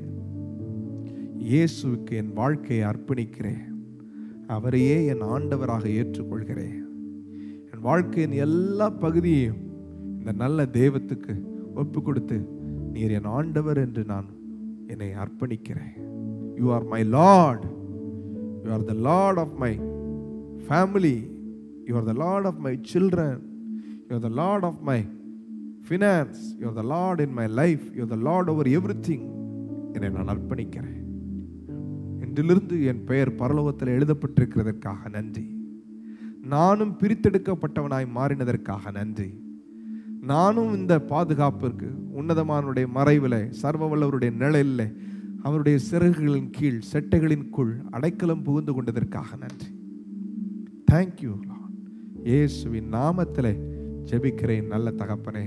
இயேசுவுக்கு என் வாழ்க்கையை அர்ப்பணிக்கிறேன் அவரையே என் ஆண்டவராக ஏற்றுக்கொள்கிறேன் என் வாழ்க்கையின் எல்லா பகுதியையும் இந்த நல்ல தெய்வத்துக்கு ஒப்பு கொடுத்து நீர் என் ஆண்டவர் என்று நான் என்னை அர்ப்பணிக்கிறேன் you are my lord you are the lord of my family you are the lord of my children you are the lord of my finance you are the lord in my life you are the lord over everything என்னை நான் அர்ப்பணிக்கிறேன் இன்றிலிருந்து என் பெயர் பரலோகத்தில் எழுதப்பட்டிருக்கிறதற்காக நன்றி நானும் பிரித்தெடுக்கப்பட்டவனாய் மாறினதற்காக நன்றி நானும் இந்த பாதுகாப்பிற்கு உன்னதமானுடைய மறைவில் சர்வ வல்லவருடைய நிழலில் அவருடைய சிறகுகளின் கீழ் செட்டைகளின்குள் அடைக்கலம் புகுந்து கொண்டதற்காக நன்றி தேங்க்யூ இயேசுவின் நாமத்தில் ஜெபிக்கிறேன் நல்ல தகப்பனே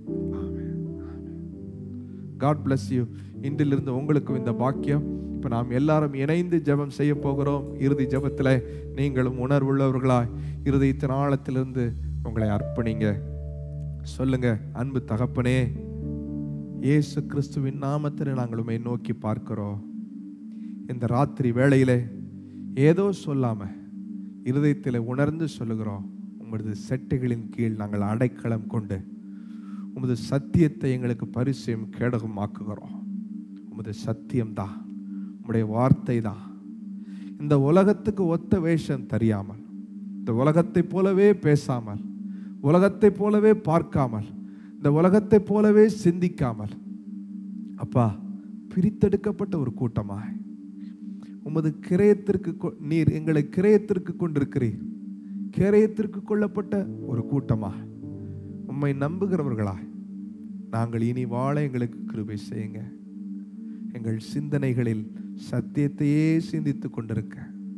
காட் bless யூ இன்றிலிருந்து உங்களுக்கும் இந்த பாக்கியம் இப்போ நாம் எல்லாரும் இணைந்து ஜெபம் செய்ய போகிறோம் இறுதி ஜெபத்தில் நீங்களும் உணர்வுள்ளவர்களாய் இருதயத்தின் ஆழத்திலிருந்து உங்களை அர்ப்பணிங்க சொல்லுங்க அன்பு தகப்பனே இயேசு கிறிஸ்துவின் நாமத்தில் நாங்கள் உம்மை நோக்கி பார்க்கிறோம் இந்த ராத்திரி வேளையிலே ஏதோ சொல்லாம இருதயத்தில் உணர்ந்து சொல்லுகிறோம் உமது செட்டைகளின் கீழ் நாங்கள் அடைக்கலம் கொண்டு உமது சத்தியத்தை எங்களுக்கு பரிசயம் கேடகம் ஆக்குகிறோம் உமது சத்தியம்தான் உம்முடைய வார்த்தை தான் இந்த உலகத்துக்கு ஒத்த வேஷம் தெரியாமல் இந்த உலகத்தைப் போலவே பேசாமல் உலகத்தைப் போலவே பார்க்காமல் இந்த உலகத்தைப் போலவே சிந்திக்காமல் அப்பா பிரித்தெடுக்கப்பட்ட ஒரு கூட்டமாய் உமது கிரயத்திற்கு கொ- நீர் எங்களை கிரயத்திற்கு கொண்டிருக்கிறீர் கிரயத்திற்கு கொள்ளப்பட்ட ஒரு கூட்டமா உம்மை நம்புகிறவர்களாய் நாங்கள் இனி வாழ எங்களுக்கு கிருபை செய்யுங்க எங்கள் சிந்தனைகளில் சத்தியத்தையே சிந்தித்துக் கொண்டிருக்க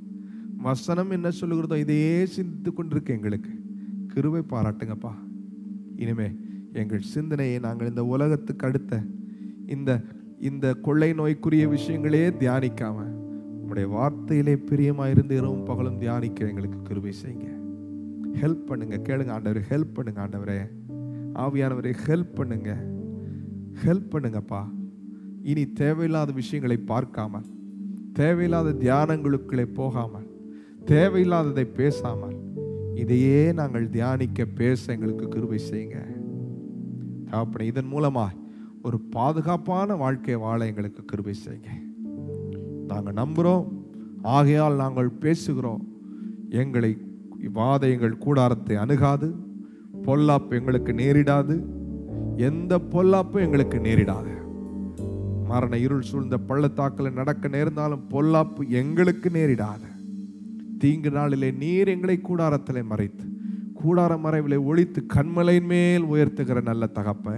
வசனம் என்ன சொல்லுகிறதோ இதையே சிந்தித்துக் கொண்டிருக்க எங்களுக்கு கிருபை பாராட்டுங்கப்பா இனிமே எங்கள் சிந்தனையை நாங்கள் இந்த உலகத்துக்கு அடுத்த இந்த இந்த கொள்ளை நோய்க்குரிய விஷயங்களே தியானிக்காம உங்களுடைய வார்த்தையிலே பிரியமா இருந்து இரவும் பகலும் தியானிக்க எங்களுக்கு கிருபை செய்யுங்க ஹெல்ப் பண்ணுங்க கேளுங்க ஆண்டவரே ஹெல்ப் பண்ணுங்க ஆண்டவரே ஆவியானவரே ஹெல்ப் பண்ணுங்க ஹெல்ப் பண்ணுங்கப்பா இனி தேவையில்லாத விஷயங்களை பார்க்காமல் தேவையில்லாத தியானங்களுக்குள்ளே போகாமல் தேவையில்லாததை பேசாமல் இதையே நாங்கள் தியானிக்க பேச எங்களுக்கு கிருபை செய்யுங்க தகப்பனே இதன் மூலமாய் ஒரு பாதுகாப்பான வாழ்க்கையை வாழ எங்களுக்கு கிருபை செய்யுங்க நாங்கள் நம்புகிறோம் ஆகையால் நாங்கள் பேசுகிறோம் எங்களை வாதை எங்கள் கூடாரத்தை அணுகாது பொல்லாப்பு எங்களுக்கு நேரிடாது எந்த பொல்லாப்பும் எங்களுக்கு நேரிடாது மரண இருள் சூழ்ந்த பள்ளத்தாக்கில் நடக்க நேர்ந்தாலும் பொல்லாப்பு எங்களுக்கு நேரிடாது தீங்கு நாளிலே நீர் எங்களை கூடாரத்திலே மறைத்து கூடார மறைவிலே ஒழித்து கண்மலையின் மேல் உயர்த்துகிற நல்ல தகப்ப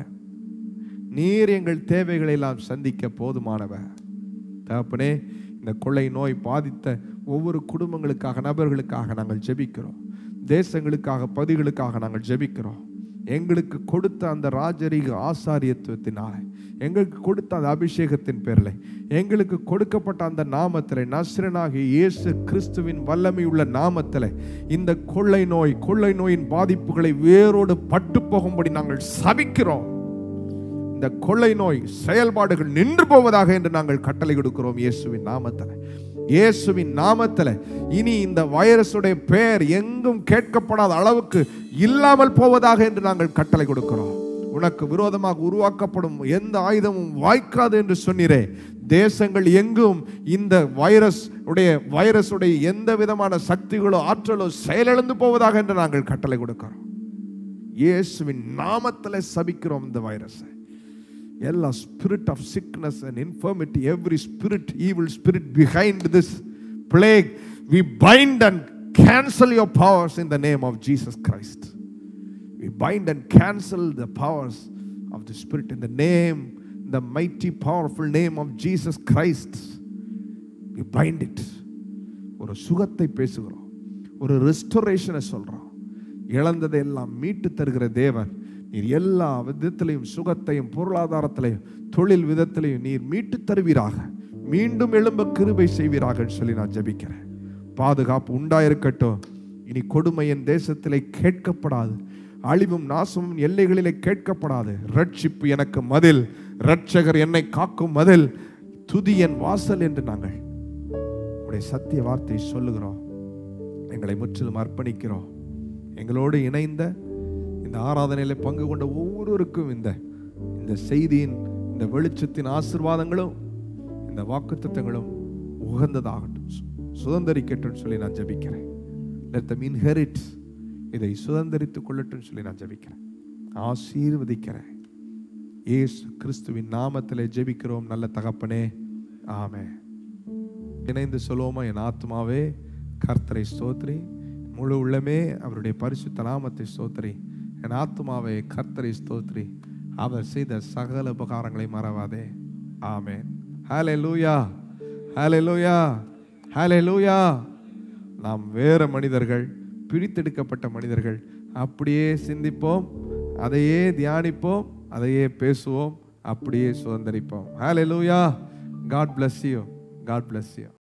நீர் எங்கள் தேவைகளை எல்லாம் சந்திக்க போதுமானவர் தகப்பனே இந்த கொள்ளை நோய் பாதித்த ஒவ்வொரு குடும்பங்களுக்காக நபர்களுக்காக நாங்கள் ஜெபிக்கிறோம் தேசங்களுக்காக பகுதிகளுக்காக நாங்கள் ஜெபிக்கிறோம் எங்களுக்கு கொடுத்த அந்த ராஜரீக ஆசாரியத்துவத்தினால எங்களுக்கு கொடுத்த அந்த அபிஷேகத்தின் பேரில் எங்களுக்கு கொடுக்கப்பட்ட அந்த நாமத்தில் நஸ்ரனாகிய இயேசு கிறிஸ்துவின் வல்லமை உள்ள நாமத்தில் இந்த கொள்ளை நோய் கொள்ளை நோயின் பாதிப்புகளை வேரோடு பட்டு போகும்படி நாங்கள் சபிக்கிறோம் இந்த கொள்ளை நோய் செயல்பாடுகள் நின்று போவதாக என்று நாங்கள் கட்டளை கொடுக்கிறோம் இயேசுவின் நாமத்தில் இயேசுவின் நாமத்தில் இனி இந்த வைரஸுடைய பெயர் எங்கும் கேட்கப்படாத அளவுக்கு இல்லாமல் போவதாக என்று நாங்கள் கட்டளை கொடுக்கிறோம் உனக்கு விரோதமாக உருவாக்கப்படும் எந்த ஆயுதமும் வாய்க்காது என்று சொன்னீரே தேசங்கள் எங்கும் இந்த வைரஸ் உடைய வைரஸுடைய எந்த விதமான சக்திகளோ ஆற்றலோ செயலிழந்து போவதாக என்று நாங்கள் கட்டளை கொடுக்கிறோம் இயேசுவின் நாமத்தில் சபிக்கிறோம் இந்த வைரஸை எல்லா spirit of sickness and infirmity every spirit evil spirit behind this plague we bind and cancel your powers in the name of Jesus Christ we bind and cancel the powers of the spirit in the name the mighty powerful name of Jesus Christ we bind it ஒரு சுகத்தை பேசுகிறோம் ஒரு ரெஸ்டோரேஷனை சொல்கிறோம் இழந்ததை எல்லாம் மீட்டு தருகிற தேவன் நீர் எல்லா விதத்திலையும் சுகத்தையும் பொருளாதாரத்திலையும் தொழில் விதத்திலையும் நீர் மீட்டு தருவீராக மீண்டும் எழும்ப கிருபை செய்வீராக சொல்லி நான் ஜெபிக்கிறேன் பாதுகாப்பு உண்டாயிருக்கட்டும் இனி கொடுமை என் தேசத்திலே கேட்கப்படாது அழிவும் நாசமும் எல்லைகளிலே கேட்கப்படாது ரட்சிப்பு எனக்கு மதில் ரட்சகர் என்னை காக்கும் மதில் துதி என் வாசல் என்று நாங்கள் உடைய சத்திய வார்த்தை சொல்லுகிறோம் எங்களை முற்றிலும் அர்ப்பணிக்கிறோம் எங்களோடு இணைந்த இந்த ஆராதனையில் பங்கு கொண்ட ஒவ்வொருவருக்கும் இந்த இந்த செய்தியின் இந்த வெளிச்சத்தின் ஆசிர்வாதங்களும் இந்த வாக்குத்தத்தங்களும் உகந்ததாகட்டும் சு- சுதந்தரிக்கட்டும் சொல்லி நான் ஜெபிக்கிறேன் லெட் தம் இன்ஹெரிட் இதை சுதந்தரித்துக் கொள்ளட்டும் சொல்லி நான் ஜெபிக்கிறேன் ஆசீர்வதிக்கிறேன் இயேசு கிறிஸ்துவின் நாமத்திலே ஜெபிக்கிறோம் நல்ல தகப்பனே ஆமே இணைந்து சொல்லுவோமா என் ஆத்மாவே கர்த்தரை ஸ்தோத்ரி முழு உள்ளமே அவருடைய பரிசுத்த நாமத்தை ஸ்தோத்ரி என் ஆத்மாவே கர்த்தரை ஸ்தோத்ரி அவர் செய்த சகல உபகாரங்களை மறவாதே ஆமென் ஹாலே லூயா ஹாலே லூயா ஹாலே லூயா நாம் வேற மனிதர்கள் பிரித்தெடுக்கப்பட்ட மனிதர்கள் அப்படியே சிந்திப்போம் அதையே தியானிப்போம் அதையே பேசுவோம் அப்படியே சுதந்திரிப்போம் hallelujah God bless you God bless you